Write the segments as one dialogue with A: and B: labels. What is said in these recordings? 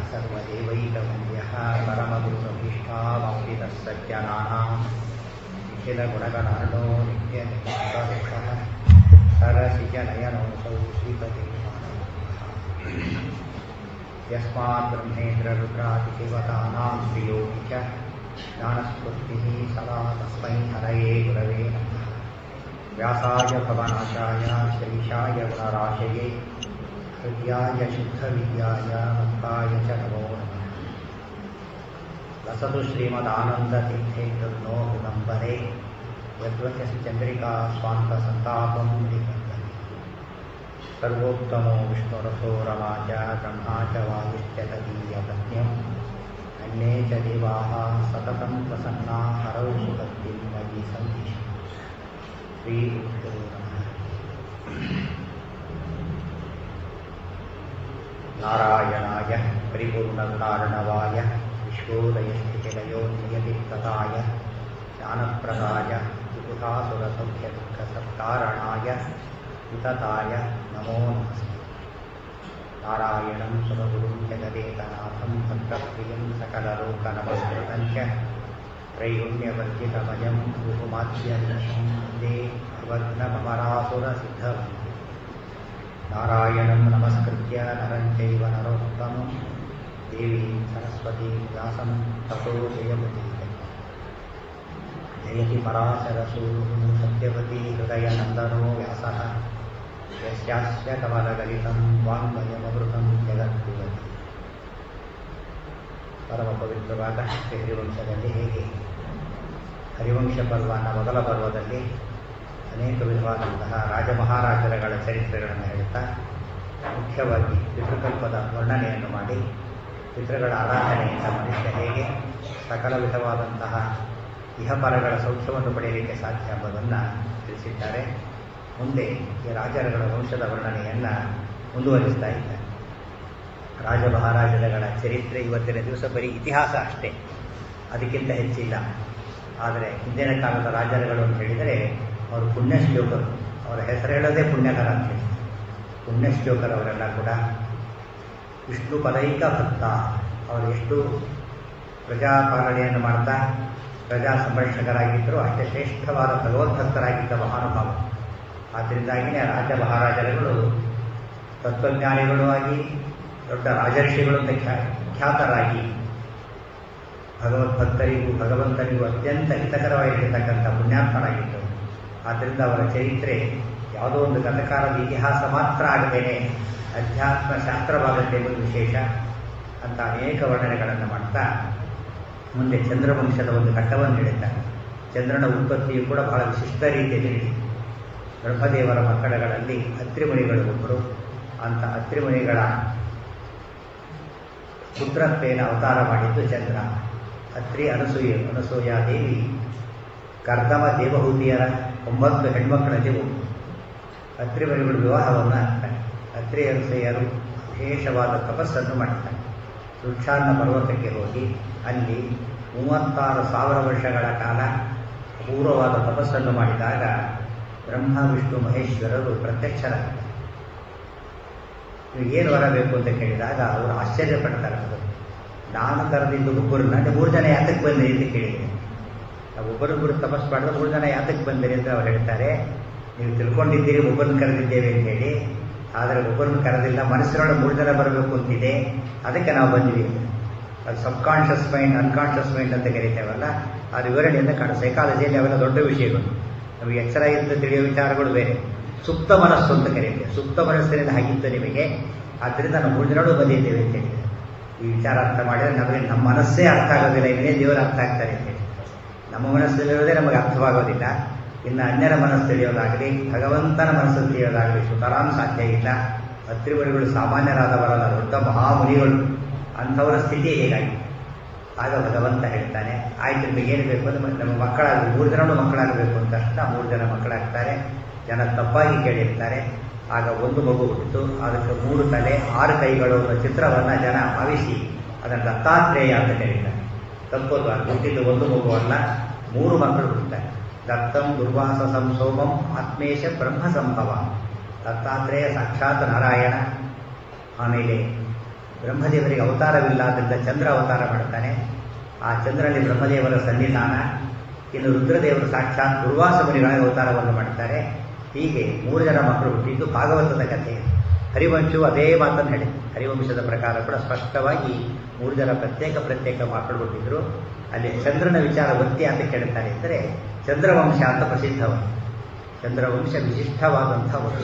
A: सर्वदेवैकवन्द्यः परमगुरुभीष्टावाप्तितः सज्जनानां निखिलगुणगणार्णो नित्यनित्यदुःखः सरसिजनयनोऽसौ श्रीपति यस्मात् ब्रह्मेन्द्ररुद्रादिदेवतानां श्रियोगि च ज्ञानस्फूर्तिः सदा तस्मै हरये गुरवे नमः व्यासाय भवनाशाय श्रीशाय गुणराशये हृद्याय शुद्धविद्याय मुक्ताय च नमो नमः लसतु श्रीमदानन्दतीर्थेन्दुर्नो हृदम्बरे यद्वचसि चन्द्रिका स्वान्तसन्तापं निबन्धने सर्वोत्तमो विष्णुरथो रमा च ब्रह्मा च वायुश्च तदीयपत्न्यम् अन्ये च देवाः सततं प्रसन्ना हरौ सुभक्तिं मयि सन्ति श्रीगुरुभ्यो नमः नारायणाय परिपूर्णकारणवाय विश्वोदयस्थितिलयो नियतिप्रदाय ज्ञानप्रदाय विबुधासुरसौख्यदुःखसत्कारणाय वितताय नमो नमस्ते नारायणं सुरगुरुं जगदेकनाथं भक्तप्रियं सकललोकनमस्कृतं च त्रैगुण्यवर्जितमयं गुरुमाध्यनिशं वन्दे भवग्नमरासुरसिद्धवम् नारायणं नमस्कृत्य नरं चैव नरोत्तमं देवीं सरस्वतीं व्यासं ततो जयमुदीरये जयति पराशरसूनुः सत्यवती हृदयनन्दनो व्यासः यस्यास्य कमलगलितं ವಾಂಗ್ಮಯಮೃತಂ ಜಗದ್ಗುವತಿ ಪರಮ ಪವಿತ್ರವಾದ ಶ್ರೀ ಹರಿವಂಶದಲ್ಲಿ ಹೇಗೆ ಹರಿವಂಶ ಪರ್ವನ ಮೊದಲ ಪರ್ವದಲ್ಲಿ ಅನೇಕ ವಿಧವಾದಂತಹ ರಾಜಮಹಾರಾಜರುಗಳ ಚರಿತ್ರೆಗಳನ್ನು ಹೇಳುತ್ತಾ ಮುಖ್ಯವಾಗಿ ಪಿತೃಕಲ್ಪದ ವರ್ಣನೆಯನ್ನು ಮಾಡಿ ಪಿತೃಗಳ ಆರಾಧನೆಯಿಂದ ಮನುಷ್ಯ ಹೇಗೆ ಸಕಲ ವಿಧವಾದಂತಹ ಇಹಪರಗಳ ಸೌಖ್ಯವನ್ನು ಪಡೆಯಲಿಕ್ಕೆ ಸಾಧ್ಯ ಎಂಬುದನ್ನು ತಿಳಿಸಿದ್ದಾರೆ ಮುಂದೆ ಈ ರಾಜರುಗಳ ವಂಶದ ವರ್ಣನೆಯನ್ನು ಮುಂದುವರಿಸ್ತಾ ಇದ್ದಾರೆ ರಾಜ ಮಹಾರಾಜರುಗಳ ಚರಿತ್ರೆ ಇವತ್ತಿನ ದಿವಸ ಬರೀ ಇತಿಹಾಸ ಅಷ್ಟೇ ಅದಕ್ಕಿಂತ ಹೆಚ್ಚಿಲ್ಲ ಆದರೆ ಹಿಂದಿನ ಕಾಲದ ರಾಜರುಗಳು ಅಂತ ಹೇಳಿದರೆ ಅವರು ಪುಣ್ಯಶ್ಲೋಕರು ಅವರ ಹೆಸರು ಹೇಳೋದೇ ಪುಣ್ಯಕರ ಅಂತ ಹೇಳಿ ಪುಣ್ಯಶ್ಲೋಕರವರೆಲ್ಲ ಕೂಡ ವಿಷ್ಣು ಪದೈಕ ಭಕ್ತ ಅವರು ಎಷ್ಟು ಪ್ರಜಾಪಾಲನೆಯನ್ನು ಮಾಡ್ತಾ ಪ್ರಜಾ ಸಂರಕ್ಷಕರಾಗಿದ್ದರು ಅಷ್ಟೇ ಶ್ರೇಷ್ಠವಾದ ಭಗವದ್ಭಕ್ತರಾಗಿದ್ದ ಮಹಾನುಭಾವ ಆದ್ದರಿಂದಾಗಿಯೇ ರಾಜ ಮಹಾರಾಜರುಗಳು ತತ್ವಜ್ಞಾನಿಗಳು ಆಗಿ ದೊಡ್ಡ ರಾಜರ್ಷಿಗಳು ಅಂತ ಖ್ಯಾತರಾಗಿ ಭಗವದ್ಭಕ್ತರಿಗೂ ಭಗವಂತನಿಗೂ ಅತ್ಯಂತ ಹಿತಕರವಾಗಿರತಕ್ಕಂಥ ಪುಣ್ಯಾತ್ಮರಾಗಿದ್ದರು ಆದ್ದರಿಂದ ಅವರ ಚರಿತ್ರೆ ಯಾವುದೋ ಒಂದು ಗತಕಾಲದ ಇತಿಹಾಸ ಮಾತ್ರ ಆಗದೇನೆ ಅಧ್ಯಾತ್ಮ ಶಾಸ್ತ್ರವಾದದ್ದೇ ಒಂದು ವಿಶೇಷ ಅಂತ ಅನೇಕ ವರ್ಣನೆಗಳನ್ನು ಮಾಡ್ತಾ ಮುಂದೆ ಚಂದ್ರವಂಶದ ಒಂದು ಘಟ್ಟವನ್ನು ಹೇಳುತ್ತಾರೆ ಚಂದ್ರನ ಉತ್ಪತ್ತಿಯು ಕೂಡ ಬಹಳ ವಿಶಿಷ್ಟ ರೀತಿಯಲ್ಲಿ ಬ್ರಹ್ಮದೇವರ ಮಕ್ಕಳಗಳಲ್ಲಿ ಅತ್ರಿಮುನಿಗಳು ಒಬ್ಬರು ಅಂತ ಅತ್ರಿಮುನಿಗಳ ಪುತ್ರತ್ವೇನ ಅವತಾರ ಮಾಡಿದ್ದು ಚಂದ್ರ ಅತ್ರಿ ಅನಸೂಯ ಅನಸೂಯಾದೇವಿ ಕರ್ದಮ ದೇವಹೂತಿಯರ ಒಂಬತ್ತು ಹೆಣ್ಮಕ್ಕಳಲ್ಲಿ ಒಬ್ಬರು ಅತ್ರಿಮುನಿಗಳು ವಿವಾಹವನ್ನು ಆಗ್ತಾರೆ ಅತ್ರಿ ಅನಸೂಯರು ವಿಶೇಷವಾದ ತಪಸ್ಸನ್ನು ಮಾಡ್ತಾರೆ ವೃಕ್ಷಾನ್ನ ಪರ್ವತಕ್ಕೆ ಹೋಗಿ ಅಲ್ಲಿ ಮೂವತ್ತಾರು ಸಾವಿರ ವರ್ಷಗಳ ಕಾಲ ಅಪೂರ್ವವಾದ ತಪಸ್ಸನ್ನು ಮಾಡಿದಾಗ ಬ್ರಹ್ಮ ವಿಷ್ಣು ಮಹೇಶ್ವರರು ಪ್ರತ್ಯಕ್ಷರಾಗ್ತಾರೆ ನೀವು ಏನು ಬರಬೇಕು ಅಂತ ಕೇಳಿದಾಗ ಅವರು ಆಶ್ಚರ್ಯಪಡ್ತಾರೆ ಅದು ನಾನು ಕರೆದಿದ್ದು ಒಬ್ಬರನ್ನ ಮೂರು ಜನ ಯಾತಕ್ಕೆ ಬಂದಿರಿ ಅಂತ ಕೇಳಿದೆ ನಾವು ಒಬ್ಬರೊಬ್ಬರು ತಪಸ್ ಮಾಡಿದ್ರೆ ಮೂರು ಜನ ಯಾತಕ್ಕೆ ಬಂದಿರಿ ಅಂತ ಅವ್ರು ಹೇಳ್ತಾರೆ ನೀವು ತಿಳ್ಕೊಂಡಿದ್ದೀರಿ ಒಬ್ಬರನ್ನ ಕರೆದಿದ್ದೇವೆ ಅಂತ ಹೇಳಿ ಆದರೆ ಒಬ್ಬರನ್ನ ಕರೆದಿಲ್ಲ ಮನಸ್ಸಿನೊಳಗೆ ಮೂರು ಜನ ಬರಬೇಕು ಅಂತಿದೆ ಅದಕ್ಕೆ ನಾವು ಬಂದ್ವಿ ಅದು ಸಬ್ಕಾನ್ಷಿಯಸ್ ಮೈಂಡ್ ಅನ್ಕಾನ್ಷಿಯಸ್ ಮೈಂಡ್ ಅಂತ ಕರಿತೇವಲ್ಲ ಆ ವಿವರಣೆಯಿಂದ ಕಾಣ ಸೈಕಾಲಜಿಯಲ್ಲಿ ಅವೆಲ್ಲ ದೊಡ್ಡ ವಿಷಯಗಳು ನಮಗೆ ಎಚ್ಚರ ಇದ್ದು ತಿಳಿಯುವ ವಿಚಾರಗಳು ಬೇರೆ ಸುಪ್ತ ಮನಸ್ಸು ಅಂತ ಕರೀತೇವೆ ಸುಪ್ತ ಮನಸ್ಸಿನಿಂದ ಹಾಗಿತ್ತು ನಿಮಗೆ ಆದ್ದರಿಂದ ನಾವು ಮೂರು ಜನಗಳು ಬಂದಿದ್ದೇವೆ ಅಂತ ಹೇಳಿದೆ ಈ ವಿಚಾರ ಅರ್ಥ ಮಾಡಿದರೆ ನಮಗೆ ನಮ್ಮ ಮನಸ್ಸೇ ಅರ್ಥ ಆಗೋದಿಲ್ಲ ಇನ್ನೇ ದೇವರು ಅರ್ಥ ಆಗ್ತಾರೆ ಅಂತೇಳಿ ನಮ್ಮ ಮನಸ್ಸಲ್ಲಿರೋದೇ ನಮಗೆ ಅರ್ಥವಾಗೋದಿಲ್ಲ ಇನ್ನು ಅನ್ಯರ ಮನಸ್ಸು ತಿಳಿಯೋದಾಗಲಿ ಭಗವಂತನ ಮನಸ್ಸು ತಿಳಿಯೋದಾಗಲಿ ಸುತರಾಂ ಸಾಧ್ಯ ಇಲ್ಲ ಅತ್ರಿಮುನಿಗಳು ಸಾಮಾನ್ಯರಾದವರಲ್ಲ ದೊಡ್ಡ ಮಹಾಮುನಿಗಳು ಅಂಥವರ ಸ್ಥಿತಿ ಹೇಗಾಗಿ ಆಗ ಭಗವಂತ ಹೇಳ್ತಾನೆ ಆಯ್ತು ನಿಮಗೆ ಏನು ಬೇಕು ಅಂದ್ರೆ ನಮ್ಮ ಮಕ್ಕಳಾಗ ಮೂರು ಜನರು ಮಕ್ಕಳಾಗಬೇಕು ಅಂತ ತಕ್ಷಣ ಮೂರು ಜನ ಮಕ್ಕಳಾಗ್ತಾರೆ ಜನ ತಪ್ಪಾಗಿ ಕೇಳಿರ್ತಾರೆ ಆಗ ಒಂದು ಮಗು ಹುಟ್ಟಿತು ಅದಕ್ಕೆ ಮೂರು ತಲೆ ಆರು ಕೈಗಳು ಅನ್ನೋ ಚಿತ್ರವನ್ನು ಜನ ಭಾವಿಸಿ ಅದನ್ನು ದತ್ತಾತ್ರೇಯ ಅಂತ ಕರೀತಾರೆ ತಪ್ಪೋದು ಅದು ಹುಟ್ಟಿದ್ದು ಒಂದು ಮಗು ಅಲ್ಲ ಮೂರು ಮಕ್ಕಳು ಹುಟ್ಟುತ್ತಾರೆ ದತ್ತಂ ದುರ್ವಾಸ ಸಂಸೋಮಂ ಆತ್ಮೇಶ ಬ್ರಹ್ಮ ಸಂಭವ ದತ್ತಾತ್ರೇಯ ಸಾಕ್ಷಾತ್ ನಾರಾಯಣ ಆಮೇಲೆ ಬ್ರಹ್ಮದೇವರಿಗೆ ಅವತಾರವಿಲ್ಲ ಚಂದ್ರ ಅವತಾರ ಮಾಡ್ತಾನೆ ಆ ಚಂದ್ರನಲ್ಲಿ ಬ್ರಹ್ಮದೇವರ ಸನ್ನಿಧಾನ ಇನ್ನು ರುದ್ರದೇವರು ಸಾಕ್ಷಾತ್ ದುರ್ವಾಸ ಮುನಿಗಳ ಅವತಾರವನ್ನು ಮಾಡ್ತಾರೆ ಹೀಗೆ ಮೂರು ಜನ ಮಕ್ಕಳು ಹುಟ್ಟಿದ್ದು ಭಾಗವತದ ಕಥೆ ಹರಿವಂಶವು ಅದೇ ಮಾತನ್ನು ಹೇಳಿ ಹರಿವಂಶದ ಪ್ರಕಾರ ಕೂಡ ಸ್ಪಷ್ಟವಾಗಿ ಮೂರು ಜನ ಪ್ರತ್ಯೇಕ ಪ್ರತ್ಯೇಕ ಮಕ್ಕಳು ಹುಟ್ಟಿದ್ರು ಅಲ್ಲಿ ಚಂದ್ರನ ವಿಚಾರ ಒತ್ತಿ ಅಂತ ಕೇಳ್ತಾರೆ ಅಂದರೆ ಚಂದ್ರವಂಶ ಅಂತ ಪ್ರಸಿದ್ಧವರು ಚಂದ್ರವಂಶ ವಿಶಿಷ್ಟವಾದಂಥ ವಂಶ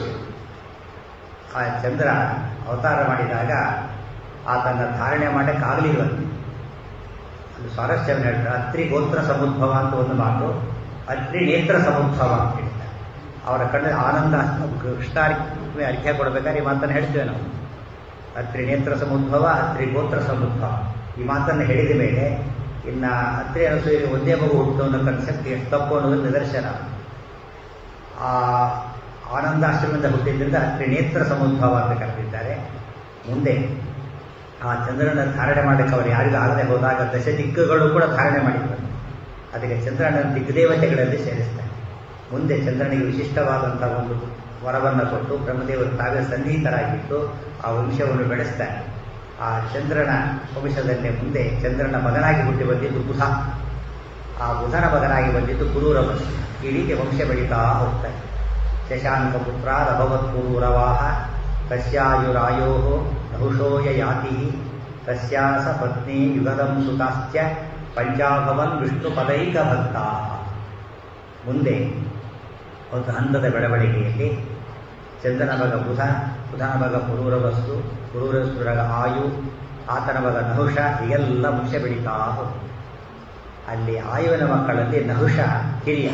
A: ಆ ಚಂದ್ರ ಅವತಾರ ಮಾಡಿದಾಗ ಆತನ ಧಾರಣೆ ಮಾಡೋಕ್ಕಾಗಲಿಲ್ವಂತೆ ಅದು ಸ್ವಾರಸ್ಯವನ್ನು ಹೇಳ್ತಾರೆ ಅತ್ರಿ ಗೋತ್ರ ಸಮುದ್ಭವ ಅಂತ ಒಂದು ಮಾತು ಅತ್ರಿ ನೇತ್ರ ಸಮುದ್ಭವ ಅಂತ ಹೇಳ್ತಾರೆ ಅವರ ಕಣ್ಣ ಆನಂದ ಕೃಷ್ಣಾರ್ಗೆ ಅರ್ಘ್ಯ ಕೊಡಬೇಕಾದ್ರೆ ಈ ಮಾತನ್ನು ಹೇಳ್ತೇವೆ ನಾವು ಅತ್ರಿ ನೇತ್ರ ಸಮುದ್ಭವ ಅತ್ರಿ ಗೋತ್ರ ಸಮುದ್ಭವ ಈ ಮಾತನ್ನು ಹೇಳಿದ ಮೇಲೆ ಇನ್ನು ಅತ್ರಿ ಅನಸೂಯರಿಗೆ ಒಂದೇ ಮಗು ಹುಟ್ಟು ಅನ್ನೋ ಕನ್ಸೆಪ್ಟ್ ಎಷ್ಟು ತಪ್ಪು ಅನ್ನೋದು ನಿದರ್ಶನ ಆ ಆನಂದಾಶ್ರಮದಿಂದ ಹುಟ್ಟಿದ್ದರಿಂದ ಅತ್ರಿ ನೇತ್ರ ಸಮುದ್ಭವ ಅಂತ ಕರೆದಿದ್ದಾರೆ ಮುಂದೆ ಆ ಚಂದ್ರನ ಧಾರಣೆ ಮಾಡಕ್ಕೆ ಅವರು ಯಾರಿಗೂ ಆಗದೆ ಹೋದಾಗ ದಶ ದಿಕ್ಕುಗಳು ಕೂಡ ಧಾರಣೆ ಮಾಡಿದ್ದಾರೆ ಅದಕ್ಕೆ ಚಂದ್ರನ ದಿಗ್ದೇವತೆಗಳಲ್ಲಿ ಸೇರಿಸ್ತಾರೆ ಮುಂದೆ ಚಂದ್ರನಿಗೆ ವಿಶಿಷ್ಟವಾದಂಥ ಒಂದು ವರವನ್ನು ಕೊಟ್ಟು ಬ್ರಹ್ಮದೇವರು ತಾವೇ ಸನ್ನಿಹಿತರಾಗಿದ್ದು ಆ ವಂಶವನ್ನು ಬೆಳೆಸ್ತಾರೆ ಆ ಚಂದ್ರನ ವಂಶದಲ್ಲೇ ಮುಂದೆ ಚಂದ್ರನ ಮಗನಾಗಿ ಹುಟ್ಟಿ ಬಂದಿದ್ದು ಬುಧ ಆ ಬುಧನ ಮಗನಾಗಿ ಬಂದಿದ್ದು ಕುರೂರವ ಈ ರೀತಿ ವಂಶ ಬೆಳೀತಾ ಹೋಗ್ತಾರೆ ಶಶಾಂಕ ಪುತ್ರ ರಭವತ್ ಕುರೂರವಾಹ ತಸ್ಯಾಯುರಾಯೋ ನಹುಷೋಯ ಯಾತಿ ತಸ್ಯಾಸ ಪತ್ನಿ ಯುಗದಂ ಸುತಾಶ್ಚ ಪಂಚಾಭವನ್ ವಿಷ್ಣು ಪದೈಕ ಭಕ್ತ ಮುಂದೆ ಒಂದು ಹಂತದ ಬೆಳವಣಿಗೆಯಲ್ಲಿ ಚಂದನ ಮಗ ಬುಧ ಬುಧನ ಮಗ ಪುರೂರವಸ್ಸು ಪುರೂರವಸ್ಸುರಗ ಆಯು ಆತನ ಮಗ ನಹುಷ ಹೀಗೆಲ್ಲ ವಂಶ ಬೆಳೀತಾ ಹೋಗ್ತದೆ ಅಲ್ಲಿ ಆಯುವಿನ ಮಕ್ಕಳಲ್ಲಿ ನಹುಷ ಹಿರಿಯ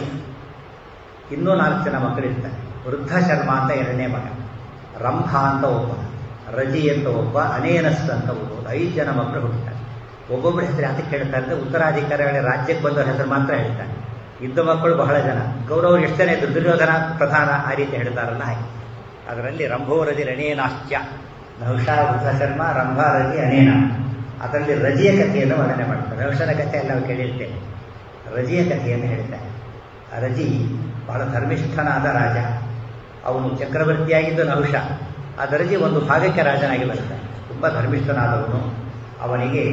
A: ಇನ್ನೂ ನಾಲ್ಕು ಜನ ಮಕ್ಕಳಿರ್ತಾರೆ ವೃದ್ಧ ಶರ್ಮ ಅಂತ ಎರಡನೇ ಮಗ ರಂಭ ಅಂತ ಒಬ್ಬ ರಜಿ ಅಂತ ಒಬ್ಬ ಅನೇನಸ್ ಅಂತ ಒಬ್ಬ ಐದು ಜನ ಮಕ್ಕಳು ಹುಟ್ಟುತ್ತಾರೆ ಒಬ್ಬೊಬ್ಬರ ಹೆಸರು ಯಾತಕ್ಕೆ ಹೇಳ್ತಾರೆ ಅಂದರೆ ಉತ್ತರಾಧಿಕಾರಿಗಳ ರಾಜ್ಯಕ್ಕೆ ಬಂದವರ ಹೆಸರು ಮಾತ್ರ ಹೇಳ್ತಾರೆ ಇದ್ದ ಮಕ್ಕಳು ಬಹಳ ಜನ ಗೌರವರು ಎಷ್ಟು ಜನ ಇದ್ರು ದುರ್ಯೋಧನ ಪ್ರಧಾನ ಆ ರೀತಿ ಹೇಳ್ತಾರಲ್ಲ ಹಾಗೆ ಅದರಲ್ಲಿ ರಂಭೋರಜಿ ರಣೇನಾಶ್ಚ ನಹುಷ ವೃದ್ಧ ಶರ್ಮ ರಂಭ ರಜಿ ಅನೇನ ಅದರಲ್ಲಿ ರಜಿಯ ಕಥೆಯನ್ನು ವರ್ಣನೆ ಮಾಡ್ತಾರೆ ನಹುಷನ ಕಥೆ ಎಲ್ಲ ನಾವು ಕೇಳಿರ್ತೇವೆ ರಜಿಯ ಕಥೆಯನ್ನು ಹೇಳ್ತಾರೆ ಆ ರಜಿ ಬಹಳ ಧರ್ಮಿಷ್ಠನಾದ ರಾಜ ಅವನು ಚಕ್ರವರ್ತಿಯಾಗಿದ್ದು ನಹುಷ ಆ ದರ್ಜಿ ಒಂದು ಭಾಗಕ್ಕೆ ರಾಜನಾಗಿ ಬರ್ತಾನೆ ತುಂಬ ಧರ್ಮಿಷ್ಠನಾದವನು ಅವನಿಗೆ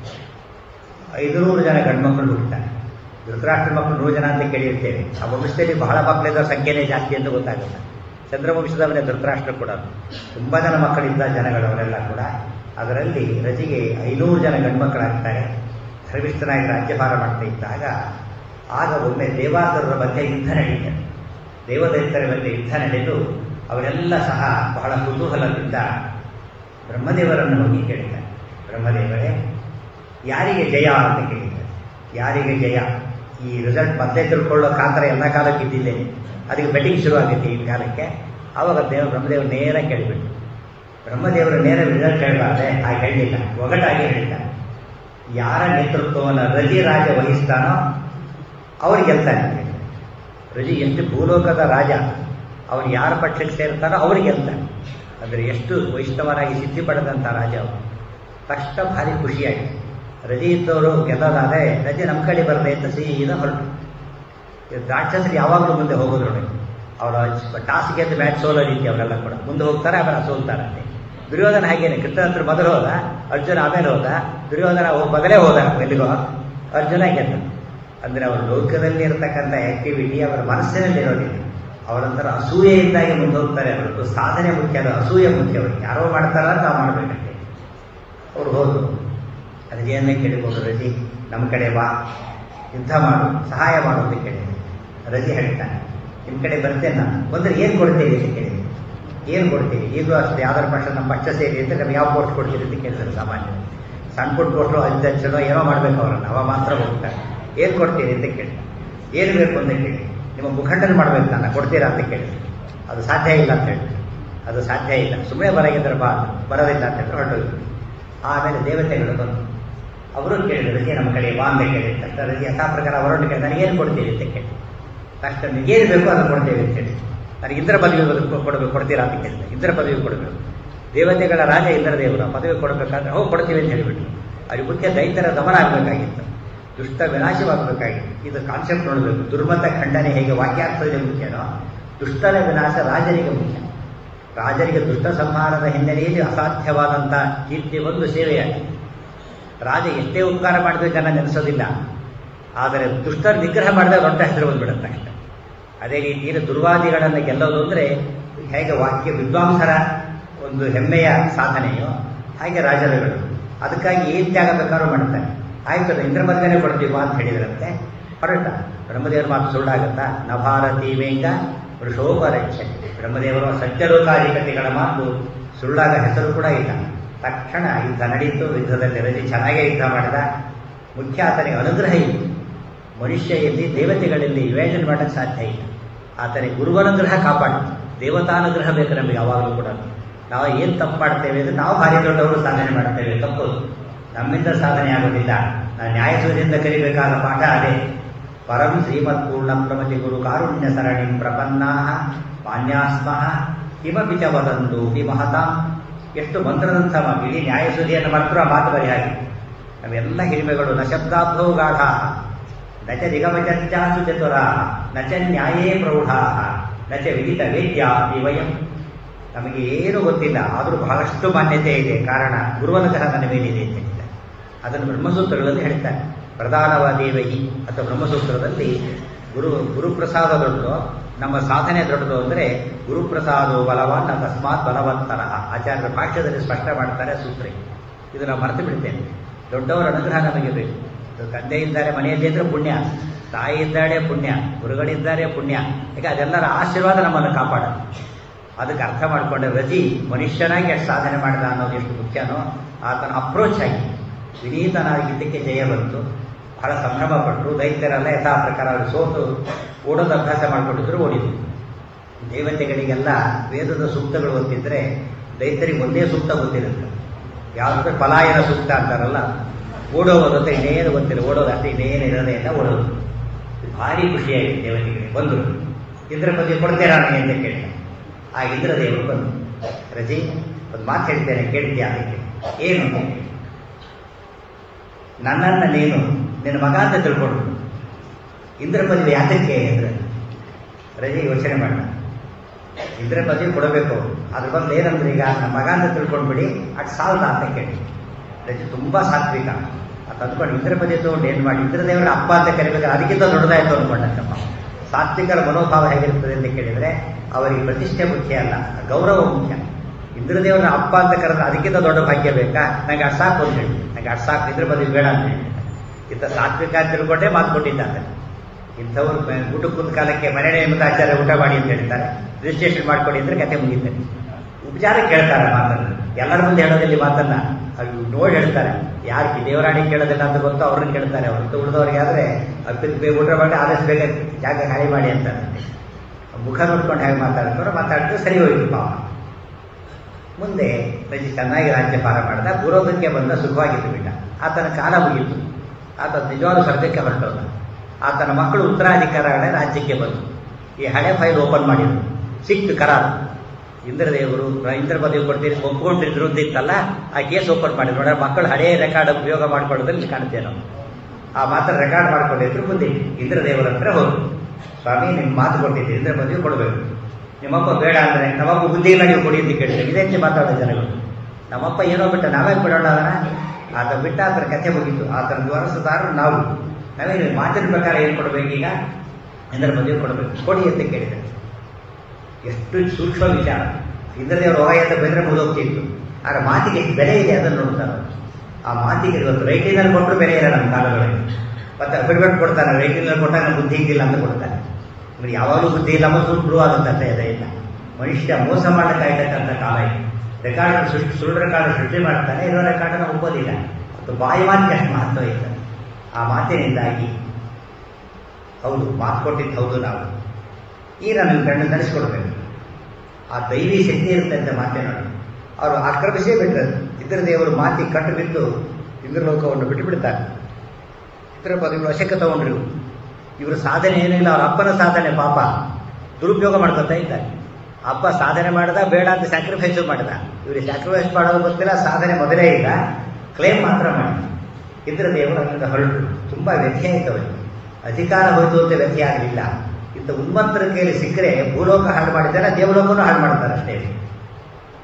A: ಐದುನೂರು ಜನ ಗಂಡ್ಮಕ್ಕಳು ಹುಟ್ಟುತ್ತಾರೆ ಧೃತರಾಷ್ಟ್ರ ಮಕ್ಕಳು ನೂರು ಜನ ಅಂತ ಕೇಳಿರ್ತೇವೆ ಆ ವಂಶದಲ್ಲಿ ಬಹಳ ಮಕ್ಕಳಿದ್ದ ಸಂಖ್ಯೆನೇ ಜಾಸ್ತಿ ಅಂತ ಗೊತ್ತಾಗುತ್ತೆ ಚಂದ್ರವಂಶದವನೇ ಧೃತರಾಷ್ಟ್ರ ಕೂಡ ತುಂಬ ಜನ ಮಕ್ಕಳಿದ್ದ ಜನಗಳವರೆಲ್ಲ ಕೂಡ ಅದರಲ್ಲಿ ರಜಿಗೆ ಐನೂರು ಜನ ಗಂಡ್ಮಕ್ಕಳಾಗ್ತಾರೆ ಧರ್ಮಿಷ್ಠನಾಗಿ ರಾಜ್ಯಭಾರ ಮಾಡ್ತಾ ಇದ್ದಾಗ ಆಗ ಒಮ್ಮೆ ದೇವಾಸುರರ ಬಗ್ಗೆ ಯುದ್ಧ ನಡೀತಾರೆ ದೇವದೈತ್ಯರ ಬಗ್ಗೆ ಯುದ್ಧ ನಡೆದು ಅವರೆಲ್ಲ ಸಹ ಬಹಳ ಕುತೂಹಲದಿಂದ ಬ್ರಹ್ಮದೇವರನ್ನು ಹೋಗಿ ಕೇಳಿದ್ದಾರೆ ಬ್ರಹ್ಮದೇವರೇ ಯಾರಿಗೆ ಜಯ ಅಂತ ಕೇಳಿದ್ದಾರೆ ಯಾರಿಗೆ ಜಯ ಈ ರಿಸಲ್ಟ್ ಮತ್ತೆ ತಿಳ್ಕೊಳ್ಳೋ ಕಾತರ ಎಲ್ಲ ಕಾಲಕ್ಕೆ ಇದ್ದಿದೆ ಅದಕ್ಕೆ ಬೆಟ್ಟಿಂಗ್ ಶುರುವಾಗುತ್ತೆ ಈ ಕಾಲಕ್ಕೆ ಆವಾಗ ದೇವ ಬ್ರಹ್ಮದೇವರು ನೇರ ಕೇಳಿಬಿಟ್ಟು ಬ್ರಹ್ಮದೇವರು ನೇರ ರಿಸಲ್ಟ್ ಹೇಳಬಾರ್ದೆ ಆ ಹೇಳಲಿಲ್ಲ ಒಗಟಾಗಿ ಹೇಳಿದ್ದಾರೆ ಯಾರ ನೇತೃತ್ವವನ್ನು ರಜಿ ರಾಜ ವಹಿಸ್ತಾನೋ ಅವ್ರು ಗೆಲ್ತಾನೆ ರಜಿ ಎಷ್ಟು ಭೂಲೋಕದ ರಾಜ ಅವನು ಯಾರ ಪಕ್ಷಕ್ಕೆ ಸೇರ್ತಾನೋ ಅವ್ರಿಗೆ ಗೆಲ್ತಾನೆ ಅಂದರೆ ಎಷ್ಟು ವೈಷ್ಣವರಾಗಿ ಸಿದ್ಧಿ ಪಡೆದಂಥ ರಾಜ ಅವರು ತಕ್ಷಣ ಭಾರಿ ಖುಷಿಯಾಗಿದೆ ರಜೆ ಇದ್ದವರು ಗೆಲ್ಲೋದಾದರೆ ರಜೆ ನಮ್ಮ ಕಡೆ ಬರದೆ ಅಂತ ಸೀದಾ ಹೊರಟು ರಾಕ್ಷಸರು ಯಾವಾಗಲೂ ಮುಂದೆ ಹೋಗೋದು ನೋಡಿ ಅವರ ಟಾಸ್ ಗೆದ್ದು ಮ್ಯಾಚ್ ಸೋಲೋ ರೀತಿ ಅವರೆಲ್ಲ ಕೂಡ ಮುಂದೆ ಹೋಗ್ತಾರೆ ಆಮೇಲೆ ಸೋಲ್ತಾರಂತೆ ದುರ್ಯೋಧನ ಹಾಗೇನೆ ಕೃಷ್ಣ ಹತ್ರ ಮೊದಲು ಹೋದ ಅರ್ಜುನ ಆಮೇಲೆ ಹೋದ ದುರ್ಯೋಧನ ಮೊದಲೇ ಹೋದ ಎಲ್ಲಿಗೋ ಅರ್ಜುನ ಗೆದ್ದ ಅಂದರೆ ಅವರ ಲೋಕದಲ್ಲಿ ಇರತಕ್ಕಂಥ ಆಕ್ಟಿವಿಟಿ ಅವರ ಮನಸ್ಸಿನಲ್ಲಿ ಇರೋದಿಲ್ಲ ಅವರಂತರ ಅಸೂಯೆಯಿಂದಾಗಿ ಮುಂದೆ ಹೋಗ್ತಾರೆ ಹೊರತು ಸಾಧನೆ ಮುಖ್ಯ ಅದು ಅಸೂಯೆ ಮುಖ್ಯ ಅವರಿಗೆ ಯಾರೋ ಮಾಡ್ತಾರ ನಾವು ಮಾಡಬೇಕಂತೆ ಅವ್ರು ಹೋದ್ರು ರಜೆಯನ್ನೇ ಕೇಳಿಕೊಂಡು ರಜಿ ನಮ್ಮ ಕಡೆ ಬಾ ಯುದ್ಧ ಮಾಡು ಸಹಾಯ ಮಾಡು ಅಂತ ಕೇಳಿದೆ ರಜೆ ಹೇಳ್ತಾನೆ ನಿಮ್ಮ ಕಡೆ ಬರ್ತೇನೆ ನಾನು ಬಂದರೆ ಏನು ಕೊಡ್ತೀರಿ ಅಂತ ಕೇಳಿದೆ ಏನು ಕೊಡ್ತೀರಿ ಈಗಲೂ ಅಷ್ಟೇ ಯಾವ್ದಾರ ಪಕ್ಷ ನಮ್ಮ ಪಕ್ಷ ಸೇರಿ ಅಂತ ನಮ್ಗೆ ಯಾವ ಪೋಸ್ಟ್ ಕೊಡ್ತೀರಿ ಅಂತ ಕೇಳ್ತಾರೆ ಸಾಮಾನ್ಯ ಸಣ್ಣ ಪುಟ್ಟ ಪೋಸ್ಟು ಅಧ್ಯಕ್ಷನೋ ಏನೋ ಮಾಡ್ಬೇಕು ಅವರನ್ನು ಅವ ಮಾತ್ರ ಹೋಗ್ತಾರೆ ಏನು ಕೊಡ್ತೀರಿ ಅಂತ ಕೇಳಿ ಏನು ಬೇಕು ಅಂತ ಕೇಳಿ ನಿಮ್ಮ ಮುಖಂಡನ ಮಾಡ್ಬೇಕು ನಾನು ಕೊಡ್ತೀರಾ ಅಂತ ಕೇಳಿ ಅದು ಸಾಧ್ಯ ಇಲ್ಲ ಅಂತ ಹೇಳಿ ಅದು ಸಾಧ್ಯ ಇಲ್ಲ ಸುಮ್ಮನೆ ಬರಗಿದ್ರೆ ಬಾ ಬರೋದಿಲ್ಲ ಅಂತ ಹೇಳಿ ಹೊರಟೋಗಿ ಆಮೇಲೆ ದೇವತೆಗಳು ಬಂದು ಅವರು ಕೇಳಿದ್ರು ರಜೆ ನಮ್ಮ ಕಡೆ ಬಾ ಅಂತ ಕೇಳಿ ತಕ್ಷಣ ರಜೆ ಯಥಾ ಪ್ರಕಾರ ಅವರನ್ನು ಕೇಳಿ ನನಗೇನು ಕೊಡ್ತೀರಿ ಅಂತ ಕೇಳಿ ತಕ್ಷಣ ನಿಮಗೇನು ಬೇಕು ಅದನ್ನು ಕೊಡ್ತೇವೆ ಅಂತ ಹೇಳಿ ನನಗೆ ಇಂದ್ರ ಪದವಿ ಕೊಡಬೇಕು ಕೊಡ್ತೀರಾ ಅಂತ ಕೇಳಿದೆ ಇಂದ್ರ ಪದವಿ ಕೊಡಬೇಕು ದೇವತೆಗಳ ರಾಜ ಇಂದ್ರ ದೇವರು ಪದವಿ ಕೊಡಬೇಕಾದ್ರೆ ಹೋಗಿ ಕೊಡ್ತೀವಿ ಅಂತ ಹೇಳಿಬಿಟ್ರು ಅವ್ರಿಗೆ ಮುಖ್ಯ ದೈತ್ಯರ ದಮನ ಆಗಬೇಕಾಗಿತ್ತು ದುಷ್ಟ ವಿನಾಶವಾಗಬೇಕಾಗಿತ್ತು ಇದು ಕಾನ್ಸೆಪ್ಟ್ ನೋಡಬೇಕು ದುರ್ಮತ ಖಂಡನೆ ಹೇಗೆ ವಾಕ್ಯಾರ್ಥದಲ್ಲಿ ಮುಖ್ಯನೋ ದುಷ್ಟರ ವಿನಾಶ ರಾಜನಿಗೆ ಮುಖ್ಯ ರಾಜರಿಗೆ ದುಷ್ಟ ಸಂಹಾರದ ಹಿನ್ನೆಲೆಯಲ್ಲಿ ಅಸಾಧ್ಯವಾದಂಥ ಕೀರ್ತಿ ಒಂದು ಸೇವೆಯಾಗಿದೆ ರಾಜ ಎಷ್ಟೇ ಉಪಕಾರ ಮಾಡಿದ್ರೆ ಜನ ನೆನೆಸೋದಿಲ್ಲ ಆದರೆ ದುಷ್ಟರ ನಿಗ್ರಹ ಮಾಡಿದ್ರೆ ದೊಡ್ಡ ಹೆಸರು ಬಂದ್ಬಿಡುತ್ತೆ ಅಷ್ಟೆ ಅದೇ ರೀತಿಯಲ್ಲಿ ದುರ್ವಾದಿಗಳನ್ನು ಗೆಲ್ಲೋದು ಅಂದರೆ ಹೇಗೆ ವಾಕ್ಯ ವಿದ್ವಾಂಸರ ಒಂದು ಹೆಮ್ಮೆಯ ಸಾಧನೆಯೋ ಹಾಗೆ ರಾಜರುಗಳು ಅದಕ್ಕಾಗಿ ಏನು ತ್ಯಾಗ ಬೇಕಾದ್ರೂ ಮಾಡ್ತಾರೆ ಆಯ್ತು ಅದು ಇಂದ್ರ ಮಧ್ಯನೇ ಕೊಡ್ತೀವ ಅಂತ ಹೇಳಿದ್ರಂತೆ ಹೊರಟ ಬ್ರಹ್ಮದೇವರ ಮಾತು ಸುಳ್ಳಾಗುತ್ತಾ ನಭಾರತಿ ವೇಂಗ ವೃಷೋಪರಕ್ಷೆ ಬ್ರಹ್ಮದೇವರು ಸತ್ಯಲೋಕಾಧಿಪತಿಗಳ ಮಾತು ಸುಳ್ಳಾಗ ಹೆಸರು ಕೂಡ ಇಲ್ಲ ತಕ್ಷಣ ಯುದ್ಧ ನಡೀತು ಯುದ್ಧದಲ್ಲಿ ರಜಿ ಚೆನ್ನಾಗೇ ಯುದ್ಧ ಮಾಡಿದ ಮುಖ್ಯ ಆತನಿಗೆ ಅನುಗ್ರಹ ಇತ್ತು ಮನುಷ್ಯ ಎಲ್ಲಿ ದೇವತೆಗಳಲ್ಲಿ ಯೋಜನೆ ಮಾಡೋಕ್ಕೆ ಸಾಧ್ಯ ಇಲ್ಲ ಆತನಿಗೆ ಗುರುವನುಗ್ರಹ ಕಾಪಾಡು ದೇವತಾನುಗ್ರಹ ಬೇಕು ನಮಗೆ ಯಾವಾಗಲೂ ಕೂಡ ನಾವು ಏನು ತಪ್ಪು ಮಾಡ್ತೇವೆ ಅಂದರೆ ನಾವು ಭಾರಿ ದೊಡ್ಡವರು ಸಾಧನೆ ಮಾಡ್ತೇವೆ ತಪ್ಪು ನಮ್ಮಿಂದ ಸಾಧನೆ ಆಗೋದಿಲ್ಲ ನಾವು ನ್ಯಾಯಸೂರ್ಯದಿಂದ ಕಲಿಬೇಕಾದ ಪಾಠ ಅದೇ ಪರಂ ಶ್ರೀಮತ್ ಪೂರ್ಣ ಪ್ರಮತಿ ಗುರು ಕಾರುಣ್ಯ ಸರಣಿ ಪ್ರಪನ್ನಾ ಮಾನ್ಯಾಸ್ಮಃ ಕಿಮಪಿ ಚ ವದಂತು ಹಿ ಮಹತಾಂ ಎಷ್ಟು ಮಂತ್ರದಂಥ ಮಾತು ಇಡೀ ನ್ಯಾಯಸುದಿಯನ್ನು ಮಾತ್ರ ಮಾತು ಬರಿ ಹಾಗೆ ನಾವೆಲ್ಲ ಹಿರಿಮೆಗಳು ನ ಶಬ್ದಾಬ್ಧೌ ಗಾಢ ನ ಚ ನಿಗಮಚರ್ಚಾಸು ಚತುರಾ ನ ಚ ನ್ಯಾಯೇ ಪ್ರೌಢಾ ನ ಚ ವಿದಿತ ವೇದ್ಯ ವಯಂ ನಮಗೆ ಏನು ಗೊತ್ತಿಲ್ಲ ಆದರೂ ಬಹಳಷ್ಟು ಮಾನ್ಯತೆ ಇದೆ ಕಾರಣ ಗುರುವನುಗ್ರಹ ನನ್ನ ಮೇಲಿದೆ ಅಂತ ಹೇಳಿದ್ದಾರೆ ಅದನ್ನು ಬ್ರಹ್ಮಸೂತ್ರಗಳಲ್ಲಿ ಹೇಳ್ತಾರೆ ಪ್ರಧಾನವಾದೇವಹಿ ಅಥವಾ ಬ್ರಹ್ಮಸೂತ್ರದಲ್ಲಿ ಗುರು ಗುರುಪ್ರಸಾದ ದೊಡ್ಡದು ನಮ್ಮ ಸಾಧನೆ ದೊಡ್ಡದು ಅಂದರೆ ಗುರುಪ್ರಸಾದೋ ಬಲವಾನ್ ಅಕಸ್ಮಾತ್ ಬಲವಂತರ ಆಚಾರ್ಯರ ಭಾಷ್ಯದಲ್ಲಿ ಸ್ಪಷ್ಟ ಮಾಡ್ತಾರೆ ಸೂತ್ರ ಇದು ನಾವು ಮರೆತು ಬಿಡ್ತೇನೆ ದೊಡ್ಡವರ ಅನುಗ್ರಹ ನಮಗೆ ಬೇಕು ತಂದೆ ಇದ್ದಾರೆ ಮನೆಯಲ್ಲಿ ಇದ್ರೆ ಪುಣ್ಯ ತಾಯಿ ಇದ್ದಾಳೆ ಪುಣ್ಯ ಗುರುಗಳಿದ್ದಾರೆ ಪುಣ್ಯ ಈಗ ಅದೆಲ್ಲರ ಆಶೀರ್ವಾದ ನಮ್ಮನ್ನು ಕಾಪಾಡ ಅದಕ್ಕೆ ಅರ್ಥ ಮಾಡಿಕೊಂಡೆ ರಜಿ ಮನುಷ್ಯನಾಗಿ ಎಷ್ಟು ಸಾಧನೆ ಮಾಡಿದ ಅನ್ನೋದು ಎಷ್ಟು ಮುಖ್ಯನೋ ಆತನ ಅಪ್ರೋಚ್ ಆಗಿ ವಿನೀತನಾಗಿದ್ದಕ್ಕೆ ಜಯ ಬಂತು ಬಹಳ ಸಂಭ್ರಮ ಪಟ್ಟರು ದೈತ್ಯರೆಲ್ಲ ಯಥಾ ಪ್ರಕಾರ ಅವರು ಸೋತು ಓಡೋದು ಅಭ್ಯಾಸ ಮಾಡಿಕೊಂಡಿದ್ರು ಓಡಿದ್ರು ದೇವತೆಗಳಿಗೆಲ್ಲ ವೇದದ ಸೂಕ್ತಗಳು ಗೊತ್ತಿದ್ರೆ ದೈತ್ಯರಿಗೆ ಒಂದೇ ಸೂಕ್ತ ಗೊತ್ತಿರುತ್ತೆ ಯಾವುದೇ ಪಲಾಯನ ಸೂಕ್ತ ಅಂತಾರಲ್ಲ ಓಡೋದು ಅಂತ ಇನ್ನೇನು ಗೊತ್ತಿಲ್ಲ ಓಡೋದು ಅಷ್ಟೇ ಇನ್ನೇನು ಇರೋದೇ ಇಲ್ಲ ಓಡೋದು ಭಾರಿ ಖುಷಿಯಾಗಿದೆ ದೇವತೆಗಳಿಗೆ ಬಂದರು ಇಂದ್ರ ಬಗ್ಗೆ ಕೊಡ್ತೇನೆ ನನಗೆ ಅಂತ ಕೇಳಿದ ಆ ಇಂದ್ರದೇವರು ಬಂದು ರಜಿ ಒಂದು ಮಾತು ಹೇಳ್ತೇನೆ ಕೇಳ್ತೀಯ ಅದಕ್ಕೆ ಏನು ಅಂತ ಕೇಳಿ ನನ್ನನ್ನು ನೀನು ನಿನ್ನ ಮಗ ಅಂತ ತಿಳ್ಕೊಂಡು ಇಂದ್ರ ಪದವಿ ಯಾತಕ್ಕೆ ಅಂದ್ರೆ ರಜೆ ಯೋಚನೆ ಮಾಡ ಇಂದ್ರ ಪದವಿ ಕೊಡಬೇಕು ಅದ್ರ ಬಂದು ಏನಂದ್ರೆ ಈಗ ನಮ್ಮ ಮಗ ಅಂತ ತಿಳ್ಕೊಂಡ್ಬಿಡಿ ಅದು ಸಾಲದ ಅಂತ ಕೇಳಿ ರಜೆ ತುಂಬ ಸಾತ್ವಿಕ ಅದು ಅಂದ್ಕೊಂಡು ಇಂದ್ರ ಪದವಿ ತಗೊಂಡು ಏನು ಮಾಡಿ ಇಂದ್ರದೇವರ ಅಪ್ಪ ಅಂತ ಕರಿಬೇಕಾದ್ರೆ ಅದಕ್ಕಿಂತ ದೊಡ್ಡದಾಯ್ತು ಅಂದ್ಕೊಂಡಕ್ಕಮ್ಮ ಸಾತ್ವಿಕರ ಮನೋಭಾವ ಹೇಗಿರ್ತದೆ ಅಂತ ಕೇಳಿದರೆ ಅವರಿಗೆ ಪ್ರತಿಷ್ಠೆ ಮುಖ್ಯ ಅಲ್ಲ ಗೌರವ ಮುಖ್ಯ ಇಂದ್ರದೇವರ ಅಪ್ಪ ಅಂತ ಕರೆದ್ರೆ ಅದಕ್ಕಿಂತ ದೊಡ್ಡ ಭಾಗ್ಯ ಬೇಕಾ ನಂಗೆ ಅಷ್ಟು ಸಾಕು ಅಂತ ಹೇಳಿ ನಂಗೆ ಅಷ್ಟು ಸಾಕು ಇಂದ್ರ ಬದಲು ಬೇಡ ಅಂತ ಹೇಳಿ ಇಂಥ ಸಾತ್ವಿಕ ಅಂತ ತಿಳ್ಕೊಂಡೇ ಮಾತು ಕೊಟ್ಟಿದ್ದಾನೆ ಇಂಥವ್ರು ಊಟ ಕೂತ ಕಾಲಕ್ಕೆ ಮನೆ ನೇಮದ ಆಚಾರ್ಯ ಊಟ ಮಾಡಿ ಅಂತ ಹೇಳ್ತಾರೆ ರಿಜಿಸ್ಟ್ರೇಷನ್ ಮಾಡ್ಕೊಡಿ ಅಂದ್ರೆ ಕತೆ ಮುಗಿತಾರೆ ಉಪಚಾರ ಕೇಳ್ತಾರೆ ಮಾತನ್ನು ಎಲ್ಲರ ಮುಂದೆ ಹೇಳೋದಿಲ್ಲ ಮಾತನ್ನ ಅವ್ರು ನೋಡಿ ಹೇಳ್ತಾರೆ ಯಾರಿಗೆ ದೇವರಾಣಿ ಕೇಳೋದಿಲ್ಲ ಅಂತ ಗೊತ್ತೋ ಅವ್ರನ್ನ ಕೇಳ್ತಾರೆ ಹೊರತು ಉಳಿದವ್ರಿಗೆ ಆದರೆ ಅಪ್ಪಿದ ಬೇಗ ಊಟ ಮಾಡಿ ಆದಷ್ಟು ಬೇಗ ಜಾಗ ಖಾಲಿ ಮಾಡಿ ಅಂತಾರೆ ಮುಖ ನೋಡ್ಕೊಂಡು ಹೇಗೆ ಮಾತಾಡ್ತಾರೋ ಮಾತಾಡಿದ್ರೆ ಸರಿ ಹೋಯ್ತು ಪಾಪ ಮುಂದೆ ರಜಿ ಚೆನ್ನಾಗಿ ರಾಜ್ಯಪಾಲ ಮಾಡಿದ ಪೂರ್ವಕ್ಕೆ ಬಂದ ಸುಖವಾಗಿದ್ದು ಬಿಟ್ಟ ಆತನ ಕಾಲ ಮುಗಿತು ಆತ ನಿಜವಾದ ಸ್ವರ್ಗಕ್ಕೆ ಹೊರಟೋದ ಆತನ ಮಕ್ಕಳು ಉತ್ತರಾಧಿಕಾರಗಳೇ ರಾಜ್ಯಕ್ಕೆ ಬಂತು ಈ ಹಳೆ ಫೈಲ್ ಓಪನ್ ಮಾಡಿದ್ರು ಸಿಕ್ತು ಕರಾರು ಇಂದ್ರದೇವರು ಇಂದ್ರ ಪದವಿ ಕೊಡ್ತೀರಿ ಒಪ್ಕೊಂಡಿದ್ರು ಅಂತಿತ್ತಲ್ಲ ಆ ಕೇಸ್ ಓಪನ್ ಮಾಡಿದ್ರು ನೋಡ್ರೆ ಮಕ್ಕಳು ಹಳೆ ರೆಕಾರ್ಡ್ ಉಪಯೋಗ ಮಾಡ್ಕೊಳ್ಳೋದ್ರಲ್ಲಿ ಕಾಣ್ತೇವೆ ನಾವು ಆ ಮಾತ್ರ ರೆಕಾರ್ಡ್ ಮಾಡ್ಕೊಂಡಿದ್ರು ಮುಂದೆ ಇಂದ್ರದೇವರ ಹತ್ರ ಹೋದ್ರು ಸ್ವಾಮಿ ನಿಮ್ಮ ಮಾತು ಕೊಟ್ಟಿದ್ದೀರಿ ಇಂದ್ರ ಪದವಿ ಕೊಡಬೇಕು ನಿಮ್ಮಪ್ಪ ಬೇಡ ಅಂದರೆ ನಮ್ಮಪ್ಪ ಬುದ್ಧಿ ಇಲ್ಲ ನೀವು ಕೊಡಿ ಅಂತ ಕೇಳ್ತಾರೆ ಇದಕ್ಕೆ ಮಾತಾಡೋ ಜನಗಳು ನಮ್ಮಪ್ಪ ಏನೋ ಬಿಟ್ಟ ನಾವೇ ಬಿಡೋಣ ಅದನ್ನ ಆತ ಬಿಟ್ಟ ಆತರ ಕಥೆ ಮುಗೀತು ಆತನ ವಾರಸುದಾರರು ನಾವು ನಾವೇ ಮಾತಿನ ಪ್ರಕಾರ ಏನು ಕೊಡಬೇಕೀಗ ಇಂದ್ರ ಮದುವೆ ಕೊಡಬೇಕು ಕೊಡಿ ಅಂತ ಕೇಳಿದ್ದಾರೆ ಎಷ್ಟು ಸೂಕ್ಷ್ಮ ವಿಚಾರ ಇಂದ್ರದೇವರು ಹೊರ ಅಂತ ಬಂದರೆ ಮುಗಿದೋಗ್ತಿತ್ತು ಆದರೆ ಮಾತಿಗೆ ಎಷ್ಟು ಬೆಲೆ ಇದೆ ಅದನ್ನು ನೋಡ್ತಾರೆ ಆ ಮಾತಿಗೆ ಇವತ್ತು ರೈಟಿನಲ್ಲಿ ಕೊಟ್ಟರು ಬೆಲೆ ಇಲ್ಲ ನಮ್ಮ ಕಾಲಗಳಲ್ಲಿ ಮತ್ತೆ ಬಿಡ್ಬಿಟ್ಟು ಕೊಡ್ತಾನೆ ರೈಟಿನಲ್ಲಿ ಕೊಟ್ಟಾಗ ನಮ್ಮ ಬುದ್ಧಿ ಇಲ್ಲ ಅಂತ ಕೊಡ್ತಾನೆ ಇವ್ರು ಯಾವಾಗಲೂ ಬುದ್ಧಿ ಇಲ್ಲ ಮತ್ತು ಸುಳ್ಳು ಆದಂಥ ಇದೆ ಇಲ್ಲ ಮನುಷ್ಯ ಮೋಸ ಮಾಡಲಿಕ್ಕಾಯ್ತಕ್ಕಂಥ ಕಾಲ ಇದೆ ರೆಕಾರ್ಡ್ ಸೃಷ್ಟಿ ಸುಳ್ಳು ರೆಕಾರ್ಡ್ ಸೃಷ್ಟಿ ಮಾಡ್ತಾನೆ ಇರೋ ರೆಕಾರ್ಡನ್ನು ಒಪ್ಪೋದಿಲ್ಲ ಮತ್ತು ಬಾಯಿ ಮಾತಿಗೆ ಅಷ್ಟು ಮಹತ್ವ ಇದೆ ಆ ಮಾತಿನಿಂದಾಗಿ ಹೌದು ಮಾತು ಕೊಟ್ಟಿದ್ದು ಹೌದು ನಾವು ಈಗ ನಮಗೆ ಗಂಡ ನಡೆಸ್ಕೊಡ್ಬೇಕು ಆ ದೈವಿ ಶಕ್ತಿ ಇರುತ್ತೆ ಅಂತ ಮಾತನಾಡಿ ಅವರು ಆಕ್ರಮಿಸೇ ಬಿಟ್ಟರು ಇದ್ರ ದೇವರು ಮಾತಿ ಕಟ್ಟು ಬಿದ್ದು ಇಂದ್ರಲೋಕವನ್ನು ಬಿಟ್ಟು ಬಿಡ್ತಾರೆ ಇತರ ಪದವಿಗಳು ವಶಕ್ಕೆ ತಗೊಂಡ್ರು ಇವರು ಸಾಧನೆ ಏನಿಲ್ಲ ಅವ್ರ ಅಪ್ಪನ ಸಾಧನೆ ಪಾಪ ದುರುಪಯೋಗ ಮಾಡ್ಕೊತಾ ಇದ್ದಾರೆ ಅಪ್ಪ ಸಾಧನೆ ಮಾಡ್ದ ಬೇಡ ಅಂತ ಸ್ಯಾಕ್ರಿಫೈಸು ಮಾಡಿದ ಇವರು ಸ್ಯಾಕ್ರಿಫೈಸ್ ಮಾಡೋದು ಗೊತ್ತಿಲ್ಲ ಸಾಧನೆ ಮೊದಲೇ ಇಲ್ಲ ಕ್ಲೇಮ್ ಮಾತ್ರ ಮಾಡಿ ಇಂದ್ರ ದೇವರು ಅಲ್ಲಿಂದ ಹೊರಟು ತುಂಬ ವ್ಯಥೆ ಆಯ್ತು ಅವರಿಗೆ ಅಧಿಕಾರ ಹೋಯ್ತು ಅಂತ ವ್ಯಥೆ ಆಗಲಿಲ್ಲ ಇಂಥ ಉನ್ಮಂತರ ಕೈಯಲ್ಲಿ ಸಿಕ್ಕರೆ ಭೂಲೋಕ ಹಾಳು ಮಾಡಿದ್ದಾರೆ ದೇವಲೋಕನೂ ಹಾಳು ಮಾಡ್ತಾರೆ ಅಷ್ಟೇ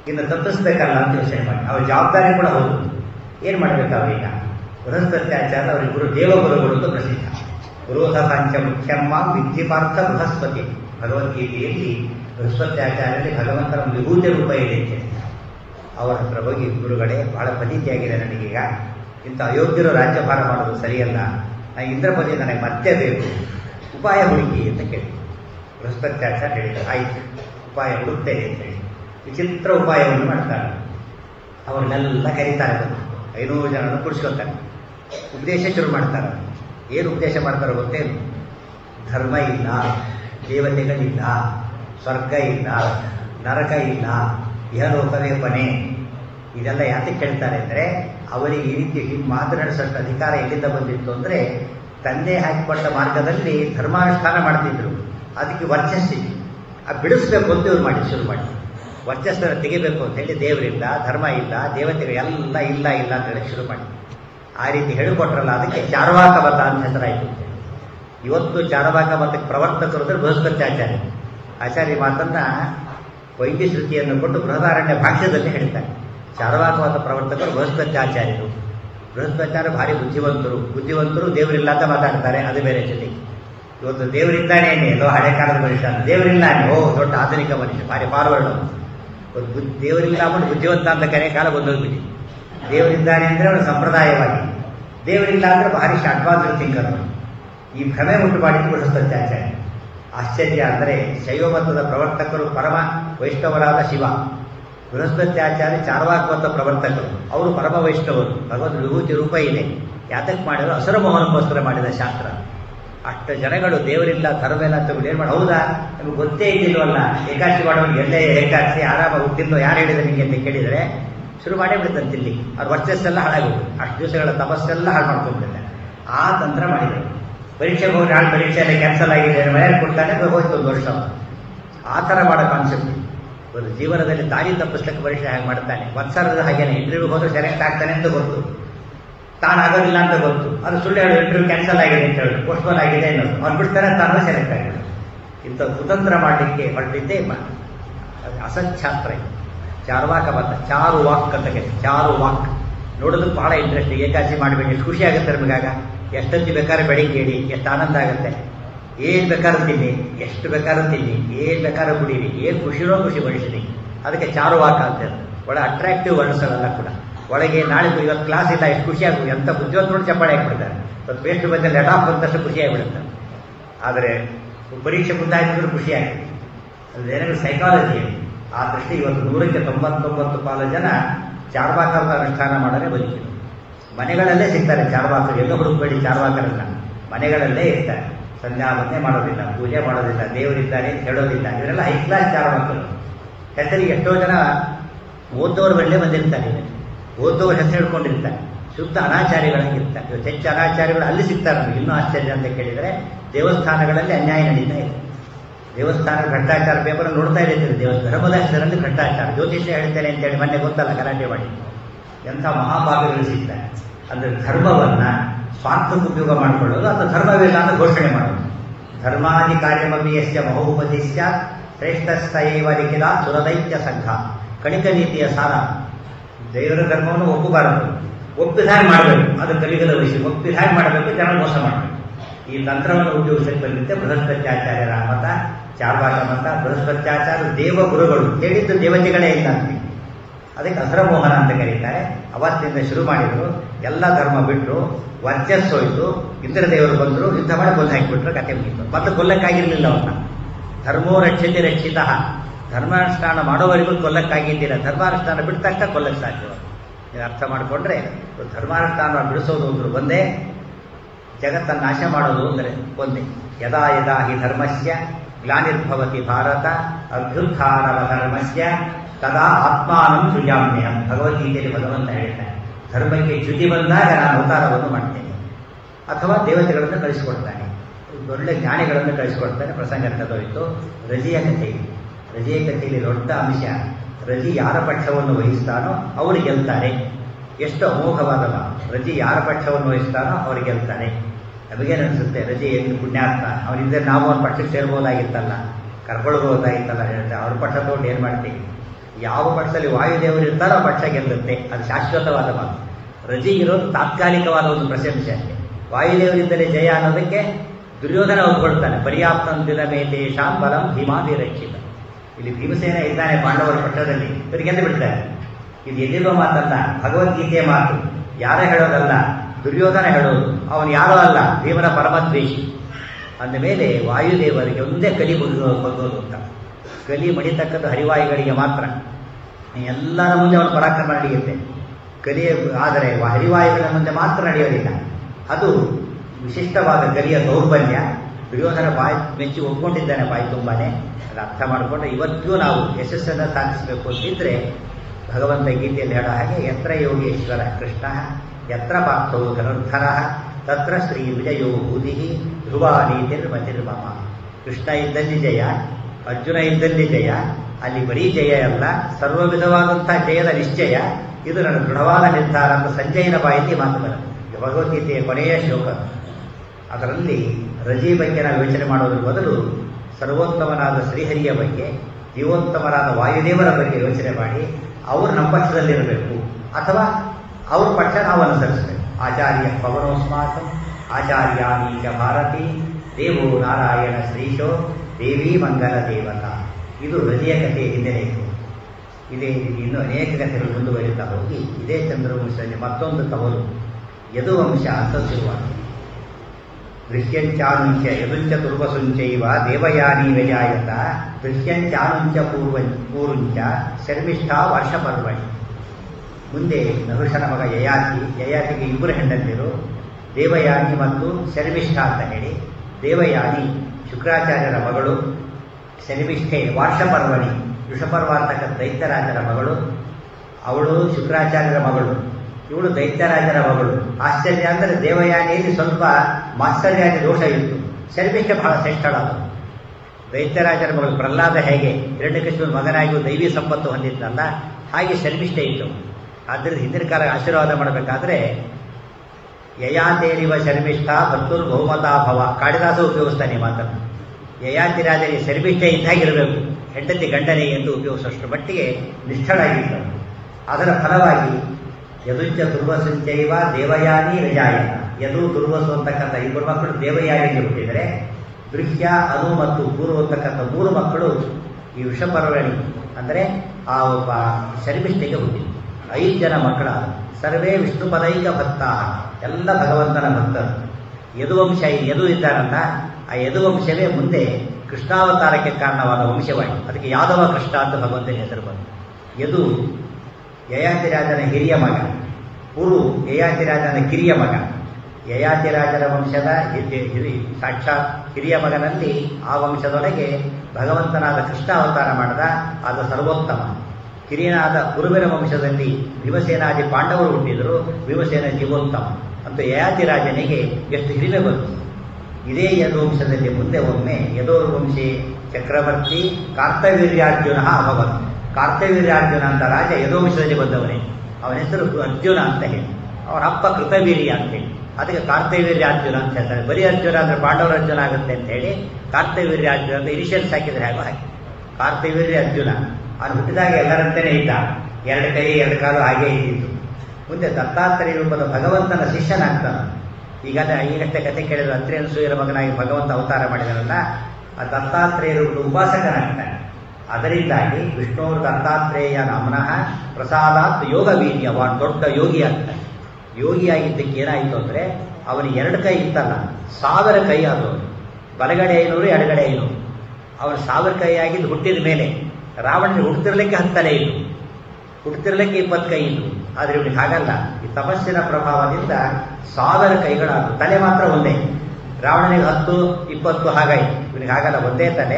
A: ಇನ್ನು ತಪ್ಪಿಸ್ಬೇಕಲ್ಲ ಅಂತ ಯೋಚನೆ ಮಾಡಿ ಅವ್ರ ಜವಾಬ್ದಾರಿ ಕೂಡ ಹೌದು ಏನು ಮಾಡಬೇಕು ಅವರೀಗ ಬೃಹಸ್ಪತ್ಯಾಚಾರ ಅವರಿಗೆ ಗುರು ದೇವಗುರುಗಳು ಅಂತ ಪ್ರಸಿದ್ಧ ಗುರುಹ ಪಂಚ ಮುಖ್ಯಮ್ಮ ವಿದ್ಯಪಾರ್ಥ ಬೃಹಸ್ಪತಿ ಭಗವದ್ಗೀತೆಯಲ್ಲಿ ಬೃಹಸ್ಪತ್ಯಾಚಾರ್ಯರಲ್ಲಿ ಭಗವಂತನ ಒಂದು ವಿಭೂತಿ ರೂಪ ಇದೆ ಅಂತ ಹೇಳ್ತಾರೆ. ಅವರ ಹತ್ರ ಹೋಗಿ ಗುರುಗಳೇ ಬಹಳ ಪದ್ಧತಿಯಾಗಿದೆ ನನಗೀಗ ಇಂಥ ಅಯೋಗ್ಯರು ರಾಜ್ಯಭಾರ ಮಾಡೋದು ಸರಿಯಲ್ಲ ನಾ ಇಂದ್ರಪದಿ ನನಗೆ ಮತ್ತೆ ಬೇಕು ಉಪಾಯ ಹುಡುಕಿ ಅಂತ ಕೇಳಿ ಬೃಹಸ್ಪತ್ಯಾಚಾರ ಹೇಳಿದ್ರು ಆಯ್ತು ಉಪಾಯ ಹುಡುಕ್ತೇನೆ ಅಂತ ಹೇಳಿ ವಿಚಿತ್ರ ಉಪಾಯವನ್ನು ಮಾಡ್ತಾರೆ ಅವ್ರನ್ನೆಲ್ಲ ಕರೀತಾರೆ ಬಂದು ಐನೂರು ಜನರನ್ನು ಕುಡಿಸ್ಕೊತಾರೆ ಉಪದೇಶ ಶುರು ಮಾಡ್ತಾರೆ ಏನು ಉಪದೇಶ ಮಾಡ್ತಾರೆ ಗೊತ್ತೇನು ಧರ್ಮ ಇಲ್ಲ ದೇವತೆಗಳಿಲ್ಲ ಸ್ವರ್ಗ ಇಲ್ಲ ನರಕ ಇಲ್ಲ ಇಹಲೋಕವೇ ಕೊನೆ ಇದೆಲ್ಲ ಯಾತಕ್ಕೆ ಹೇಳ್ತಾರೆ ಅಂದರೆ ಅವರಿಗೆ ಈ ರೀತಿ ಹೀಗೆ ಮಾತನಾಡಿಸೋಷ್ಟು ಅಧಿಕಾರ ಎಲ್ಲಿಂದ ಬಂದಿತ್ತು ಅಂದರೆ ತಂದೆ ಹಾಕಿಕೊಟ್ಟ ಮಾರ್ಗದಲ್ಲಿ ಧರ್ಮಾನುಷ್ಠಾನ ಮಾಡ್ತಿದ್ರು ಅದಕ್ಕೆ ವರ್ಚಸ್ಸಿದೆ ಆ ಬಿಡಿಸ್ಬೇಕು ಅಂತ ಇವ್ರು ಮಾಡಿ ಶುರು ಮಾಡಿ ವರ್ಚಸ್ಸನ್ನು ತೆಗಿಬೇಕು ಅಂತ ಹೇಳಿ ದೇವರಿಲ್ಲ ಧರ್ಮ ಇಲ್ಲ ದೇವತೆಗಳು ಎಲ್ಲ ಇಲ್ಲ ಇಲ್ಲ ಅಂತ ಹೇಳಿ ಶುರು ಮಾಡಿ ಆ ರೀತಿ ಹೇಳಿಕೊಟ್ರಲ್ಲ ಅದಕ್ಕೆ ಚಾರ್ವಾಕ ಮತ ಅಂತ ಹೆಸರಾಯಿತು ಇವತ್ತು ಚಾರ್ವಾಕ ಮತಕ್ಕೆ ಪ್ರವರ್ತಕರು ಅಂದರೆ ಬೃಹಸ್ಪತಿ ಆಚಾರ್ಯ ಆಚಾರ್ಯ ಮಾತನ್ನ ವೈದ್ಯ ಶ್ರುತಿಯನ್ನು ಕೊಟ್ಟು ಬೃಹದಾರಣ್ಯ ಭಾಷ್ಯದಲ್ಲಿ ಹೇಳ್ತಾರೆ ಚಾರ್ವಾಕ ಮತ ಪ್ರವರ್ತಕರು ಬೃಹಸ್ಪತಿ ಆಚಾರ್ಯರು ಬೃಹಸ್ಪತ್ಯಾಚಾರ್ಯ ಭಾರಿ ಬುದ್ಧಿವಂತರು ಬುದ್ಧಿವಂತರು ದೇವರಿಲ್ಲ ಅಂತ ಮಾತಾಡ್ತಾರೆ ಅದು ಬೇರೆ ಜೊತೆ ಇವತ್ತು ದೇವರಿದ್ದಾನೆ ಎಲ್ಲೋ ಹಳೆ ಕಾಲದ ಮನುಷ್ಯ ದೇವರಿಲ್ಲ ಓ ದೊಡ್ಡ ಆಧುನಿಕ ಮನುಷ್ಯ ಭಾರಿ ಫಾರ್ವರ್ಡ್ ಒಂದು ಬುದ್ಧಿ ದೇವರಿಲ್ಲ ಅಂದ್ಬಿಟ್ಟು ಬುದ್ಧಿವಂತ ಅಂತ ಕರೆ ಕಾಲ ಬಂದೋಗ್ಬಿಡಿ ದೇವರಿದ್ದಾನೆ ಅಂದರೆ ಅವನು ಸಂಪ್ರದಾಯವಾಗಿ ದೇವರಿಲ್ಲ ಅಂದ್ರೆ ಭಾರಿ ಅಡ್ವಾನ್ಸ್ ಥಿಂಕರ್ ಅವನು ಈ ಭ್ರಮೆ ಉಂಟು ಮಾಡಿದ್ದು ಬೃಹಸ್ಪತ್ಯಾಚಾರ್ಯ ಆಶ್ಚರ್ಯ ಅಂದರೆ ಶೈವಮತದ ಪ್ರವರ್ತಕರು ಪರಮ ವೈಷ್ಣವರಾದ ಶಿವ ಬೃಹಸ್ಪತ್ಯಾಚಾರ್ಯ ಚಾರ್ವಾಕಮತ ಪ್ರವರ್ತಕರು ಅವರು ಪರಮ ವೈಷ್ಣವರು ಭಗವದ್ ವಿಭೂತಿ ರೂಪ ಇದೆ ಯಾತಕ್ಕೆ ಮಾಡಿದ್ರು ಅಸುರ ಮೋಹನಕ್ಕೋಸ್ಕರ ಮಾಡಿದ ಶಾಸ್ತ್ರ ಅಷ್ಟು ಜನಗಳು ದೇವರಿಲ್ಲ ಧರ್ಮೆಲ್ಲ ತಗೊಂಡು ಏನು ಮಾಡಿ ಹೌದಾ ನಿಮ್ಗೆ ಗೊತ್ತೇ ಇದ್ದಿಲ್ವಲ್ಲ ಏಕಾಶಿ ಮಾಡೋನಿಗೆ ಎಲ್ಲೇ ಏಕಾಶಿ ಆರಾಮ ಹುಟ್ಟಿದ್ಲು ಯಾರು ಹೇಳಿದ್ರೆ ನಿಮಗೆ ಅಂತ ಕೇಳಿದರೆ ಶುರು ಮಾಡೇ ಬಿಡ್ತಂತೆ ಇಲ್ಲಿ ಅವ್ರ ವರ್ಚಸ್ಸೆಲ್ಲ ಹಾಳಾಗೋದು ಅಷ್ಟು ದಿವಸಗಳ ತಪಸ್ಸೆಲ್ಲ ಹಾಳು ಮಾಡ್ಕೊಂಡ್ಬಿಡ್ತಾರೆ ಆ ತಂತ್ರ ಮಾಡಿದರು ಪರೀಕ್ಷೆಗೆ ಹೋಗಿ ನಾಳೆ ಪರೀಕ್ಷೆಯಲ್ಲಿ ಕ್ಯಾನ್ಸಲ್ ಆಗಿದೆ ಮನೆಯಲ್ಲಿ ಕೊಡ್ತಾನೆ ಹೋಯ್ತು ಒಂದು ವರ್ಷ ಆ ಥರ ಮಾಡೋ ಕಾನ್ಸೆಪ್ಟ್ ಒಂದು ಜೀವನದಲ್ಲಿ ದಾರಿ ತಪ್ಪಿಸ್ಲಿಕ್ಕೆ ಪರೀಕ್ಷೆ ಹಾಗೆ ಮಾಡ್ತಾನೆ ವತ್ಸರದ ಹಾಗೇನೆ ಇಂಟರ್ವ್ಯೂಗೆ ಹೋದ್ರೆ ಸೆಲೆಕ್ಟ್ ಆಗ್ತಾನೆ ಅಂತ ಗೊತ್ತು ತಾನು ಆಗೋದಿಲ್ಲ ಅಂತ ಗೊತ್ತು ಅದು ಸುಳ್ಳು ಹೇಳಿ ಇಂಟರ್ವ್ಯೂ ಕ್ಯಾನ್ಸಲ್ ಆಗಿದೆ ಅಂತ ಹೇಳಿ ಪೋಸ್ಟ್ಪೋನ್ ಆಗಿದೆ ಅನ್ನೋದು ಅವ್ನು ಬಿಡ್ತಾನೆ ತಾನು ಸೆಲೆಕ್ಟ್ ಆಗಿದೆ ಇಂಥ ಕುತಂತ್ರ ಮಾಡಲಿಕ್ಕೆ ಹೊರಟಿದ್ದೇ ಮ- ಅದು ಅಸಚ್ಛಾಸ್ತ್ರ ಇದು ಚಾರ್ವಾಕ ಮತ ಚಾರು ವಾಕ್ ಅಂತ ಕರೀತಾರೆ ಚಾರು ವಾಕ್ ನೋಡೋದಕ್ಕೆ ಬಹಳ ಇಂಟ್ರೆಸ್ಟಿಂಗ್ ಏಕಾಸಿ ಮಾಡಬೇಡಿ ಎಷ್ಟು ಖುಷಿ ಆಗುತ್ತೆ ನಮಗಾಗ ಎಷ್ಟೊತ್ತಿ ಬೇಕಾದ್ರೆ ಬೆಳಿಗ್ಗೆ ಹೇಳಿ ಎಷ್ಟು ಆನಂದ ಆಗುತ್ತೆ ಏನು ಬೇಕಾದ್ರೂ ತಿನ್ನಿ ಎಷ್ಟು ಬೇಕಾದ್ರೂ ತಿನ್ನಿ ಏನು ಬೇಕಾದ್ರೂ ಕುಡೀರಿ ಏನು ಖುಷಿನೋ ಖುಷಿ ಮನುಷ್ಯನಿಗೆ ಅದಕ್ಕೆ ಚಾರು ವಾಕ ಅಂತ ಹೇಳಿ ಒಳ್ಳೆ ಅಟ್ರಾಕ್ಟಿವ್ ವರ್ಡ್ಸ್ಗಳೆಲ್ಲ ಕೂಡ ಒಳಗೆ ನಾಳೆ ಇವತ್ತು ಕ್ಲಾಸ್ ಇಲ್ಲ ಎಷ್ಟು ಖುಷಿ ಆಗುತ್ತೆ ಎಂಥ ಬುದ್ಧಿವಂತ ನೋಡಿ ಚಪ್ಪಾಳೆ ಹಾಕ್ಬಿಡ್ತಾರೆ ಇವತ್ತು ಬೇಸ್ಟ್ ಬಂದ ಲೆಟ್ ಆಫ್ ಬಂದಷ್ಟು ಖುಷಿ ಆಗಿಬಿಡುತ್ತೆ ಆದರೆ ಪರೀಕ್ಷೆ ಮುಂದಾಯ್ತಿದ್ರು ಖುಷಿ ಆಗುತ್ತೆ ಅದು ಏನಾದ್ರು ಸೈಕಾಲಜಿ ಆ ದೃಷ್ಟಿ ಇವತ್ತು ನೂರಕ್ಕೆ ತೊಂಬತ್ತೊಂಬತ್ತು ಪಾಲು ಜನ ಚಾರ್ವಾಕರದ ಅನುಷ್ಠಾನ ಮಾಡಲೇ ಬದುಕಿದ್ರು ಮನೆಗಳಲ್ಲೇ ಸಿಗ್ತಾರೆ ಚಾರ್ವಾಕರು ಎಲ್ಲ ಹುಡುಕಬೇಡಿ ಚಾರ್ವಾಕರನ್ನ ಮನೆಗಳಲ್ಲೇ ಇರ್ತಾರೆ ಸಂಧ್ಯಾವಂದನೆ ಮಾಡೋದಿಲ್ಲ ಪೂಜೆ ಮಾಡೋದಿಲ್ಲ ದೇವರಿದ್ದಾರೆ ಅಂತ ಹೇಳೋದಿಲ್ಲ ಇವರೆಲ್ಲ ಹೈ ಕ್ಲಾಸ್ ಚಾರ್ವಾಕರು ಹೆಸರಿಗೆ ಎಷ್ಟೋ ಜನ ಓದೋರು ಒಳ್ಳೆ ಬಂದಿರ್ತಾರೆ ಓದೋರು ಹೆಸರು ಹಿಡ್ಕೊಂಡಿರ್ತಾರೆ ಶುದ್ಧ ಅನಾಚಾರಿಗಳಾಗಿರ್ತಾರೆ ಇವತ್ತು ಹೆಚ್ಚು ಅನಾಚಾರಿಗಳು ಅಲ್ಲಿ ಸಿಗ್ತಾರೆ ನಮಗೆ ಇನ್ನೂ ಆಶ್ಚರ್ಯ ಅಂತ ಕೇಳಿದರೆ ದೇವಸ್ಥಾನಗಳಲ್ಲಿ ಅನ್ಯಾಯ ನಡೀತಾ ಇದೆ ದೇವಸ್ಥಾನ ಭ್ರಷ್ಟಾಚಾರ ಪೇಪರ್ ನೋಡ್ತಾ ಇರ್ತೀರಿ ದೇವಸ್ಥಾನ ಧರ್ಮದ ಹೆಸರಲ್ಲಿ ಭ್ರಷ್ಟಾಚಾರ ಜ್ಯೋತಿಷ್ಯ ಹೇಳ್ತೇನೆ ಅಂತೇಳಿ ಮೊನ್ನೆ ಗೊತ್ತಲ್ಲ ಗಲಾಟೆ ಮಾಡಿ ಎಂಥ ಮಹಾಭಾಗಗಳು ಸಿಗ್ತಾರೆ ಅಂದರೆ ಧರ್ಮವನ್ನ ಸ್ವಾರ್ಥಕ್ಕೆ ಉಪಯೋಗ ಮಾಡಿಕೊಳ್ಳೋದು ಅಥವಾ ಧರ್ಮವಿಲ್ಲ ಅಂತ ಘೋಷಣೆ ಮಾಡೋದು ಧರ್ಮಾದಿ ಕಾರ್ಯಮಪಿ ಯಸ್ಯ ಮಹೋಪದೇಶ್ಯ ಶ್ರೇಷ್ಠಸ್ಥೈವ ಲಿಖಿತ ಸುರದೈತ್ಯ ಸಂಘ ಕಣಿಕ ನೀತಿಯ ಸಾರ ದೇವರ ಧರ್ಮವನ್ನು ಒಪ್ಪಬಾರದು ಒಪ್ಪಿದಾಗ ಮಾಡಬೇಕು ಅದು ಕಲಿಗದ ವಿಷಯ ಒಪ್ಪಿದಾಗ ಮಾಡಬೇಕು ಜನ ಮೋಸ ಮಾಡಬೇಕು ಈ ತಂತ್ರವನ್ನು ಉಪಯೋಗಿಸಕ್ಕೆ ಬಂದಿದ್ದೆ ಬೃಹಸ್ಪತ್ಯಾಚಾರ್ಯರ ಮತ ಚಾರ್ವಾಕ ಮತ ಬೃಹಸ್ಪತ್ಯಾಚಾರ್ಯ ದೇವ ಗುರುಗಳು ಹೇಳಿದ್ದು ದೇವತೆಗಳೇ ಇಲ್ಲ ಅಂತ ಅದಕ್ಕೆ ಅಸರಮೋಹನ ಅಂತ ಕರೀತಾರೆ ಅವತ್ತಿಂದ ಶುರು ಮಾಡಿದ್ರು ಎಲ್ಲ ಧರ್ಮ ಬಿಟ್ಟರು ವರ್ಚಸ್ಸು ಹೋಯ್ತು ಇಂದ್ರ ದೇವರು ಬಂದರು ಯುದ್ಧ ಮಾಡಿ ಕೊಂದು ಹಾಕಿಬಿಟ್ರು ಕತೆ ಮುಗಿತು ಮತ್ತೆ ಕೊಲ್ಲಕ್ಕಾಗಿರ್ಲಿಲ್ಲ ಅವನ್ನ ಧರ್ಮೋ ರಕ್ಷತೆ ರಕ್ಷಿತ ಧರ್ಮಾನುಷ್ಠಾನ ಮಾಡೋವರೆಗೂ ಕೊಲ್ಲಕ್ಕಾಗಿದ್ದಿಲ್ಲ ಧರ್ಮಾನುಷ್ಠಾನ ಬಿಟ್ಟ ತಕ್ಷಣ ಕೊಲ್ಲಕ್ಕೆ ಸಾಧ್ಯ ಇದು ಅರ್ಥ ಮಾಡಿಕೊಂಡ್ರೆ ಧರ್ಮಾನುಷ್ಠಾನ ಬಿಡಿಸೋದು ಅಂದ್ರು ಒಂದೇ ಜಗತ್ತನ್ನು ನಾಶ ಮಾಡೋದು ಅಂದರೆ ಒಂದೇ ಯದಾ ಯದಾ ಹಿ ಧರ್ಮಸ್ಯ ಗ್ಲಾನಿರ್ಭವತಿ ಭಾರತ ಅಭ್ಯುತ್ಥಾನವ ಧರ್ಮಸ್ಯ ತದಾ ಆತ್ಮಾನಂ ಸೃಜಾಮ್ಯ ಭಗವದ್ಗೀತೆಯಲ್ಲಿ ಭಗವಂತ ಹೇಳ್ತಾನೆ ಧರ್ಮಕ್ಕೆ ಚ್ಯುತಿ ಬಂದಾಗ ನಾನು ಅವತಾರವನ್ನು ಮಾಡ್ತೇನೆ ಅಥವಾ ದೇವತೆಗಳನ್ನು ಕಳಿಸಿಕೊಡ್ತಾನೆ ಒಳ್ಳೆ ಜ್ಞಾನಿಗಳನ್ನು ಕಳಿಸಿಕೊಡ್ತಾನೆ ಪ್ರಸಂಗ ನಡೆದೋಯ್ತು ರಜಿಯ ಕಥೆ ರಜಿಯ ಕಥೆಯಲ್ಲಿ ದೊಡ್ಡ ಅಂಶ ರಜಿ ಯಾರ ಪಕ್ಷವನ್ನು ವಹಿಸ್ತಾನೋ ಅವರು ಗೆಲ್ತಾರೆ ಎಷ್ಟು ಅಮೋಘವಾದ ಮಾತು ರಜಿ ಯಾರ ಪಕ್ಷವನ್ನು ವಹಿಸ್ತಾನೋ ಅವ್ರು ಗೆಲ್ತಾರೆ ನಮಗೇನು ಅನಿಸುತ್ತೆ ರಜೆ ಏನು ಪುಣ್ಯಾತ್ಮ ಅವನಿಂದ ನಾವು ಒಂದು ಪಕ್ಷಕ್ಕೆ ಸೇರ್ಬೋದಾಗಿತ್ತಲ್ಲ ಕರ್ಕೊಳ್ಬೋದಾಗಿತ್ತಲ್ಲ ಹೇಳ್ತಾರೆ ಅವ್ರ ಪಕ್ಷ ತಗೊಂಡು ಏನು ಮಾಡ್ತೀವಿ ಯಾವ ಪಕ್ಷದಲ್ಲಿ ವಾಯುದೇವರು ಇರ್ತಾರೋ ಆ ಪಕ್ಷ ಗೆಲ್ಲುತ್ತೆ ಅದು ಶಾಶ್ವತವಾದ ಮಾತು ರಜಿ ಇರೋದು ತಾತ್ಕಾಲಿಕವಾದ ಒಂದು ಪ್ರಶಂಸೆ ಅಷ್ಟೇ ವಾಯುದೇವರಿಂದಲೇ ಜಯ ಅನ್ನೋದಕ್ಕೆ ದುರ್ಯೋಧನ ಒಪ್ಕೊಳ್ತಾನೆ ಪರ್ಯಾಪ್ತಂ ದಿನ ಮೇತೇಶಾಂ ಬಲಂ ಭೀಮಾದಿ ರಕ್ಷಿತ ಇಲ್ಲಿ ಭೀಮಸೇನ ಇದ್ದಾನೆ ಪಾಂಡವರ ಪಟ್ಟದಲ್ಲಿ ಇವರಿಗೆ ಗೆದ್ದು ಬಿಡ್ತಾರೆ ಇದು ಎಲ್ಲಿರುವ ಮಾತಲ್ಲ ಭಗವದ್ಗೀತೆಯ ಮಾತು ಯಾರ ಹೇಳೋದಲ್ಲ ದುರ್ಯೋಧನ ಹೇಳೋದು ಅವನು ಯಾರೋ ಅಲ್ಲ ಭೀಮನ ಪರಮದ್ವೇಷಿ ಅಂದ ಮೇಲೆ ವಾಯುದೇವರಿಗೆ ಒಂದೇ ಕಲಿ ಬಗ್ಗೋ ಬಗ್ಗೋದು ಅಂತ ಕಲಿ ಮಡಿತಕ್ಕದ್ದು ಹರಿವಾಯುಗಳಿಗೆ ಮಾತ್ರ ಎಲ್ಲರ ಮುಂದೆ ಅವನು ಪರಾಕ್ರಮ ನಡೆಯುತ್ತೆ ಕಲಿಯ ಆದರೆ ಹರಿವಾಯುಗಳ ಮುಂದೆ ಮಾತ್ರ ನಡೆಯೋದಿಲ್ಲ ಅದು ವಿಶಿಷ್ಟವಾದ ಕಲಿಯ ದೌರ್ಬಲ್ಯ ದುರ್ಯೋಧನ ಬಾಯಿ ಮೆಚ್ಚಿ ಒಪ್ಕೊಂಡಿದ್ದಾನೆ ಬಾಯಿ ತುಂಬಾನೇ ಅದು ಅರ್ಥ ಮಾಡಿಕೊಂಡು ಇವತ್ತಿಗೂ ನಾವು ಯಶಸ್ಸನ್ನು ಸಾಧಿಸಬೇಕು ಅಂತಿದ್ರೆ ಭಗವಂತ ಗೀತೆಯಲ್ಲಿ ಹೇಳೋ ಹಾಗೆ ಯತ್ರ ಯೋಗೇಶ್ವರ ಕೃಷ್ಣ ಯತ್ರ ಪಾರ್ಥವು ಧನುರ್ಧರ ತತ್ರ ಶ್ರೀ ವಿಜಯೋ ಬೂದಿ ಧ್ರುವ ನೀತಿರ್ಮತಿರ್ಮಮ ಕೃಷ್ಣ ಇದ್ದಲ್ಲಿ ಜಯ ಅರ್ಜುನ ಇದ್ದಲ್ಲಿ ಜಯ ಅಲ್ಲಿ ಬರೀ ಜಯ ಅಲ್ಲ ಸರ್ವ ವಿಧವಾದಂತಹ ಜಯದ ನಿಶ್ಚಯ ಇದು ನನ್ನ ದೃಢವಾದ ನಿರ್ಧಾರ ಅಂತ ಸಂಜಯನ ಬಾಯಲ್ಲಿ ಮಾತು ಬರುತ್ತೆ ಇದು ಭಗವದ್ಗೀತೆಯ ಕೊನೆಯ ಶ್ಲೋಕ ಅದರಲ್ಲಿ ರಜಿ ಬಗ್ಗೆ ನಾವು ಯೋಚನೆ ಮಾಡೋದ್ರ ಬದಲು ಸರ್ವೋತ್ತಮನಾದ ಶ್ರೀಹರಿಯ ಬಗ್ಗೆ ಜೀವೋತ್ತಮರಾದ ವಾಯುದೇವರ ಬಗ್ಗೆ ಯೋಚನೆ ಮಾಡಿ ಅವರು ನಮ್ಮ ಪಕ್ಷದಲ್ಲಿರಬೇಕು ಅಥವಾ ಅವ್ರ ಪಕ್ಷ ನಾವು ಅನುಸರಿಸಬೇಕು ಆಚಾರ್ಯ ಪವನೋಸ್ಮಾಕಂ ಆಚಾರ್ಯಾನೀಚ ಭಾರತಿ ದೇವೋ ನಾರಾಯಣ ಶ್ರೀಶೋ ದೇವಿ ಮಂಗಲ ದೇವತಾ ಇದು ರಜಿಯ ಕಥೆಯ ಹಿನ್ನೆಲೆ ಇದು ಇದೇ ರೀತಿ ಇನ್ನೂ ಅನೇಕ ಕಥೆಗಳು ಮುಂದುವರಿತಾ ಹೋಗಿ ಇದೇ ಚಂದ್ರವಂಶದಲ್ಲಿ ಮತ್ತೊಂದು ತವರು ಯದುವಂಶ ಅಂತ ಶುರುವಾಗಿದೆ ದೃಶ್ಯಂಚಾನುಂಚ ಯದುಂಚ ತುರ್ವಸುಂಚೈವ ದೇವಯಾನಿ ವ್ಯಜಾಯತ ದೃಶ್ಯಂಚಾನುಂಚ ಪೂರ್ವ ಪೂರುಂಚ ಶರ್ಮಿಷ್ಠಾ ವರ್ಷಪರ್ವಣಿ ಮುಂದೆ ನಹುಷನ ಮಗ ಯಯಾತಿ ಯಯಾತಿಗೆ ಇಬ್ಬರು ಹೆಂಡತಿರು ದೇವಯಾನಿ ಮತ್ತು ಶರ್ಮಿಷ್ಠ ಅಂತ ಹೇಳಿ ದೇವಯಾನಿ ಶುಕ್ರಾಚಾರ್ಯರ ಮಗಳು ಶರ್ಮಿಷ್ಠೆ ವಾರ್ಷಪರ್ವಣಿ ವೃಷಪರ್ವ ಅಂತಕ್ಕಂಥ ದೈತ್ಯರಾಜರ ಮಗಳು ಅವಳು ಶುಕ್ರಾಚಾರ್ಯರ ಮಗಳು ಇವಳು ದೈತ್ಯರಾಜರ ಮಗಳು ಆಶ್ಚರ್ಯ ಅಂದರೆ ದೇವಯಾನಿಯಲ್ಲಿ ಸ್ವಲ್ಪ ಮಾತ್ಸರ್ಯಾದಿ ದೋಷ ಇತ್ತು ಶರ್ಮಿಷ್ಠ ಬಹಳ ಶ್ರೇಷ್ಠಳಾದಳು ದೈತ್ಯರಾಜರ ಮಗಳು ಪ್ರಹ್ಲಾದ ಹೇಗೆ ಹಿರಣ್ಯಕೃಷ್ಣನ ಮಗನಾಗಿಯೂ ದೈವಿ ಸಂಪತ್ತು ಹೊಂದಿದ್ದಲ್ಲ ಹಾಗೆ ಶರ್ಮಿಷ್ಠೆ ಇತ್ತು ಆದ್ದರಿಂದ ಹಿಂದಿನ ಕಾಲ ಆಶೀರ್ವಾದ ಮಾಡಬೇಕಾದ್ರೆ ಯಯಾತೇರಿವ ಶರ್ಮಿಷ್ಠ ಭರ್ತುರ್ ಬಹುಮತಾಭವ ಕಾಳಿದಾಸ ಉಪಯೋಗಿಸ್ತಾನೆ ಈ ಮಾತನ್ನು ಯಯಾತಿರಾಜರಿಗೆ ಶರ್ಮಿಷ್ಠೆ ಇದ್ದಾಗಿರಬೇಕು ಹೆಂಡತಿ ಗಂಡನೆ ಎಂದು ಉಪಯೋಗಿಸುವಷ್ಟು ಮಟ್ಟಿಗೆ ನಿಷ್ಠಳಾಗಿದ್ದಳು ಅದರ ಫಲವಾಗಿ ಯದುಂಚ ದುರ್ವಸುಂಚೈವ ದೇವಯಾನಿ ರಜಾಯನ ಯದು ದುರ್ವಸು ಅಂತಕ್ಕಂಥ ಇಬ್ಬರು ಮಕ್ಕಳು ದೇವಯಾನಿಗೆ ಹುಟ್ಟಿದರೆ ದೃಶ್ಯ ಅನು ಮತ್ತು ಪೂರ್ವ ಅಂತಕ್ಕಂಥ ಮೂರು ಮಕ್ಕಳು ಈ ವಿಷಪರ್ವಣಿ ಅಂದರೆ ಆ ಒಬ್ಬ ಶರ್ಮಿಷ್ಠೆಗೆ ಹುಟ್ಟಿದ್ರು ಐದು ಜನ ಮಕ್ಕಳ ಸರ್ವೇ ವಿಷ್ಣು ಪದೈಕ ಭಕ್ತ ಎಲ್ಲ ಭಗವಂತನ ಭಕ್ತರು ಯದುವಂಶ ಯದು ಇದ್ದಾರಲ್ಲ ಆ ಯದುವಂಶವೇ ಮುಂದೆ ಕೃಷ್ಣಾವತಾರಕ್ಕೆ ಕಾರಣವಾದ ವಂಶವಾಯಿತು ಅದಕ್ಕೆ ಯಾದವ ಕೃಷ್ಣ ಅಂತ ಭಗವಂತನ ಹೆಸರು ಬಂತು ಯದು ಯಯಾತಿರಾಜನ ಹಿರಿಯ ಮಗ ಪುರು ಯಯಾತಿರಾಜನ ಕಿರಿಯ ಮಗ ಯಯಾತಿರಾಜರ ವಂಶದ ಹಿರಿ- ಹಿರಿ ಸಾಕ್ಷಾತ್ ಹಿರಿಯ ಮಗನಲ್ಲಿ ಆ ವಂಶದೊಳಗೆ ಭಗವಂತನಾದ ಕೃಷ್ಣ ಅವತಾರ ಮಾಡಿದ ಆದ ಸರ್ವೋತ್ತಮ ಕಿರಿಯನಾದ ಕುರುಬರ ವಂಶದಲ್ಲಿ ಭೀಮಸೇನಾದಿ ಪಾಂಡವರು ಹುಟ್ಟಿದರು ಭೀಮಸೇನ ಜೀವೋತ್ತಮ ಅಂತ ಯಯಾತಿರಾಜನಿಗೆ ಎಷ್ಟು ಹಿರಿಮೆ ಬಂತು ಇದೇ ಯದುವಂಶದಲ್ಲಿ ಮುಂದೆ ಒಮ್ಮೆ ಯದೋರ್ ವಂಶಿ ಚಕ್ರವರ್ತಿ ಕಾರ್ತವೀರ್ಯಾರ್ಜುನ ಅಭವತ್ ಕಾರ್ತವೀರ್ಯಾರ್ಜುನ ಅಂತ ರಾಜ ಯದುವಂಶದಲ್ಲಿ ಬಂದವನೇ ಅವನ ಹೆಸರು ಅರ್ಜುನ ಅಂತ ಹೇಳಿ ಅವನ ಅಪ್ಪ ಕೃತವೀರ್ಯ ಅಂತ ಹೇಳಿ ಅದಕ್ಕೆ ಕಾರ್ತವೀರ್ಯಾರ್ಜುನ ಅಂತ ಹೇಳ್ತಾರೆ ಬರೀ ಅರ್ಜುನ ಅಂದ್ರೆ ಪಾಂಡವರ ಅರ್ಜುನ ಆಗುತ್ತೆ ಅಂತ ಹೇಳಿ ಕಾರ್ತವೀರ್ಯಾರ್ಜುನ ಅಂತ ಇನಿಷಿಯಲ್ಸ್ ಹಾಕಿದ್ರೆ ಹೇಗೋ ಹಾಗೆ ಕಾರ್ತವೀರ್ಯ ಅರ್ಜುನ ಅವನು ಹುಟ್ಟಿದಾಗ ಎಲ್ಲರಂತೆಯೇ ಇದ್ದ ಎರಡು ಕೈ ಎರಡು ಕಾಲು ಹಾಗೆ ಇದ್ದಿತ್ತು ಮುಂದೆ ದತ್ತಾತ್ರೇಯ ರೂಪದ ಭಗವಂತನ ಶಿಷ್ಯನಾಗ್ತಾನೆ ಈಗ ಈಗಷ್ಟೇ ಕತೆ ಕೇಳಿದ ಅತ್ರೇನ ಸೂರ್ಯರ ಮಗನಾಗಿ ಭಗವಂತ ಅವತಾರ ಮಾಡಿದಾರಲ್ಲ ಆ ದತ್ತಾತ್ರೇಯ ರೂಪದ ಉಪಾಸಕನಾಗ್ತಾನೆ ಅದರಿಂದಾಗಿ ವಿಷ್ಣುವರು ದತ್ತಾತ್ರೇಯ ನಮನಃ ಪ್ರಸಾದಾತ್ ಯೋಗ ವೀರ್ಯವ ದೊಡ್ಡ ಯೋಗಿ ಆಗ್ತಾನೆ ಯೋಗಿಯಾಗಿದ್ದಕ್ಕೆ ಏನಾಯಿತು ಅಂದರೆ ಅವನಿಗೆ ಎರಡು ಕೈ ಇತ್ತಲ್ಲ ಸಾವಿರ ಕೈ ಆದವನು ಬಲಗಡೆ ಐನೂರು ಎಡಗಡೆ ಐನೂರು ಅವನು ಸಾವಿರ ಕೈ ಆಗಿದ್ದು ಹುಟ್ಟಿದ ಮೇಲೆ ರಾವಣನಿಗೆ ಹುಡ್ತಿರ್ಲಿಕ್ಕೆ ಹತ್ತು ತಲೆ ಇತ್ತು ಹುಡ್ತಿರ್ಲಿಕ್ಕೆ ಇಪ್ಪತ್ತು ಕೈ ಇತ್ತು ಆದರೆ ಇವನಿಗೆ ಹಾಗಲ್ಲ ಈ ತಪಸ್ಸಿನ ಪ್ರಭಾವದಿಂದ ಸಾವಿರ ಕೈಗಳಾದವು ತಲೆ ಮಾತ್ರ ಒಂದೇ ರಾವಣನಿಗೆ ಹತ್ತು ಇಪ್ಪತ್ತು ಹಾಗಾಯಿತು ಇವನಿಗೆ ಹಾಗಲ್ಲ ಒಂದೇ ತಲೆ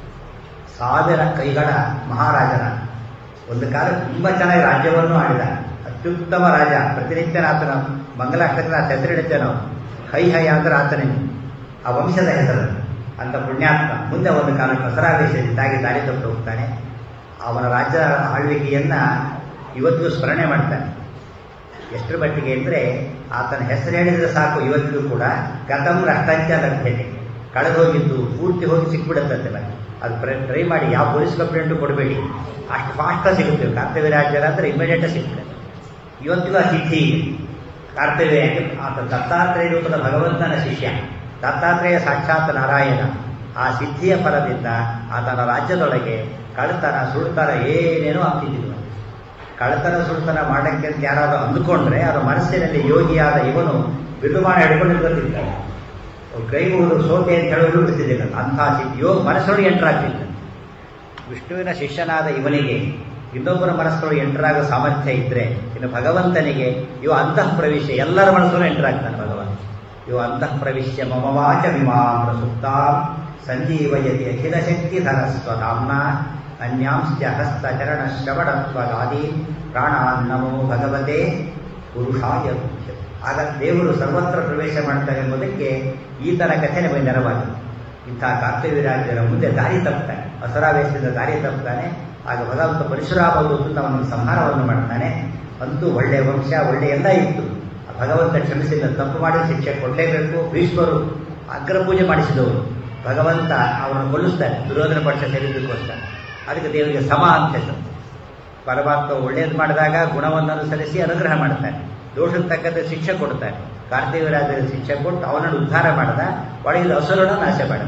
A: ಸಾವಿರ ಕೈಗಳ ಮಹಾರಾಜನ ಒಂದು ಕಾಲ ತುಂಬ ಚೆನ್ನಾಗಿ ರಾಜ್ಯವನ್ನು ಆಡಿದ ಅತ್ಯುತ್ತಮ ರಾಜ ಪ್ರತಿನಿತ್ಯನ ಆತನ ಮಂಗಲಾಷ್ಟಕನ ಹೆಸರಿಡುತ್ತೆ ನಾವು ಹೈ ಹೈ ಅಂದ್ರೆ ಆತನೇ ಆ ವಂಶದ ಹೆಸರು ಅಂತ ಪುಣ್ಯಾತ್ಮ ಮುಂದೆ ಒಂದು ಕಾಲ ದಸರಾವೇಶದಿಂದಾಗಿ ದಾರಿ ತಪ್ಪು ಹೋಗ್ತಾನೆ ಅವನ ರಾಜ್ಯ ಆಳ್ವಿಕೆಯನ್ನ ಇವತ್ತಿಗೂ ಸ್ಮರಣೆ ಮಾಡ್ತಾನೆ ಎಷ್ಟರ ಮಟ್ಟಿಗೆ ಅಂದರೆ ಆತನ ಹೆಸರು ಹೇಳಿದ್ರೆ ಸಾಕು ಇವತ್ತಿಗೂ ಕೂಡ ಗತಂ ರಕ್ತಾಂಚ ಲಭ್ಯತೆ ಕಳೆದೋಗಿದ್ದು ಪೂರ್ತಿ ಹೋಗಿ ಸಿಕ್ಬಿಡುತ್ತಂತೆ ಅದು ಟ್ರೈ ಮಾಡಿ ಯಾವ ಪೊಲೀಸ್ ಕಂಪ್ಲೇಂಟು ಕೊಡಬೇಡಿ ಅಷ್ಟು ಫಾಸ್ಟಾಗಿ ಸಿಗುತ್ತೆ ಕರ್ತವ್ಯ ರಾಜ್ಯರ ಅಂದರೆ ಇಮಿಡಿಯೇಟಾಗಿ ಸಿಗ್ತದೆ ಇವತ್ತಿಗೂ ಆ ಸಿದ್ಧಿ ಇದೆ ಕರ್ತವ್ಯ ಆತ ದತ್ತಾತ್ರೇಯ ರೂಪದ ಭಗವಂತನ ಶಿಷ್ಯ ದತ್ತಾತ್ರೇಯ ಸಾಕ್ಷಾತ್ ನಾರಾಯಣ ಆ ಸಿದ್ಧಿಯ ಫಲದಿಂದ ಆತನ ರಾಜ್ಯದೊಳಗೆ ಕಳ್ಳತನ ಸುಳ್ತನ ಏನೇನೋ ಆಗ್ತಿದ್ದಿಲ್ಲ ಕಳ್ಳತನ ಸುಳ್ತನ ಮಾಡಕ್ಕೆ ಅಂತ ಯಾರಾದರೂ ಅಂದುಕೊಂಡ್ರೆ ಅವರ ಮನಸ್ಸಿನಲ್ಲಿ ಯೋಗಿಯಾದ ಇವನು ಬಿಡುಮಾನ ಹಿಡ್ಕೊಂಡು ನಿಂತಿರ್ತಾನೆ ಕೈ ಮುಗಿದು ಸೋತೆ ಅಂತ ಹೇಳೋದು ಬಿಡ್ತಿದ್ದಿಲ್ಲ ಅಂಥ ಸಿದ್ಧಿ ಯೋಗ ಮನಸ್ಸೊಳಗೆ ಎಂಟ್ರಾಗ್ತಿಲ್ಲ ವಿಷ್ಣುವಿನ ಶಿಷ್ಯನಾದ ಇವನಿಗೆ ಇನ್ನೊಬ್ಬರ ಮನಸ್ಸೊಳಗೆ ಎಂಟರಾಗೋ ಸಾಮರ್ಥ್ಯ ಇದ್ರೆ ಇನ್ನು ಭಗವಂತನಿಗೆ ಇವ ಅಂತಃ ಪ್ರವೇಶ ಎಲ್ಲರ ಮನಸ್ಸಲ್ಲೂ ಎಂಟರಾಗ್ತಾನೆ ಭಗವಂತ ಇವ ಅಂತಃ ಪ್ರವಿಶ್ಯ ಮಮವಾಚ ವಿಮಾನ ಸುಪ್ತ ಸಂಜೀವಯತಿ ಅಖಿಲ ಶಕ್ತಿ ಧರಸ್ವಧಾಮ್ನ ಅನ್ಯಾಂಶ್ಚ ಹಸ್ತ ಚರಣ ಶ್ರವಣತ್ವಗಾದಿ ಪ್ರಾಣಾನ್ನಮೋ ಭಗವತೆ ಪುರುಷಾಯ ಮುಖ್ಯ ಆಗ ದೇವರು ಸರ್ವತ್ರ ಪ್ರವೇಶ ಮಾಡ್ತಾರೆ ಎಂಬುದಕ್ಕೆ ಈ ಥರ ಕಥೆ ನಮಗೆ ನೆರವಾಗಿದೆ ಇಂಥ ಕರ್ತವ್ಯರಾಜ್ಯರ ಮುಂದೆ ದಾರಿ ತಪ್ಪುತ್ತಾನೆ ಅಸರಾವೇಶದಿಂದ ದಾರಿ ತಪ್ಪುತ್ತಾನೆ ಆಗ ಭಗವಂತ ಪರಶುರಾಮ ಅಂತ ಅವನಿಗೆ ಸಂಹಾರವನ್ನು ಮಾಡ್ತಾನೆ ಅಂತೂ ಒಳ್ಳೆಯ ವಂಶ ಒಳ್ಳೆಯ ಎಲ್ಲ ಇತ್ತು ಆ ಭಗವಂತ ಕ್ಷಮಿಸಿದ ತಪ್ಪು ಮಾಡಿ ಶಿಕ್ಷೆ ಕೊಡಲೇಬೇಕು ಭೀಷ್ಮರು ಅಗ್ರಪೂಜೆ ಮಾಡಿಸಿದವರು ಭಗವಂತ ಅವರನ್ನು ಕೊಲ್ಲಿಸ್ತಾನೆ ದುರ್ಯೋಧನ ಪಕ್ಷ ಸೇರಿದ್ದಕ್ಕೋಸ್ಕರ ಅದಕ್ಕೆ ದೇವರಿಗೆ ಸಮ ಅಂತ ಹೆಸರು ಪರಮಾತ್ಮ ಒಳ್ಳೇದು ಮಾಡಿದಾಗ ಗುಣವನ್ನು ಅನುಸರಿಸಿ ಅನುಗ್ರಹ ಮಾಡ್ತಾನೆ ದೋಷಕ್ಕೆ ತಕ್ಕಂತೆ ಶಿಕ್ಷೆ ಕೊಡ್ತಾನೆ ಕಾರ್ತಿವರಾಜರ ಶಿಕ್ಷೆ ಕೊಟ್ಟು ಅವನನ್ನು ಉದ್ಧಾರ ಮಾಡಿದ ಒಳಗಿದ ಹಸುರನ್ನು ನಾಶ ಮಾಡಿದ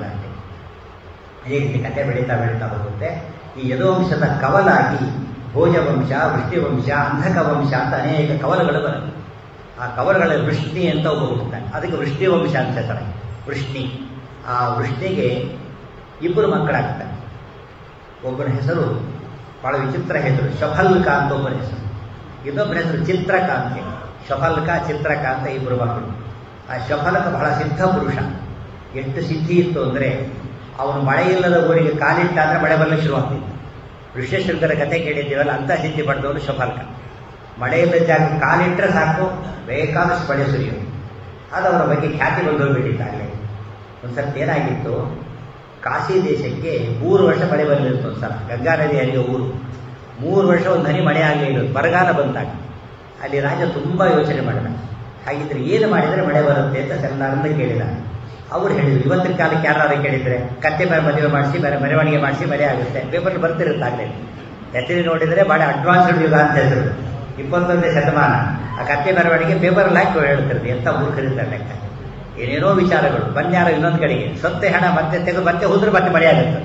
A: ಅದೇ ರೀತಿ ಕಥೆ ಬೆಳೀತಾ ಬೆಳೀತಾ ಹೋಗುತ್ತೆ ಈ ಯದುವಂಶದ ಕವಲಾಗಿ ಭೋಜವಂಶ ವೃಷ್ಟಿವಂಶ ಅಂಧಕ ವಂಶ ಅಂತ ಅನೇಕ ಕವಲಗಳು ಬರುತ್ತೆ ಆ ಕವಲಗಳ ವೃಷ್ಣಿ ಅಂತ ಒಬ್ಬ ಹುಟ್ಟುತ್ತಾನೆ ಅದಕ್ಕೆ ವೃಷ್ಟಿವಂಶ ಅಂತ ಹೇಳ್ತಾರೆ ವೃಷ್ಣಿ ಆ ವೃಷ್ಣಿಗೆ ಇಬ್ಬರು ಮಕ್ಕಳಾಗ್ತಾರೆ ಒಬ್ಬನ ಹೆಸರು ಬಹಳ ವಿಚಿತ್ರ ಹೆಸರು ಶಫಲ್ಕ ಅಂತ ಒಬ್ಬನ ಹೆಸರು ಇನ್ನೊಬ್ಬನ ಹೆಸರು ಚಿತ್ರಕಾಂತಿ ಶಫಲ್ಕ ಚಿತ್ರಕಾಂತ ಇಬ್ಬರು ಮಕ್ಕಳು ಆ ಶಫಲಕ ಬಹಳ ಸಿದ್ಧ ಪುರುಷ ಎಷ್ಟು ಸಿದ್ಧಿ ಇತ್ತು ಅಂದರೆ ಅವನು ಮಳೆ ಇಲ್ಲದ ಊರಿಗೆ ಕಾಲಿಟ್ಟ ಅಂದರೆ ಮಳೆ ಬರಲಿಕ್ಕೆ ಶುರುವಾಗ್ತಿತ್ತು ಋಷ್ಯಶೃಂಗರ ಕಥೆ ಕೇಳಿದ್ದೀವಲ್ಲ ಅಂತ ಸಿದ್ಧಿ ಪಡೆದವನು ಶಫಲ್ಕ ಮಳೆ ಇಲ್ಲದ ಜಾಗ ಕಾಲಿಟ್ಟರೆ ಸಾಕು ಬೇಕಾದಷ್ಟು ಮಳೆ ಸುರಿಯೋದು ಅದು ಅವರ ಬಗ್ಗೆ ಖ್ಯಾತಿ ಬಂದೋಗ್ಬಿಟ್ಟಿದ್ದಾಗಲೇ ಒಂದ್ಸರ್ತಿ ಏನಾಗಿತ್ತು ಕಾಶಿ ದೇಶಕ್ಕೆ ಮೂರು ವರ್ಷ ಮಳೆ ಬರಲಿತ್ತು ಒಂದ್ಸಲ ಗಂಗಾ ನದಿ ಹರಿಯೋ ಊರು ಮೂರು ವರ್ಷ ಒಂದು ಹನಿ ಮಳೆ ಆಗಲೇ ಇರೋದು ಬರಗಾಲ ಬಂದಾಗ ಅಲ್ಲಿ ರಾಜ ತುಂಬ ಯೋಚನೆ ಮಾಡಿದ ಹಾಗಿದ್ರೆ ಏನು ಮಾಡಿದರೆ ಮಳೆ ಬರುತ್ತೆ ಅಂತ ಎಲ್ಲರನ್ನ ಕೇಳಿದ ಅವ್ರು ಹೇಳಿದ್ರು ಇವತ್ತಿನ ಕಾಲಕ್ಕೆ ಯಾರು ಕೇಳಿದ್ರೆ ಕತ್ತೆ ಮೇಲೆ ಮದುವೆ ಮಾಡಿಸಿ ಬೇರೆ ಮೆರವಣಿಗೆ ಮಾಡಿಸಿ ಮಳೆ ಆಗುತ್ತೆ ಪೇಪರ್ ಬರ್ತಿರುತ್ತಾಗಲೇ ಹೆಸರು ನೋಡಿದರೆ ಭಾಳ ಅಡ್ವಾನ್ಸ್ಡ್ ಯುಗ ಅಂತ ಹೇಳಿದ್ರು ಇಪ್ಪತ್ತೊಂದನೇ ಶತಮಾನ ಆ ಕತ್ತೆ ಮೆರವಣಿಗೆ ಪೇಪರಲ್ಲಿ ಹಾಕಿ ಹೇಳ್ತಿರ್ತೀವಿ ಎಂಥ ಮೂರ್ಖರಿದ್ದಾರೆ ಲೆಕ್ಕ ಏನೇನೋ ವಿಚಾರಗಳು ಬನ್ಯಾರ ಇನ್ನೊಂದು ಕಡೆಗೆ ಸೊತ್ತೆ ಹಣ ಮತ್ತೆ ತೆಗೆದು ಮತ್ತೆ ಹೋದ್ರೆ ಮತ್ತೆ ಮಳೆ ಆಗುತ್ತೆ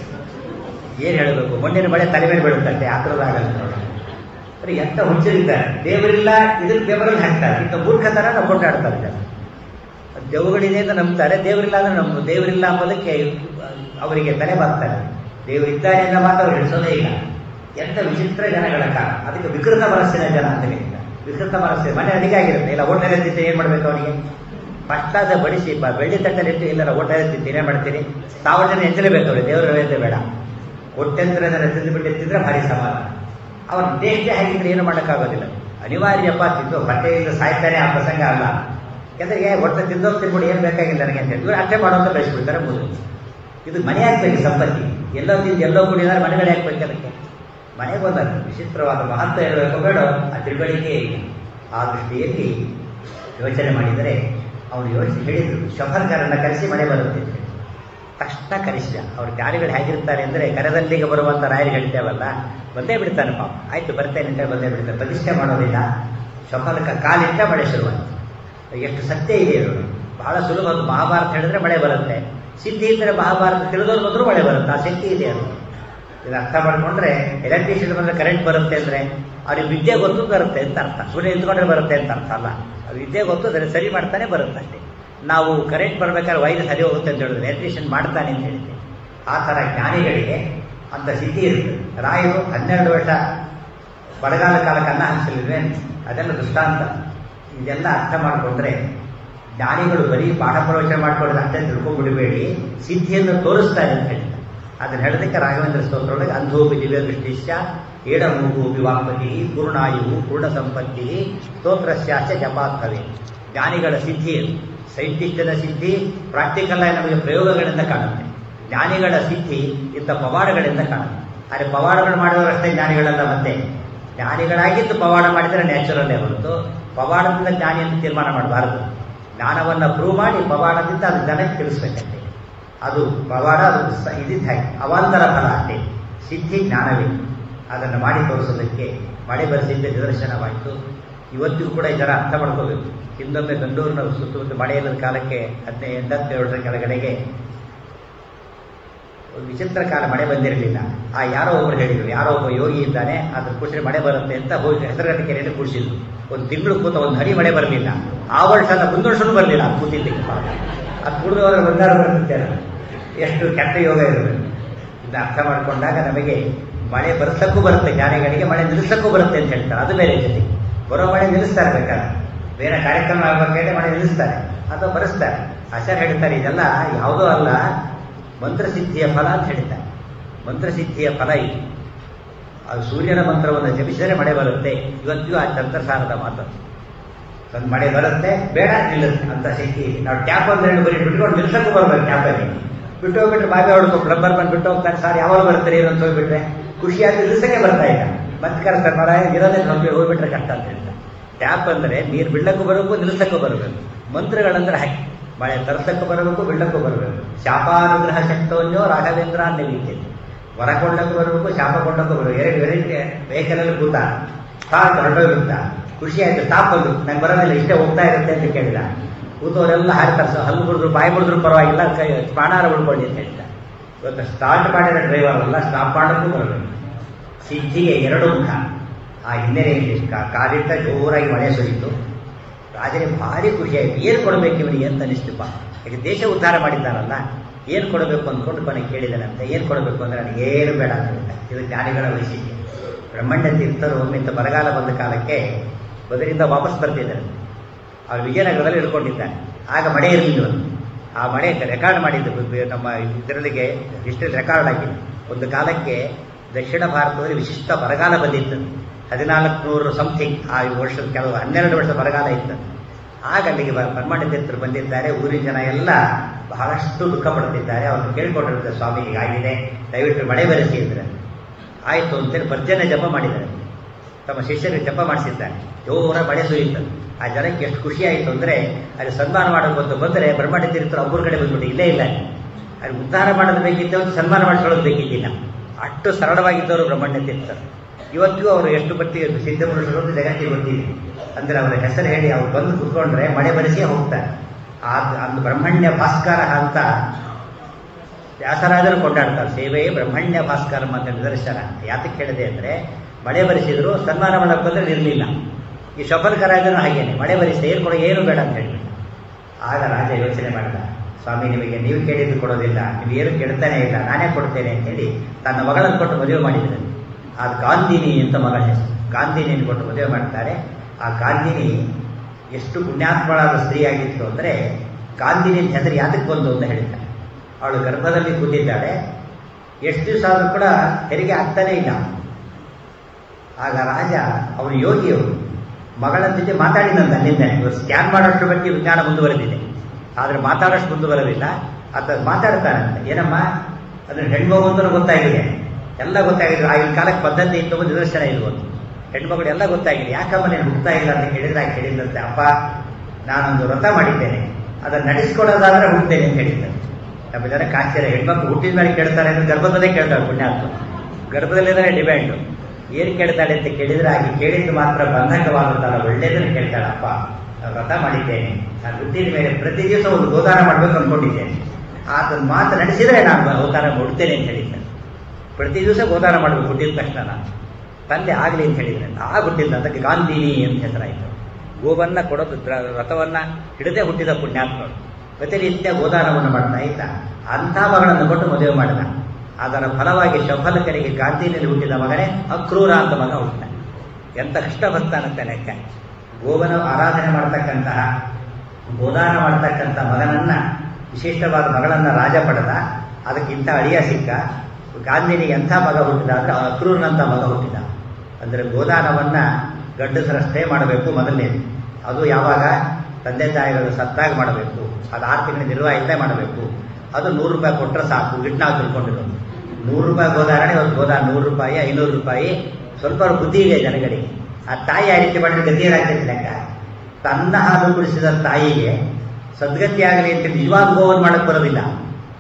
A: ಏನು ಹೇಳಬೇಕು ಮಣ್ಣಿನ ಮಳೆ ತಲೆ ಮೇಲೆ ಬೀಳುತ್ತಂತೆ ಆ ಥರದಾಗಲ್ಲ ನೋಡಿ ಬರೀ ಎಂತ ಹುಚ್ಚರಿದ್ದಾರೆ ದೇವರಿಲ್ಲ ಇದ್ರ ಪೇಪರಲ್ಲಿ ಹಾಕ್ತಾರೆ ಇಂಥ ಮೂರ್ಖತನ ನಾವು ಕೊಂಡಾಡ್ತಾರೆ ಜನ ದೆವ್ವಗಳಿದೆ ಅಂತ ನಂಬ್ತಾರೆ ದೇವರಿಲ್ಲ ಅಂದ್ರೆ ನಮ್ಮ ದೇವರಿಲ್ಲ ಅಂಬೋದಕ್ಕೆ ಅವರಿಗೆ ತಲೆ ಬಾಗ್ತಾರೆ ದೇವರಿದ್ದಾರೆ ಅನ್ನೋ ಮಾತು ಅವ್ರು ಹಿಡಿಸೋದೇ ಇಲ್ಲ ಎಂಥ ವಿಚಿತ್ರ ಜನಗಳ ಕಾಲ ಅದಕ್ಕೆ ವಿಕೃತ ಮನಸ್ಸಿನ ಜನ ಅಂತ ಹೇಳಿದ್ದಾರೆ ವಿಕೃತ ಮನಸ್ಸಿನ ಮನೆ ಅಧಿಕ ಆಗಿರುತ್ತೆ ಇಲ್ಲ ಹೋಟೆಲ್ ತಿಂತ ಏನು ಮಾಡಬೇಕು ಅವನಿಗೆ ಫಸ್ಟಾದ ಬಡಿಸಿ ಬ- ಬೆಳ್ಳಿ ತಟ್ಟಲಿಟ್ಟು ಇಲ್ಲ ಹೋಟೆಲ್ ತಿಂತ ಏನೇ ಮಾಡ್ತೀರಿ ಸಾವಿರ ಜನ ಎಚ್ಚಲೇಬೇಕು ಅವ್ರಿಗೆ ದೇವರ ವ್ಯವಸ್ಥೆ ಬೇಡ ಹೊಟ್ಟೆಂತರ ಜನ ತಿಂದುಬಿಟ್ಟು ಎತ್ತಿದ್ರೆ ಭಾರಿ ಸಮಾಧಾನ ಅವನ ದೇಹಕ್ಕೆ ಹಾಗಿದ್ರೆ ಏನು ಮಾಡೋಕ್ಕಾಗೋದಿಲ್ಲ ಅನಿವಾರ್ಯಪ್ಪ ತಿಂದು ಹೊಟ್ಟೆಯಿಂದ ಸಾಯ್ತಾನೆ ಆ ಪ್ರಸಂಗ ಅಲ್ಲ ಯಾಕಂದ್ರೆ ಹೊಟ್ಟೆ ತಿಂದೋಗಿ ತಿನ್ಬಿಡಿ ಏನು ಬೇಕಾಗಿಲ್ಲ ನನಗೆ ಅಂತ ಹೇಳಿ ಇವ್ರು ಅಷ್ಟೇ ಮಾಡುವಂತ ಬೆಳೆಸ್ಬಿಡ್ತಾರೆ ಮುಗಿದು ಇದು ಮನೆ ಹಾಕ್ಬೇಕು ಸಂಪತ್ತಿ ಎಲ್ಲೋ ತಿಂದು ಎಲ್ಲೋ ಕುಡಿದಾರೆ ಮನೆಗಳೇ ಹಾಕ್ಬೇಕು ಅದಕ್ಕೆ ಮನೆಗೆ ಬಂದ ವಿಚಿತ್ರವಾದ ಮಹತ್ವ ಹೇಳಬೇಕು ಬೇಡ ಆ ತಿಳುವಳಿಕೆ ಇಲ್ಲ ಆ ದೃಷ್ಟಿಯಲ್ಲಿ ಯೋಚನೆ ಮಾಡಿದರೆ ಅವನು ಯೋಚಿಸಿ ಹೇಳಿದ್ರು ಶಫರ್ಗಾರನ್ನ ಕರೆಸಿ ಮಳೆ ಬರುತ್ತೆ ಅಂತ ಹೇಳಿ. ತಕ್ಷಣ ಕರೆಸಿದ ಅವ್ರ ಗಾಡಿಗಳು ಹೇಗಿರ್ತಾರೆ ಅಂದರೆ ಕರೆದಲ್ಲಿಗೆ ಬರುವಂಥ ರಾಯರು ಹೇಳ್ತೇವಲ್ಲ ಬಂದೇ ಬಿಡ್ತಾನೆ ಪಾಪ ಆಯ್ತು ಬರ್ತೇನೆ ಅಂತ ಹೇಳಿ ಬಂದೇ ಬಿಡ್ತಾನೆ ಪ್ರತಿಷ್ಠೆ ಮಾಡೋದಿಲ್ಲ ಶಫಲಕ ಕಾಲಿಟ್ಟ ಮಳೆ ಶುರುವಾಯಿತು ಎಷ್ಟು ಸತ್ಯ ಇದೆ ಇದು ಬಹಳ ಸುಲಭ ಅದು ಮಹಾಭಾರತ ಹೇಳಿದ್ರೆ ಮಳೆ ಬರುತ್ತೆ ಸಿದ್ಧಿ ಇದ್ದರೆ ಮಹಾಭಾರತ ತಿಳಿದವ್ರು ಬಂದರೂ ಮಳೆ ಬರುತ್ತೆ ಆ ಶಕ್ತಿ ಇದೆ ಅದು ಇದು ಅರ್ಥ ಮಾಡ್ಕೊಂಡ್ರೆ ಎಲೆಕ್ಟ್ರಿಷಿಯನ್ ಬಂದ್ರೆ ಕರೆಂಟ್ ಬರುತ್ತೆ ಅಂದ್ರೆ ಅವ್ರಿಗೆ ವಿದ್ಯೆ ಗೊತ್ತು ಬರುತ್ತೆ ಅಂತ ಅರ್ಥ ಸುಮ್ಮನೆ ನಿಂತ್ಕೊಂಡ್ರೆ ಬರುತ್ತೆ ಅಂತ ಅರ್ಥ ಅಲ್ಲ ಅದು ವಿದ್ಯೆ ಗೊತ್ತು ಅದನ್ನು ಸರಿ ಮಾಡ್ತಾನೆ ಬರುತ್ತೆ ಅಷ್ಟೇ ನಾವು ಕರೆಂಟ್ ಬರ್ಬೇಕಾದ್ರೆ ವೈರ್ ಸರಿ ಹೋಗುತ್ತೆ ಅಂತ ಹೇಳಿದ್ರೆ ಎಲೆಕ್ಟ್ರಿಷಿಯನ್ ಮಾಡ್ತಾನೆ ಅಂತ ಹೇಳಿದ್ದೆ ಆ ಥರ ಜ್ಞಾನಿಗಳಿಗೆ ಅಂತ ಸಿದ್ಧಿ ಇರುತ್ತೆ ರಾಯರು ಹನ್ನೆರಡು ವರ್ಷ ಬರಗಾಲ ಕಾಲಕ್ಕೆ ಅನ್ನ ಹಾಕ್ಸಲಿಲ್ವೇ ಅದೆಲ್ಲ ದೃಷ್ಟಾಂತ ಇದೆಲ್ಲ ಅರ್ಥ ಮಾಡಿಕೊಂಡ್ರೆ ಜ್ಞಾನಿಗಳು ಬರೀ ಪಾಠ ಪ್ರವಚನ ಮಾಡ್ಕೊಳ್ಳೋದು ಅಷ್ಟೇ ತಿಳ್ಕೊಂಡ್ಬಿಡಬೇಡಿ ಸಿದ್ಧಿಯನ್ನು ತೋರಿಸ್ತಾರೆ ಅಂತ ಹೇಳ್ತಾರೆ ಅದನ್ನು ಹೇಳೋದಕ್ಕೆ ರಾಘವೇಂದ್ರ ಸ್ತೋತ್ರದೊಳಗೆ ಅಂಧೋಪಿ ದಿವ್ಯ ದೃಷ್ಟಿಶ್ಚ ಏಡಮೂಗು ವಿವಾಪತಿ ಪೂರ್ಣಾಯುವು ಪೂರ್ಣ ಸಂಪತ್ತಿ ಸ್ತೋತ್ರಶ್ಚಾಚ ಜಪಾತ್ಮವೇ ಜ್ಞಾನಿಗಳ ಸಿದ್ಧಿ ಅದು. ಸೈಂಟಿಸ್ಟನ ಸಿದ್ಧಿ ಪ್ರಾಕ್ಟಿಕಲ್ ಆಗಿ ನಮಗೆ ಪ್ರಯೋಗಗಳಿಂದ ಕಾಣುತ್ತೆ ಜ್ಞಾನಿಗಳ ಸಿದ್ಧಿ ಇಂಥ ಪವಾಡಗಳಿಂದ ಕಾಣುತ್ತೆ ಆದರೆ ಪವಾಡಗಳು ಮಾಡಿದವರಷ್ಟೇ ಜ್ಞಾನಿಗಳಲ್ಲ ಮತ್ತೆ ಜ್ಞಾನಿಗಳಾಗಿದ್ದು ಪವಾಡ ಮಾಡಿದರೆ ನ್ಯಾಚುರಲ್ಲೇ ಹೊರತು ಪವಾಡದಿಂದ ಜ್ಞಾನಿ ಅಂತ ತೀರ್ಮಾನ ಮಾಡಬಾರದು ಜ್ಞಾನವನ್ನು ಪ್ರೂವ್ ಮಾಡಿ ಪವಾಡದಿಂದ ಅದು ಜನಕ್ಕೆ ತಿಳಿಸ್ಬೇಕಂತೆ ಅದು ಪವಾಡ ಅದು ಸ- ಇದಿದ್ದ ಹಾಗೆ ಅವಾಂತರ ಫಲ ಅಷ್ಟೇ ಸಿದ್ಧಿ ಜ್ಞಾನವೇ ಅದನ್ನು ಮಾಡಿ ತೋರಿಸೋದಕ್ಕೆ ಮಳೆ ಬರೆಸಿದ್ದ ನಿದರ್ಶನವಾಯಿತು ಇವತ್ತಿಗೂ ಕೂಡ ಈ ಜನ ಅರ್ಥ ಮಾಡ್ಕೋಬೇಕು ಹಿಂದೊಮ್ಮೆ ಗಂಡೂರಿನ ಸುತ್ತಮುತ್ತ ಮಳೆ ಇಲ್ಲದ ಕಾಲಕ್ಕೆ ಹದಿನೈದು ಎಂಬತ್ತೇಳರ ಕೆಳಗಡೆಗೆ ಒಂದು ವಿಚಿತ್ರ ಕಾಲ ಮಳೆ ಬಂದಿರಲಿಲ್ಲ ಆ ಯಾರೋ ಒಬ್ಬರು ಹೇಳಿದ್ರು ಯಾರೋ ಒಬ್ಬ ಯೋಗಿ ಇದ್ದಾನೆ ಅದ್ರ ಕೂಡಿಸಿದ್ರೆ ಮಳೆ ಬರುತ್ತೆ ಅಂತ ಹೋಗಿ ಹೆಸರುಗಟ್ಟ ಕೆರೆಯಲ್ಲಿ ಕೂಡಿಸಿದ್ರು ಒಂದು ತಿಂಗಳು ಕೂತ ಒಂದು ಹನಿ ಮಳೆ ಬರಲಿಲ್ಲ ಆ ವರ್ಷ ಅಲ್ಲ ಮುಂದೆ ವರ್ಷನೂ ಬರಲಿಲ್ಲ ಅದು ಕೂತಿದ್ದಕ್ಕೆ ಅದು ಕುಡಿದವರ ಬಂಗಾರ ಬರುತ್ತೆ ಎಷ್ಟು ಕೆಟ್ಟ ಯೋಗ ಇರಬೇಕು ಇದನ್ನ ಅರ್ಥ ಮಾಡಿಕೊಂಡಾಗ ನಮಗೆ ಮಳೆ ಬರ್ಸಕ್ಕೂ ಬರುತ್ತೆ ಜ್ಞಾನಿಗಳಿಗೆ ಮಳೆ ನಿಲ್ಲಿಸಕ್ಕೂ ಬರುತ್ತೆ ಅಂತ ಹೇಳ್ತಾರೆ ಅದು ಬೇರೆ ಜೊತೆ ಬರೋ ಮಳೆ ನಿಲ್ಲಿಸ್ತಾರೆ ಬೇಕಾದ್ರೆ ಬೇರೆ ಕಾರ್ಯಕ್ರಮ ಆಗ್ಬೇಕಾದ್ರೆ ಮಳೆ ನಿಲ್ಲಿಸ್ತಾರೆ ಅಥವಾ ಬರೆಸ್ತಾರೆ ಆಚಾರ್ಯ ಹೇಳ್ತಾರೆ ಇದೆಲ್ಲ ಯಾವುದೋ ಅಲ್ಲ ಮಂತ್ರಸಿದ್ಧಿಯ ಫಲ ಅಂತ ಹೇಳ್ತಾರೆ ಮಂತ್ರಸಿದ್ಧಿಯ ಫಲ ಇದು ಅದು ಸೂರ್ಯನ ಮಂತ್ರವನ್ನು ಜಪಿಸಿದರೆ ಮಳೆ ಬರುತ್ತೆ ಇವತ್ತಿಗೂ ಆ ತಂತ್ರಸಾರದ ಮಾತು ಒಂದು ಮಳೆ ಬರುತ್ತೆ ಬೇಡ ನಿಲ್ಲುತ್ತೆ ಅಂತ ಶಕ್ತಿ ಇದೆ. ನಾವು ಟ್ಯಾಪ್ ಒಂದು ಎರಡು ಬರೀ ಬಿಟ್ಕೊಂಡು ನಿಲ್ಸಕ್ಕೂ ಬರ್ಬೇಕು ಟ್ಯಾಪಲ್ಲಿ ಬಿಟ್ಟು ಹೋಗ್ಬಿಟ್ರೆ ಬಾವಿ ಹೊಡ್ಕೊ ಪ್ಲಂಬರ್ ಬಂದು ಬಿಟ್ಟು ಹೋಗ್ತಾನೆ ಸರ್ ಯಾವಾಗ ಬರ್ತಾರೆ ಏನು ಅಂತ ಹೋಗ್ಬಿಟ್ರೆ ಖುಷಿಯಾಗಿ ನಿಲ್ಸಕ್ಕೆ ಬರ್ತಾ ಇಲ್ಲ ಮತ್ತೆ ಕರೆಸ್ತಾರೆ ಮರ ಇರೋದೇ ಹೋಗಿ ಹೋಗ್ಬಿಟ್ರೆ ಕಷ್ಟ ಅಂತ ಹೇಳ್ತಾರೆ ಟ್ಯಾಪ್ ಅಂದರೆ ನೀರು ಬಿಡ್ಲಕ್ಕೂ ಬರಬೇಕು ನಿಲ್ಸಕ್ಕೂ ಬರಬೇಕು ಮಂತ್ರಗಳಂದ್ರೆ ಹಾಕಿ ಮಳೆ ತರ್ಸಕ್ಕೂ ಬರಬೇಕು ಬಿಡ್ಲಕ್ಕೂ ಬರಬೇಕು ಶಾಪಾನುಗ್ರಹ ಶಕ್ತವನ್ಯೋ ರಾಘವೇಂದ್ರ ಅನ್ನಲಿಕ್ಕೆ ವರ ಕೊಂಡಕ್ಕೂ ಬರಬೇಕು ಶಾಪ ಕೊಂಡಕ್ಕೂ ಬರಬೇಕು ಎರಡು ವೆರೈಟಿ ವೆಹಿಕಲಲ್ಲಿ ಕೂತ ಸ್ಟಾರ್ಟ್ ಹೊರಟೋಗಿರುತ್ತ ಖುಷಿ ಆಯ್ತು ಸ್ಟಾಪ್ ಬಂದು ನಂಗೆ ಬರೋದಿಲ್ಲ ಇಷ್ಟೇ ಹೋಗ್ತಾ ಇರುತ್ತೆ ಅಂತ ಕೇಳಿದ ಕೂತವರೆಲ್ಲ ಹಾರ್ತಾರೆ ಸೊ ಹಲ್ಲು ಬಿಡಿದ್ರು ಬಾಯಿ ಬಿಡಿದ್ರು ಪರವಾಗಿಲ್ಲ ಕೈ ಪ್ರಾಣಾರ ಉಳ್ಕೊಳ್ಳಿ ಅಂತ ಹೇಳ್ತಾರೆ ಇವತ್ತು ಸ್ಟಾರ್ಟ್ ಮಾಡಿರೋ ಡ್ರೈವರ್ ಅಲ್ಲ ಸ್ಟಾಪ್ ಮಾಡೋಕ್ಕೂ ಬರಬೇಕು ಸಿದ್ಧಿಗೆ ಎರಡು ಮುಖ ಆ ಹಿನ್ನೆಲೆಯಲ್ಲಿ ಕಾ- ಕಾಲಿಟ್ಟ ಜೋರಾಗಿ ಮಳೆ ಸುರಿತು ರಾಜನಿಗೆ ಭಾರಿ ಖುಷಿಯಾಯಿತು ಏನು ಕೊಡಬೇಕು ಇವನಿಗೆ ಅಂತ ಅನಿಸ್ತಪ್ಪ ಈಗ ದೇಶ ಉದ್ಧಾರ ಮಾಡಿದ್ದಾನಲ್ಲ ಏನು ಕೊಡಬೇಕು ಅಂದ್ಕೊಂಡು ಕೊನೆಗೆ ಕೇಳಿದನಂತೆ ಏನು ಕೊಡಬೇಕು ಅಂದರೆ ನನಗೆ ಏನು ಬೇಡ ಅಂತ ಹೇಳಿದ ಇದು ಜ್ಞಾನಿಗಳ ವೈಶಿಷ್ಟ್ಯ ಬ್ರಹ್ಮಣ್ಯ ತೀರ್ಥರು ಒಮ್ಮೆ ಇಂಥ ಬರಗಾಲ ಬಂದ ಕಾಲಕ್ಕೆ ಬದರಿಂದ ವಾಪಸ್ ಬರ್ತಿದ್ದಾರೆ ಅವ್ರು ವಿಜಯನಗರದಲ್ಲಿ ಇಳ್ಕೊಂಡಿದ್ದಾನೆ ಆಗ ಮಳೆ ಇರಲಿಲ್ಲ ಆ ಮಳೆ ರೆಕಾರ್ಡ್ ಮಾಡಿದ್ದು ಬ- ಬ- ನಮ್ಮ ಇದರಲ್ಲಿಗೆ ಹಿಸ್ಟ್ರಿ ರೆಕಾರ್ಡ್ ಆಗಿದೆ ಒಂದು ಕಾಲಕ್ಕೆ ದಕ್ಷಿಣ ಭಾರತದಲ್ಲಿ ವಿಶಿಷ್ಟ ಬರಗಾಲ ಬಂದಿತ್ತು ಹದಿನಾಲ್ಕು ನೂರು ಸಮಥಿಂಗ್ ಆ ವರ್ಷದ ಕೆಲವು ಹನ್ನೆರಡು ವರ್ಷ ಬರಗಾಲ ಇತ್ತು ಆಗ ಅಲ್ಲಿಗೆ ಬ- ಬ್ರಹ್ಮಾಂಡ ತೀರ್ಥರು ಬಂದಿದ್ದಾರೆ ಊರಿನ ಜನ ಎಲ್ಲ ಬಹಳಷ್ಟು ದುಃಖ ಪಡುತ್ತಿದ್ದಾರೆ ಅವ್ರನ್ನ ಕೇಳ್ಕೊಂಡಿರ್ತಾರೆ ಸ್ವಾಮಿ ಹೀಗಾಗಿದೆ ದಯವಿಟ್ಟು ಮಳೆ ಬರೆಸಿ ಅಂದ್ರೆ ಆಯಿತು ಅಂತೇಳಿ ಭರ್ಜನೆ ಜಪ ಮಾಡಿದ್ದಾರೆ ತಮ್ಮ ಶಿಷ್ಯರಿಗೆ ಜಪ ಮಾಡಿಸಿದ್ದಾರೆ ಜೋರ ಮಳೆ ಸುರಿಯಿತು ಆ ಜನಕ್ಕೆ ಎಷ್ಟು ಖುಷಿ ಆಯಿತು ಅಂದರೆ ಅಲ್ಲಿ ಸನ್ಮಾನ ಮಾಡೋದು ಬಂದು ಬಂದರೆ ಬ್ರಹ್ಮಾಂಡ ತೀರ್ಥರು ಒಬ್ಬರ ಕಡೆ ಬಂದ್ಬಿಟ್ಟು ಇಲ್ಲೇ ಇಲ್ಲ ಅಲ್ಲಿ ಉದ್ಧಾರ ಮಾಡೋದು ಬೇಕಿದ್ದವರು ಸನ್ಮಾನ ಮಾಡಿಸ್ಕೊಳ್ಳೋದು ಬೇಕಿದ್ದಿಲ್ಲ ಅಷ್ಟು ಸರಳವಾಗಿದ್ದವರು ಬ್ರಹ್ಮಾಂಡ ತೀರ್ಥರು ಇವತ್ತಿಗೂ ಅವರು ಎಷ್ಟು ಬಟ್ಟಿ ಸಿದ್ಧಪುರುಷರು ಅಂತ ಜಗತ್ತಿಗೆ ಗೊತ್ತಿದೆ ಅಂದರೆ ಅವರ ಹೆಸರು ಹೇಳಿ ಅವ್ರು ಬಂದು ಕುತ್ಕೊಂಡ್ರೆ ಮಳೆ ಬರೆಸಿಯೇ ಹೋಗ್ತಾರೆ ಆ ಅಂದು ಬ್ರಹ್ಮಣ್ಯ ಭಾಸ್ಕರ ಅಂತ ವ್ಯಾಸರಾಜರು ಕೊಂಡಾಡ್ತಾರೆ ಸೇವೆಯೇ ಬ್ರಹ್ಮಣ್ಯ ಭಾಸ್ಕರ ಅಂತ ನಿದರ್ಶನ ಯಾತಕ್ಕೆ ಹೇಳಿದೆ ಅಂದರೆ ಮಳೆ ಬರೆಸಿದ್ರು ಸನ್ಮಾನ ಮಾಡಕ್ಕೆ ಬಂದ್ರೆ ಇರಲಿಲ್ಲ ಈ ಶಫಲ್ಕರಾಜನು ಹಾಗೇನೆ ಮಳೆ ಬರೆಸಿ ಏನು ಕೊಡೋ ಏನು ಬೇಡ ಅಂತ ಹೇಳಿಬಿಟ್ಟು ಆಗ ರಾಜ ಯೋಚನೆ ಮಾಡಿದ ಸ್ವಾಮಿ ನಿಮಗೆ ನೀವು ಕೇಳಿದ್ದು ಕೊಡೋದಿಲ್ಲ ನೀವು ಏನು ಕೇಳ್ತಾನೆ ಇಲ್ಲ ನಾನೇ ಕೊಡ್ತೇನೆ ಅಂತೇಳಿ ತನ್ನ ಮಗಳನ್ನು ಕೊಟ್ಟು ಮದುವೆ ಮಾಡಿದ್ದಾರೆ ಅದು ಗಾಂಧಿನಿ ಅಂತ ಮಗಳ ಹೆಸರು ಗಾಂಧಿನಿಯನ್ನು ಕೊಟ್ಟು ಮದುವೆ ಮಾಡ್ತಾರೆ ಆ ಗಾಂಧಿನಿ ಎಷ್ಟು ಪುಣ್ಯಾತ್ಮಳಾದ ಸ್ತ್ರೀ ಆಗಿತ್ತು ಅಂದರೆ ಗಾಂಧಿನಿ ಹೆಸರು ಯಾತಕ್ಕೆ ಬಂತು ಅಂತ ಹೇಳಿದ್ದಾರೆ ಅವಳು ಗರ್ಭದಲ್ಲಿ ಕೂತಿದ್ದಾಳೆ ಎಷ್ಟು ದಿವಸ ಆದರೂ ಕೂಡ ಹೆರಿಗೆ ಆಗ್ತಾನೇ ಇಲ್ಲ ಆಗ ರಾಜ ಅವನು ಯೋಗಿಯವರು ಮಗಳ ಜೊತೆ ಮಾತಾಡಿದಂತ ಅಲ್ಲಿಂದ ಇವರು ಸ್ಕ್ಯಾನ್ ಮಾಡೋಷ್ಟು ಬಗ್ಗೆ ವಿಜ್ಞಾನ ಮುಂದುವರೆದಿದೆ ಆದರೆ ಮಾತಾಡೋಷ್ಟು ಮುಂದುವರೆದಿಲ್ಲ ಆತ ಮಾತಾಡ್ತಾನಂತೆ ಏನಮ್ಮ ಅದನ್ನು ಹೆಣ್ಮಗು ಅಂತ ಗೊತ್ತಾಗಿದೆ ಎಲ್ಲ ಗೊತ್ತಾಗಿದೆ ಆಗಿನ ಕಾಲಕ್ಕೆ ಪದ್ಧತಿ ಇತ್ತು ಒಂದು ನಿದರ್ಶನ ಇರುವುದು ಹೆಣ್ಮಗಳು ಎಲ್ಲ ಗೊತ್ತಾಗಿದೆ ಯಾಕಮ್ಮ ನೀನು ಹುಡ್ತಾ ಇಲ್ಲ ಅಂತ ಹೇಳಿದ್ರೆ ಆಕೆ ಹೇಳಿದಂತೆ ಅಪ್ಪ ನಾನೊಂದು ವ್ರತ ಮಾಡಿದ್ದೇನೆ ಅದನ್ನು ನಡೆಸ್ಕೊಡೋದಾದ್ರೆ ಹುಡ್ತೇನೆ ಅಂತ ಹೇಳಿದ್ದಾರೆ ನಮ್ಮ ಜನ ಆಶ್ಚರ್ಯ ಹೆಣ್ಮಕ್ಳು ಹುಟ್ಟಿದ ಮೇಲೆ ಕೇಳ್ತಾರೆ ಅಂದ್ರೆ ಗರ್ಭದಲ್ಲೇ ಕೇಳ್ತಾರೆ ಪುಣ್ಯಾತ್ಮ ಗರ್ಭದಲ್ಲಿದ್ದಾರೆ ಡಿಮ್ಯಾಂಡು ಏನು ಕೇಳ್ತಾಳೆ ಅಂತ ಕೇಳಿದ್ರೆ ಆಕೆ ಕೇಳಿದ್ದು ಮಾತ್ರ ಬಂಧಕವಾಗುತ್ತಲ್ಲ ಒಳ್ಳೇದನ್ನು ಕೇಳ್ತಾಳಪ್ಪ ನಾನು ವ್ರತ ಮಾಡಿದ್ದೇನೆ ನಾನು ಹುಟ್ಟಿದ ಮೇಲೆ ಪ್ರತಿ ದಿವಸ ಒಂದು ಗೋದಾನ ಮಾಡಬೇಕು ಅಂದ್ಕೊಂಡಿದ್ದೇನೆ ಆತನ ಮಾತು ನಡೆಸಿದರೆ ನಾನು ಅವತಾರ ಕೊಡ್ತೇನೆ ಅಂತ ಹೇಳಿದ್ದೆ ಪ್ರತಿ ದಿವಸ ಗೋದಾನ ಮಾಡಬೇಕು ಹುಟ್ಟಿದ ತಕ್ಷಣ ನಾನು ತಂದೆ ಆಗಲಿ ಅಂತ ಹೇಳಿದ್ರೆ ಆ ಹುಟ್ಟಿದ ಅದಕ್ಕೆ ಗಾಂಧಿನಿ ಅಂತ ಹೆಸರಾಯಿತು ಗೋವನ್ನ ಕೊಡೋದು ದ್ರ- ವ್ರತವನ್ನ ಹಿಡದೆ ಹುಟ್ಟಿದ ಪುಣ್ಯಾತ್ಮರು ಪ್ರತಿನಿತ್ಯ ಗೋದಾನವನ್ನು ಮಾಡ್ತಾ ಇದ್ದ ಅಂಥ ಮಗಳನ್ನು ಕೊಟ್ಟು ಮದುವೆ ಮಾಡಿದ ಅದರ ಫಲವಾಗಿ ಶಫಲಕರಿಗೆ ಗಾಂಧಿನಲ್ಲಿ ಹುಟ್ಟಿದ ಮಗನೇ ಅಕ್ರೂರ ಅಂತ ಮಗ ಹುಟ್ಟಿದ ಎಂಥ ಕಷ್ಟ ಬರ್ತಾನಂತೆ ಲೆಕ್ಕ ಗೋವನ ಆರಾಧನೆ ಮಾಡ್ತಕ್ಕಂತಹ ಗೋದಾನ ಮಾಡ್ತಕ್ಕಂಥ ಮಗನನ್ನ ವಿಶಿಷ್ಟವಾದ ಮಗಳನ್ನ ರಾಜ ಪಡೆದ ಅದಕ್ಕಿಂತ ಅಳಿಯ ಸಿಕ್ಕ ಗಾಂಧಿನಿಗೆ ಎಂಥ ಮಗ ಹುಟ್ಟಿದ ಅಂದ್ರೆ ಅಕ್ರೂರ್ನಂಥ ಮಗ ಹುಟ್ಟಿದ ಅಂದರೆ ಗೋದಾನವನ್ನ ಗಂಡಸರಷ್ಟೇ ಮಾಡಬೇಕು ಮೊದಲನೇದು ಅದು ಯಾವಾಗ ತಂದೆ ತಾಯಿಗಳು ಸತ್ತಾಗ ಮಾಡಬೇಕು ಅದು ಆರು ತಿಂಗಳು ನಿರ್ವಾಹಿತ ಮಾಡಬೇಕು ಅದು ನೂರು ರೂಪಾಯಿ ಕೊಟ್ಟರೆ ಸಾಕು ಗಿಟ್ ನಾವು ತಿಳ್ಕೊಂಡಿರೋದು ನೂರು ರೂಪಾಯಿ ಗೋದಾರಣೆ ಒಂದು ಗೋದಾನ ನೂರು ರೂಪಾಯಿ ಐನೂರು ರೂಪಾಯಿ ಸ್ವಲ್ಪ ಅವ್ರ ಬುದ್ಧಿ ಇದೆ ಜನಗಳಿಗೆ ಆ ತಾಯಿ ಆ ರೀತಿ ಮಾಡಿದ್ರೆ ಗತಿ ಏನಾಗ್ತೈತೆ ಲೆಕ್ಕ ತನ್ನ ಹಾಲು ಕುಡಿಸಿದ ತಾಯಿಗೆ ಸದ್ಗತಿ ಆಗಲಿ ಅಂತ ನಿಜವಾದ ಗೋವನ್ನು ಮಾಡಕ್ಕೆ ಬರೋದಿಲ್ಲ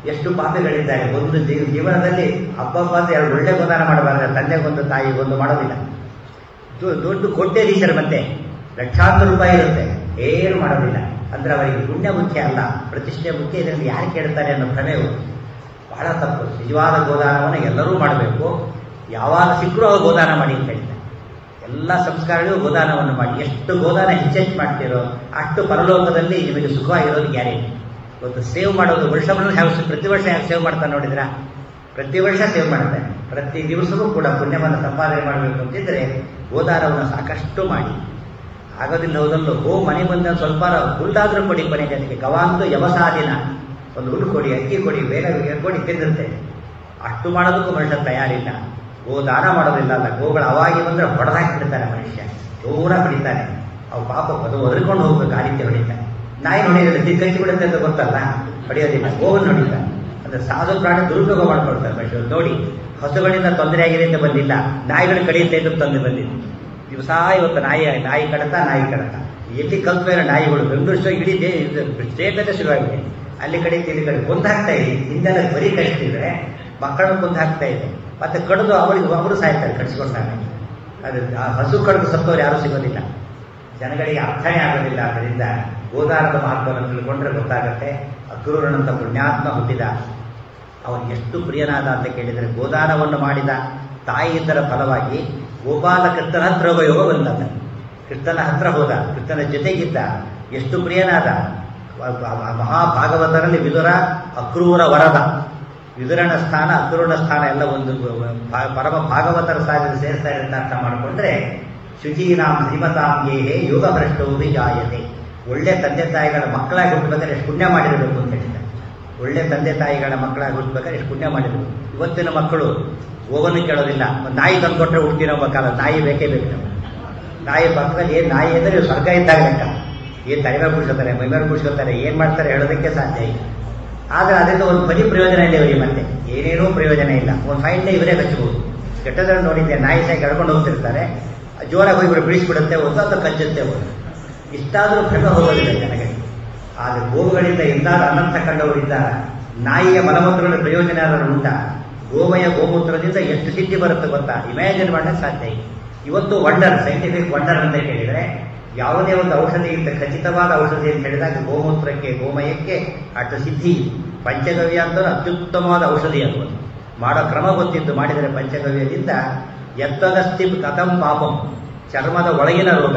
A: ಎಷ್ಟು ಪಾಪಿಗಳಿದ್ದಾರೆ ಒಂದು ಜೀವ ಜೀವನದಲ್ಲಿ ಹಬ್ಬಬ್ಬ ಅಂತ ಎರಡು ಒಳ್ಳೆ ಗೋದಾನ ಮಾಡಬಾರ್ದು ತಂದೆಗೊಂದು ತಾಯಿಗೊಂದು ಮಾಡೋದಿಲ್ಲ ದೊ- ದೊಡ್ಡ ಕೋಟ್ಯಾಧೀಶರು ಮತ್ತೆ ಲಕ್ಷಾಂತರ ರೂಪಾಯಿ ಇರುತ್ತೆ ಏನು ಮಾಡೋದಿಲ್ಲ ಅಂದ್ರೆ ಅವರಿಗೆ ಪುಣ್ಯ ಮುಖ್ಯ ಅಲ್ಲ ಪ್ರತಿಷ್ಠೆ ಮುಖ್ಯ ಇದರಲ್ಲಿ ಯಾರು ಕೇಳ್ತಾರೆ ಅನ್ನೋ ಭ್ರಮೆವು ಬಹಳ ತಪ್ಪು ನಿಜವಾದ ಗೋದಾನವನ್ನು ಎಲ್ಲರೂ ಮಾಡಬೇಕು ಯಾವಾಗ ಸಿಕ್ಕರೂ ಅವಾಗ ಗೋದಾನ ಮಾಡಿ ಅಂತ ಹೇಳ್ತಾರೆ ಎಲ್ಲ ಸಂಸ್ಕಾರಗಳಿಗೂ ಗೋದಾನವನ್ನು ಮಾಡಿ ಎಷ್ಟು ಗೋದಾನ ಹೆಚ್ಚೆಚ್ಚು ಮಾಡ್ತೀರೋ ಅಷ್ಟು ಪರಲೋಕದಲ್ಲಿ ನಿಮಗೆ ಸುಖವಾಗಿರೋದು ಗ್ಯಾರಂಟಿ ಇವತ್ತು ಸೇವ್ ಮಾಡೋದು ವರ್ಷವನ್ನು ಹ್ಯಾವ್ ಪ್ರತಿ ವರ್ಷ ಹ್ಯಾವ್ ಸೇವ್ ಮಾಡ್ತಾನೆ ನೋಡಿದ್ರಾ ಪ್ರತಿ ವರ್ಷ ಸೇವ್ ಮಾಡ್ತಾನೆ ಪ್ರತಿ ದಿವಸವೂ ಕೂಡ ಪುಣ್ಯವನ್ನು ಸಂಪಾದನೆ ಮಾಡಬೇಕು ಅಂತಿದ್ರೆ ಗೋದಾನವನ್ನು ಸಾಕಷ್ಟು ಮಾಡಿ ಆಗೋದಿಲ್ಲ ಹೋದಲ್ಲೂ ಹೋ ಮನೆ ಬಂದ ಸ್ವಲ್ಪ ಹುಲ್ಲಾದ್ರೂ ಕೊಡಿ ಕೊನೆಗೆ ಅದಕ್ಕೆ ಗವಾಂತು ಯವಸಾದಿನ ಒಂದು ಹುಲ್ಲು ಕೊಡಿ ಅಕ್ಕಿ ಕೊಡಿ ಬೇಗ ಬೇಗ ಕೊಡಿ ತಿನ್ನುತ್ತೆ ಅಷ್ಟು ಮಾಡೋದಕ್ಕೂ ಮನುಷ್ಯ ತಯಾರಿಲ್ಲ ಗೋ ದಾನ ಮಾಡೋದಿಲ್ಲ ಅಲ್ಲ ಗೋಗಳು ಅವಾಗಿ ಬಂದ್ರೆ ಹೊಡೆದಾಕಿಬಿಡ್ತಾನೆ ಮನುಷ್ಯ ದೂರ ಹೊಡಿತಾನೆ ಅವು ಪಾಪ ಅದು ಒದರ್ಕೊಂಡು ಹೋಗ್ಬೇಕು ಆ ರೀತಿ ಹೊಡಿತಾನೆ ನಾಯಿ ಹೊಡೆಯೋದಿಲ್ಲ ದಿಕ್ಕಚ್ಚಿ ಬಿಡುತ್ತೆ ಅಂತ ಗೊತ್ತಲ್ಲ ಹೊಡೆಯೋದಿಲ್ಲ ಗೋವನ್ನು ಹೊಡಿತಾನೆ ಅಂದ್ರೆ ಸಾಧು ಪ್ರಾಣಿ ದುರುಪಯೋಗ ಮಾಡ್ಕೊಳ್ತಾರೆ ಮನುಷ್ಯರು ನೋಡಿ ಹಸುಗಳಿಂದ ತೊಂದರೆ ಆಗಿದೆ ಅಂತ ಬಂದಿಲ್ಲ ನಾಯಿಗಳು ಕಡಿಯುತ್ತೆ ಅಂತ ತಂದು ಬಂದಿದೆ ದಿವಸ ಇವತ್ತು ನಾಯಿ ನಾಯಿ ಕಡತ ನಾಯಿ ಕಡತ ಎಲ್ಲಿ ಕಲ್ತ ಮೇಲೆ ನಾಯಿಗಳು ಬೆಂಗಳೂರು ಇಡೀ ದೇ ಸ್ಟೇಟಲ್ಲೇ ಶುರುವಾಗಿದೆ ಅಲ್ಲಿ ಕಡೆ ಇಲ್ಲಿ ಕಡೆ ಕೊಂದು ಹಾಕ್ತಾ ಇದೆ ಹಿಂದೆಲ್ಲ ಬರೀ ಕಳಿಸ್ತಿದ್ರೆ ಮಕ್ಕಳನ್ನು ಕೊಂದು ಹಾಕ್ತಾ ಇದೆ ಮತ್ತೆ ಕಡಿದು ಅವರಿಗೆ ಅವರು ಸಾಯ್ತಾರೆ ಕಡಿಸ್ಕೊಂಡಾಗ ಅದು ಆ ಹಸು ಕಡಿದು ಸತ್ತವ್ರು ಯಾರೂ ಸಿಗೋದಿಲ್ಲ ಜನಗಳಿಗೆ ಅರ್ಥನೇ ಆಗೋದಿಲ್ಲ ಅದರಿಂದ ಗೋದಾನದ ಮಹತ್ವವನ್ನು ತಿಳ್ಕೊಂಡ್ರೆ ಗೊತ್ತಾಗುತ್ತೆ ಅಕ್ರೂರನಂತ ಪುಣ್ಯಾತ್ಮ ಹುಟ್ಟಿದ ಅವನು ಎಷ್ಟು ಪ್ರಿಯನಾದ ಅಂತ ಕೇಳಿದರೆ ಗೋದಾನವನ್ನು ಮಾಡಿದ ತಾಯಿಯಿಂದರ ಫಲವಾಗಿ ಗೋಪಾಲ ಕೃಷ್ಣನ ಹತ್ರ ಹೋಗೋ ಯೋಗ ಬಂದ ಕೃಷ್ಣನ ಹತ್ರ ಹೋದ ಕೃಷ್ಣನ ಜೊತೆಗಿದ್ದ ಎಷ್ಟು ಪ್ರಿಯನಾದ ಮಹಾಭಾಗವತರಲ್ಲಿ ವಿದುರ ಅಕ್ರೂರ ವರದ ವಿದುರನ ಸ್ಥಾನ ಅಕ್ರೂರನ ಸ್ಥಾನ ಎಲ್ಲ ಒಂದು ಭಾ- ಪರಮ ಭಾಗವತರ ಸಾಲಿಗೆ ಸೇರ್ತಾ ಇರುತ್ತೆ ಅರ್ಥ ಮಾಡಿಕೊಂಡ್ರೆ ಶುಚೀನಾಂ ಶ್ರೀಮತಾಂ ಗೇಹೆ ಯೋಗ ಭ್ರಷ್ಟವು ಜಾಯತೆ ಒಳ್ಳೆ ತಂದೆ ತಾಯಿಗಳ ಮಕ್ಕಳಾಗಿ ಹುಟ್ಟಬೇಕಾದ್ರೆ ಎಷ್ಟು ಪುಣ್ಯ ಮಾಡಿರಬೇಕು ಅಂತ ಹೇಳಿದ್ದಾರೆ ಒಳ್ಳೆ ತಂದೆ ತಾಯಿಗಳ ಮಕ್ಕಳಾಗಿ ಹುಟ್ಟಬೇಕಾದ್ರೆ ಎಷ್ಟು ಪುಣ್ಯ ಮಾಡಿರಬೇಕು ಇವತ್ತಿನ ಮಕ್ಕಳು ಗೋವನ್ನು ಕೇಳೋದಿಲ್ಲ ಒಂದು ನಾಯಿ ತಂದು ಕೊಟ್ಟರೆ ಹುಡ್ತಿರೋ ಮಕ್ಕಳ ನಾಯಿ ಬೇಕೇ ಬೇಕು ನಮ್ಗೆ. ನಾಯಿ ಪಕ್ಕದಲ್ಲಿ ಏನು ನಾಯಿ ಅಂದರೆ ಇವ್ರು ಸ್ವರ್ಗ ಇದ್ದಾಗ ಲೆಕ್ಕ ಏನು ತಲೆ ಮೇಲೆ ಕುಡಿಸ್ಕೊತಾರೆ ಮೈ ಮೇಲೆ ಕುಡಿಸ್ಕೊತಾರೆ ಏನು ಮಾಡ್ತಾರೆ ಹೇಳೋದಕ್ಕೆ ಸಾಧ್ಯ ಇಲ್ಲ ಆದರೆ ಅದರಿಂದ ಒಂದು ಬರೀ ಪ್ರಯೋಜನ ಇಲ್ಲ ಇವರಿಗೆ ಮತ್ತೆ ಏನೇನೂ ಪ್ರಯೋಜನ ಇಲ್ಲ ಒಂದು ಫೈನ್ ಇವರೇ ಹಚ್ಚಬಹುದು ಕೆಟ್ಟದನ್ನು ನೋಡಿದ್ದೆ ನಾಯಿ ಸಾಯಿ ಎಳ್ಕೊಂಡು ಹೋಗ್ತಿರ್ತಾರೆ ಜೋರಾಗಿ ಹೋಗಿ ಇವರು ಬಿಡಿಸ್ಬಿಡುತ್ತೆ ಒಂದೊಂದು ಕಚ್ಚುತ್ತೆ ಒಂದು ಇಷ್ಟಾದರೂ ಭ್ರಮ ಹೋಗೋದಿಲ್ಲ ಜನಗಳಿಗೆ ಆದರೆ ಗೋವುಗಳಿಂದ ಎಂದಾದ ಅನಂತ ಕಂಡವರಿದ್ದ ನಾಯಿಯ ಮಲಮೂತ್ರಗಳ ಪ್ರಯೋಜನ ಏನಾದರೂ ಉಂಟಾ ಗೋಮಯ ಗೋಮೂತ್ರದಿಂದ ಎಷ್ಟು ಸಿದ್ಧಿ ಬರುತ್ತೆ ಗೊತ್ತಾ ಇಮ್ಯಾಜಿನ್ ಮಾಡಕ್ಕೆ ಸಾಧ್ಯ ಇಲ್ಲ ಇವತ್ತು ವಂಡರ್ ಸೈಂಟಿಫಿಕ್ ವಂಡರ್ ಅಂತ ಕೇಳಿದರೆ ಯಾವುದೇ ಒಂದು ಔಷಧಿಗಿಂತ ಖಚಿತವಾದ ಔಷಧಿ ಅಂತ ಹೇಳಿದಾಗ ಗೋಮೂತ್ರಕ್ಕೆ ಗೋಮಯಕ್ಕೆ ಅಷ್ಟು ಸಿದ್ಧಿ ಪಂಚಗವ್ಯ ಅಂತ ಅತ್ಯುತ್ತಮವಾದ ಔಷಧಿ ಅನ್ನುವುದು ಮಾಡೋ ಕ್ರಮ ಗೊತ್ತಿದ್ದು ಮಾಡಿದರೆ ಪಂಚಗವ್ಯದಿಂದ ಎತ್ತದಸ್ತಿ ಕಥಂ ಪಾಪಂ ಚರ್ಮದ ಒಳಗಿನ ರೋಗ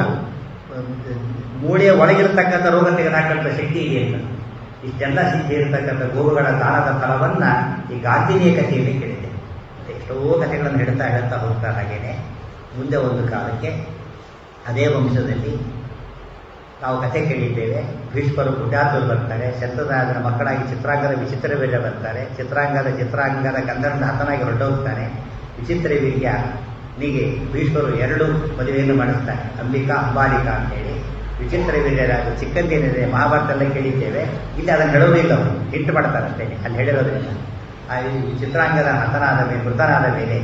A: ಮೂಳೆಯ ಒಳಗಿರತಕ್ಕಂಥ ರೋಗ ತೆಗೆದುಹಾಕಂಥ ಶಕ್ತಿ ಇದೆ ಅಂತ ಇಷ್ಟೆಲ್ಲ ಸಿದ್ಧಿ ಇರತಕ್ಕಂಥ ಗೋವುಗಳ ದಾನದ ಫಲವನ್ನ ಈ ಗಾಂಧಿನಿಯ ಕಥೆಯಲ್ಲಿ ಕೇಳಿದೆ ಎಷ್ಟೋ ಕಥೆಗಳನ್ನು ಹೇಳ್ತಾ ಹೇಳ್ತಾ ಹೋಗ್ತಾ ಹಾಗೇನೆ ಮುಂದೆ ಒಂದು ಕಾಲಕ್ಕೆ ಅದೇ ವಂಶದಲ್ಲಿ ನಾವು ಕಥೆ ಕೇಳಿದ್ದೇವೆ ಭೀಷ್ಮರು ಪುಣ್ಯಾತರು ಬರ್ತಾರೆ ಶತದಾದನ ಮಕ್ಕಳಾಗಿ ಚಿತ್ರಾಂಗದ ವಿಚಿತ್ರ ವೀರ್ಯ ಬರ್ತಾರೆ ಚಿತ್ರಾಂಗದ ಚಿತ್ರಾಂಗದ ಗಂಧರ್ನ ಹತನಾಗಿ ಹೊರಟೋಗ್ತಾನೆ ವಿಚಿತ್ರ ವೀರ್ಯ ನಿಗೆ ಭೀಷ್ಮರು ಎರಡು ಮದುವೆಯನ್ನು ಮಾಡಿಸ್ತಾರೆ ಅಂಬಿಕಾ ಅಂಬಾಲಿಕಾ ಅಂತೇಳಿ ವಿಚಿತ್ರ ವೀರ್ಯರಾಜ ಚಿಕ್ಕಂದೇನಿದೆ ಮಹಾಭಾರತದಲ್ಲೇ ಕೇಳಿದ್ದೇವೆ ಇಲ್ಲಿ ಅದನ್ನು ಹೇಳೋದಿಲ್ಲ ಅವರು ಹಿಂಟ್ ಮಾಡ್ತಾರೆ ಅಷ್ಟೇ ಅಲ್ಲಿ ಹೇಳಿರೋದ್ರಿಂದ ಆ ಈ ಚಿತ್ರಾಂಗದ ಹತನಾದ ಮೇಲೆ ಮೃತನಾದ ಮೇಲೆ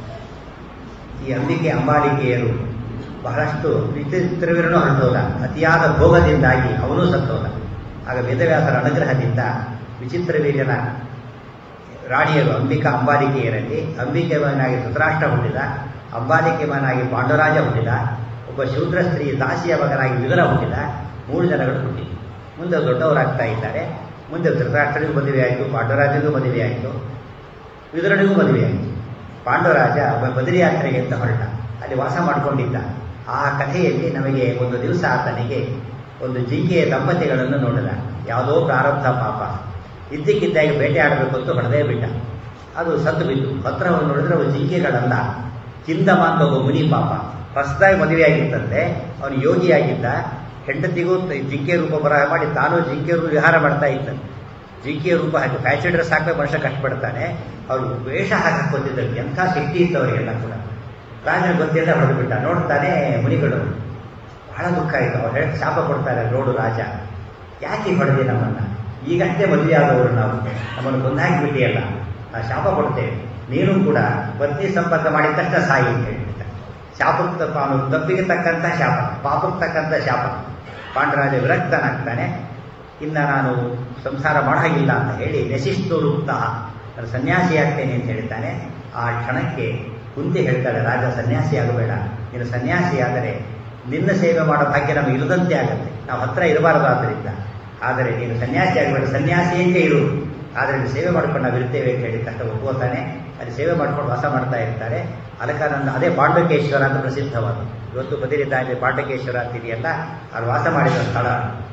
A: ಈ ಅಂಬಿಕೆ ಅಂಬಾಲಿಕೆಯರು ಬಹಳಷ್ಟು ವಿಚಿತ್ರವೀರನು ಹೊರಟೋದ ಅತಿಯಾದ ಭೋಗದಿಂದಾಗಿ ಅವನೂ ಸತ್ತೋದ ಆಗ ವೇದವ್ಯಾಸರ ಅನುಗ್ರಹದಿಂದ ವಿಚಿತ್ರವೀರ್ಯನ ರಾಣಿಯರು ಅಂಬಿಕಾ ಅಂಬಾಲಿಕೆಯರಲ್ಲಿ ಅಂಬಿಕೆ ಮಗನಾಗಿ ಧೃತರಾಷ್ಟ್ರ ಹುಟ್ಟಿದ ಅಂಬಾಲಿಕೆ ಮಗನಾಗಿ ಪಾಂಡುರಾಜ ಹುಟ್ಟಿದ ಒಬ್ಬ ಶೂದ್ರ ಸ್ತ್ರೀ ದಾಸಿಯ ಮಗನಾಗಿ ವಿದುರ ಹುಟ್ಟಿದ ಮೂರು ಜನಗಳು ಹುಟ್ಟಿದ ಮುಂದೆ ದೊಡ್ಡವರಾಗ್ತಾ ಇದ್ದಾರೆ ಮುಂದೆ ಧೃತರಾಷ್ಟ್ರನಿಗೂ ಮದುವೆ ಆಯಿತು ಪಾಂಡುರಾಜನಿಗೂ ಮದುವೆ ಆಯಿತು ವಿದುರನಿಗೂ ಮದುವೆ ಆಯಿತು ಪಾಂಡುರಾಜ ಒಬ್ಬ ಬದರಿ ಯಾತ್ರೆಗೆ ಅಂತ ಹೊರಟ ಅಲ್ಲಿ ವಾಸ ಮಾಡಿಕೊಂಡಿದ್ದ ಆ ಕಥೆಯಲ್ಲಿ ನಮಗೆ ಒಂದು ದಿವಸ ಆತನಿಗೆ ಒಂದು ಜಿಂಕೆಯ ದಂಪತಿಗಳನ್ನು ನೋಡಿದ ಯಾವುದೋ ಪ್ರಾರಬ್ಧ ಪಾಪ ಇದ್ದಕ್ಕಿದ್ದಾಗಿ ಬೇಟೆ ಆಡಬೇಕು ಅಂತ ಹೊಡೆದೇ ಬಿಟ್ಟ ಅದು ಸತ್ತು ಬಿದ್ದು ಹತ್ರ ಹೋಗಿ ನೋಡಿದ್ರೆ ಅವು ಜಿಂಕೆಗಳಲ್ಲ ಚಿಂದಮ ಅಂತ ಒಬ್ಬ ಮುನಿ ಪಾಪ ಹೊಸದಾಗಿ ಮದುವೆಯಾಗಿತ್ತಂತೆ ಅವನು ಯೋಗಿಯಾಗಿದ್ದ ಹೆಂಡತಿಗೂ ತ- ಜಿಂಕೆ ರೂಪ ಬರಹ ಮಾಡಿ ತಾನು ಜಿಂಕೆ ರೂಪ ವಿಹಾರ ಮಾಡ್ತಾ ಇದ್ದಂತೆ ಜಿಂಕೆಯ ರೂಪ ಹಾಕಿ ಫ್ಯಾಷನ್ ಡ್ರೆಸ್ ಹಾಕಬೇಕು ಮನುಷ್ಯ ಕಷ್ಟಪಡ್ತಾನೆ ಅವರು ವೇಷ ಹಾಕಿಕೊಂಡಿದ್ದರು ಎಂಥ ಶಕ್ತಿ ಇತ್ತು ಅವರಿಗೆಲ್ಲ ಕೂಡ ರಾಜನ ಗೊತ್ತಿಲ್ಲ ಹೊಡೆದು ಬಿಟ್ಟ ನೋಡ್ತಾನೆ ಮುನಿಗಳು ಬಹಳ ದುಃಖ ಆಯಿತು ಅವ್ರು ಹೇಳಿ ಶಾಪ ಕೊಡ್ತಾರೆ ನೋಡು ರಾಜ ಯಾಕೆ ಹೊಡೆದಿ ನಮ್ಮನ್ನ ಈಗಷ್ಟೇ ಮದುವೆ ಆದವರು ನಾವು ನಮ್ಮನ್ನು ಕೊಂದಾಕಿಬಿಟ್ಟಿಯಲ್ಲ ಆ ಶಾಪ ಕೊಡ್ತೇವೆ ನೀನು ಕೂಡ ಪತ್ನಿ ಸಂಪರ್ಕ ಮಾಡಿದ ತಕ್ಷಣ ಸಾಯಿ ಅಂತ ಹೇಳ್ಬಿಡ್ತಾರೆ ಶಾಪಕ್ಕೆ ತಪ್ಪ ಅವನು ತಪ್ಪಿಗೆ ತಕ್ಕಂಥ ಶಾಪ ಪಾಪಕ್ಕೆ ತಕ್ಕಂಥ ಶಾಪ ಪಾಂಡರಾಜ ವಿರಕ್ತನಾಗ್ತಾನೆ ಇನ್ನು ನಾನು ಸಂಸಾರ ಮಾಡಾಗಿಲ್ಲ ಅಂತ ಹೇಳಿ ನಶಿಸ್ತು ರುಕ್ತ ನಾನು ಸನ್ಯಾಸಿ ಆಗ್ತೇನೆ ಅಂತ ಹೇಳ್ತಾನೆ ಆ ಕ್ಷಣಕ್ಕೆ ಕುಂತಿ ಹೇಳ್ತಾಳೆ ರಾಜ ಸನ್ಯಾಸಿ ಆಗಬೇಡ ನೀನು ಸನ್ಯಾಸಿ ಆದರೆ ನಿನ್ನ ಸೇವೆ ಮಾಡೋ ಭಾಗ್ಯ ನಮಗೆ ಇರದಂತೆ ಆಗುತ್ತೆ ನಾವು ಹತ್ರ ಇರಬಾರದು ಆದ್ದರಿಂದ ಆದರೆ ನೀನು ಸನ್ಯಾಸಿ ಆಗಬೇಡ ಸನ್ಯಾಸಿಯಂತೆ ಇರು ಆದರೆ ನೀನು ಸೇವೆ ಮಾಡ್ಕೊಂಡು ನಾವು ಇರ್ತೇವೆ ಅಂತ ಹೇಳಿ ತಕ್ಷಣ ಒಪ್ಕೋತಾನೆ ಅಲ್ಲಿ ಸೇವೆ ಮಾಡ್ಕೊಂಡು ವಾಸ ಮಾಡ್ತಾ ಇರ್ತಾರೆ ಅಲಕಾನಂದ ಅದೇ ಪಾಂಡಕೇಶ್ವರ ಅಂತ ಪ್ರಸಿದ್ಧವಾದ ಇವತ್ತು ಬದಿರಿದ್ದಾಗಲಿ ಪಾಂಡಕೇಶ್ವರ ಅಂತಿದೆಯಲ್ಲ ಅವ್ರು ವಾಸ ಮಾಡಿದ ಸ್ಥಳ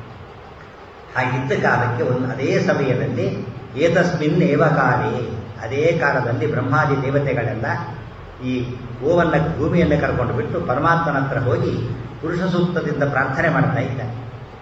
A: ಹಾಗಿದ್ದ ಕಾಲಕ್ಕೆ ಒಂದು ಅದೇ ಸಮಯದಲ್ಲಿ ಏತಸ್ಮಿನ್ ಏವಕಾಲೇ ಅದೇ ಕಾಲದಲ್ಲಿ ಬ್ರಹ್ಮಾದಿ ದೇವತೆಗಳೆಲ್ಲ ಈ ಗೋವನ್ನ ಭೂಮಿಯನ್ನು ಕರ್ಕೊಂಡು ಬಿಟ್ಟು ಪರಮಾತ್ಮನ ಹತ್ರ ಹೋಗಿ ಪುರುಷ ಸೂಕ್ತದಿಂದ ಪ್ರಾರ್ಥನೆ ಮಾಡ್ತಾ ಇದ್ದಾರೆ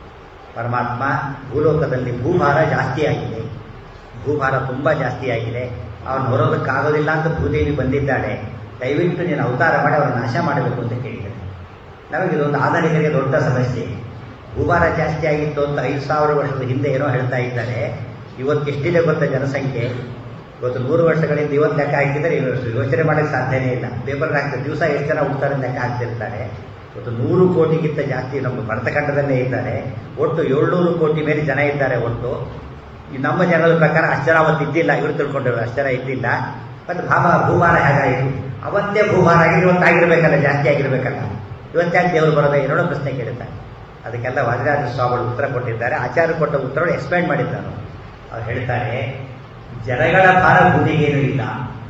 A: ಪರಮಾತ್ಮ ಭೂಲೋಕದಲ್ಲಿ ಭೂಭಾರ ಜಾಸ್ತಿ ಆಗಿದೆ ಭೂಭಾರ ತುಂಬ ಜಾಸ್ತಿ ಆಗಿದೆ ಅವನು ಹೊರೋದಕ್ಕಾಗೋದಿಲ್ಲ ಅಂತ ಭೂದೇವಿ ಬಂದಿದ್ದಾಳೆ ದಯವಿಟ್ಟು ನೀನು ಅವತಾರ ಮಾಡಿ ಅವರ ನಾಶ ಮಾಡಬೇಕು ಅಂತ ಕೇಳಿದ್ದಾರೆ ನಮಗೆ ಇದೊಂದು ಆಧುನಿಕರಿಗೆ ದೊಡ್ಡ ಸಮಸ್ಯೆ ಭೂಭಾರ ಜಾಸ್ತಿ ಆಗಿತ್ತು ಅಂತ ಐದು ಸಾವಿರ ವರ್ಷದ ಹಿಂದೆ ಏನೋ ಹೇಳ್ತಾ ಇದ್ದಾರೆ ಇವತ್ತು ಎಷ್ಟಿದೆ ಗೊತ್ತ ಜನಸಂಖ್ಯೆ ಇವತ್ತು ನೂರು ವರ್ಷಗಳಿಂದ ಇವತ್ತು ಲೆಕ್ಕ ಹಾಕಿದರೆ ಯೋಚನೆ ಮಾಡೋಕ್ಕೆ ಸಾಧ್ಯನೇ ಇಲ್ಲ ಪೇಪರ್ ಹಾಕ್ತಾರೆ ದಿವಸ ಎಷ್ಟು ಜನ ಹುಡ್ತಾರೆ ಲೆಕ್ಕ ಹಾಕ್ತಿರ್ತಾರೆ ಇವತ್ತು ನೂರು ಕೋಟಿಗಿಂತ ಜಾಸ್ತಿ ನಮ್ಮ ಭರತಖಂಡದಲ್ಲೇ ಇದ್ದಾರೆ ಒಟ್ಟು ಏಳ್ನೂರು ಕೋಟಿ ಮೇಲೆ ಜನ ಇದ್ದಾರೆ ಒಟ್ಟು ಈ ನಮ್ಮ ಜನರ ಪ್ರಕಾರ ಅಷ್ಟು ಜನ ಅವತ್ತು ಇದ್ದಿಲ್ಲ ಇವರು ತಿಳ್ಕೊಂಡಿರೋದು ಅಷ್ಟು ಜನ ಇದ್ದಿಲ್ಲ ಮತ್ತು ಭಾವ ಭೂಭಾರ ಹೇಗಾಯಿತು ಅವತ್ತೇ ಭೂಭಾರ ಆಗಿ ಇವತ್ತಾಗಿರ್ಬೇಕಲ್ಲ ಜಾಸ್ತಿ ಆಗಿರ್ಬೇಕಲ್ಲ ಇವತ್ತಾಗಿ ದೇವರು ಬರೋದ ಎರಡೋ ಪ್ರಶ್ನೆ ಕೇಳುತ್ತಾರೆ ಅದಕ್ಕೆಲ್ಲ ವಾದಿರಾಜ ಸ್ವಾಮಿಗಳು ಉತ್ತರ ಕೊಟ್ಟಿದ್ದಾರೆ ಆಚಾರ್ಯ ಕೊಟ್ಟ ಉತ್ತರಗಳು ಎಕ್ಸ್ಪ್ಲೈನ್ ಮಾಡಿದ್ದಾನು ಅವ್ರು ಹೇಳ್ತಾರೆ ಜನಗಳ ಭಾರ ಭೂಮಿಗೇನು ಇಲ್ಲ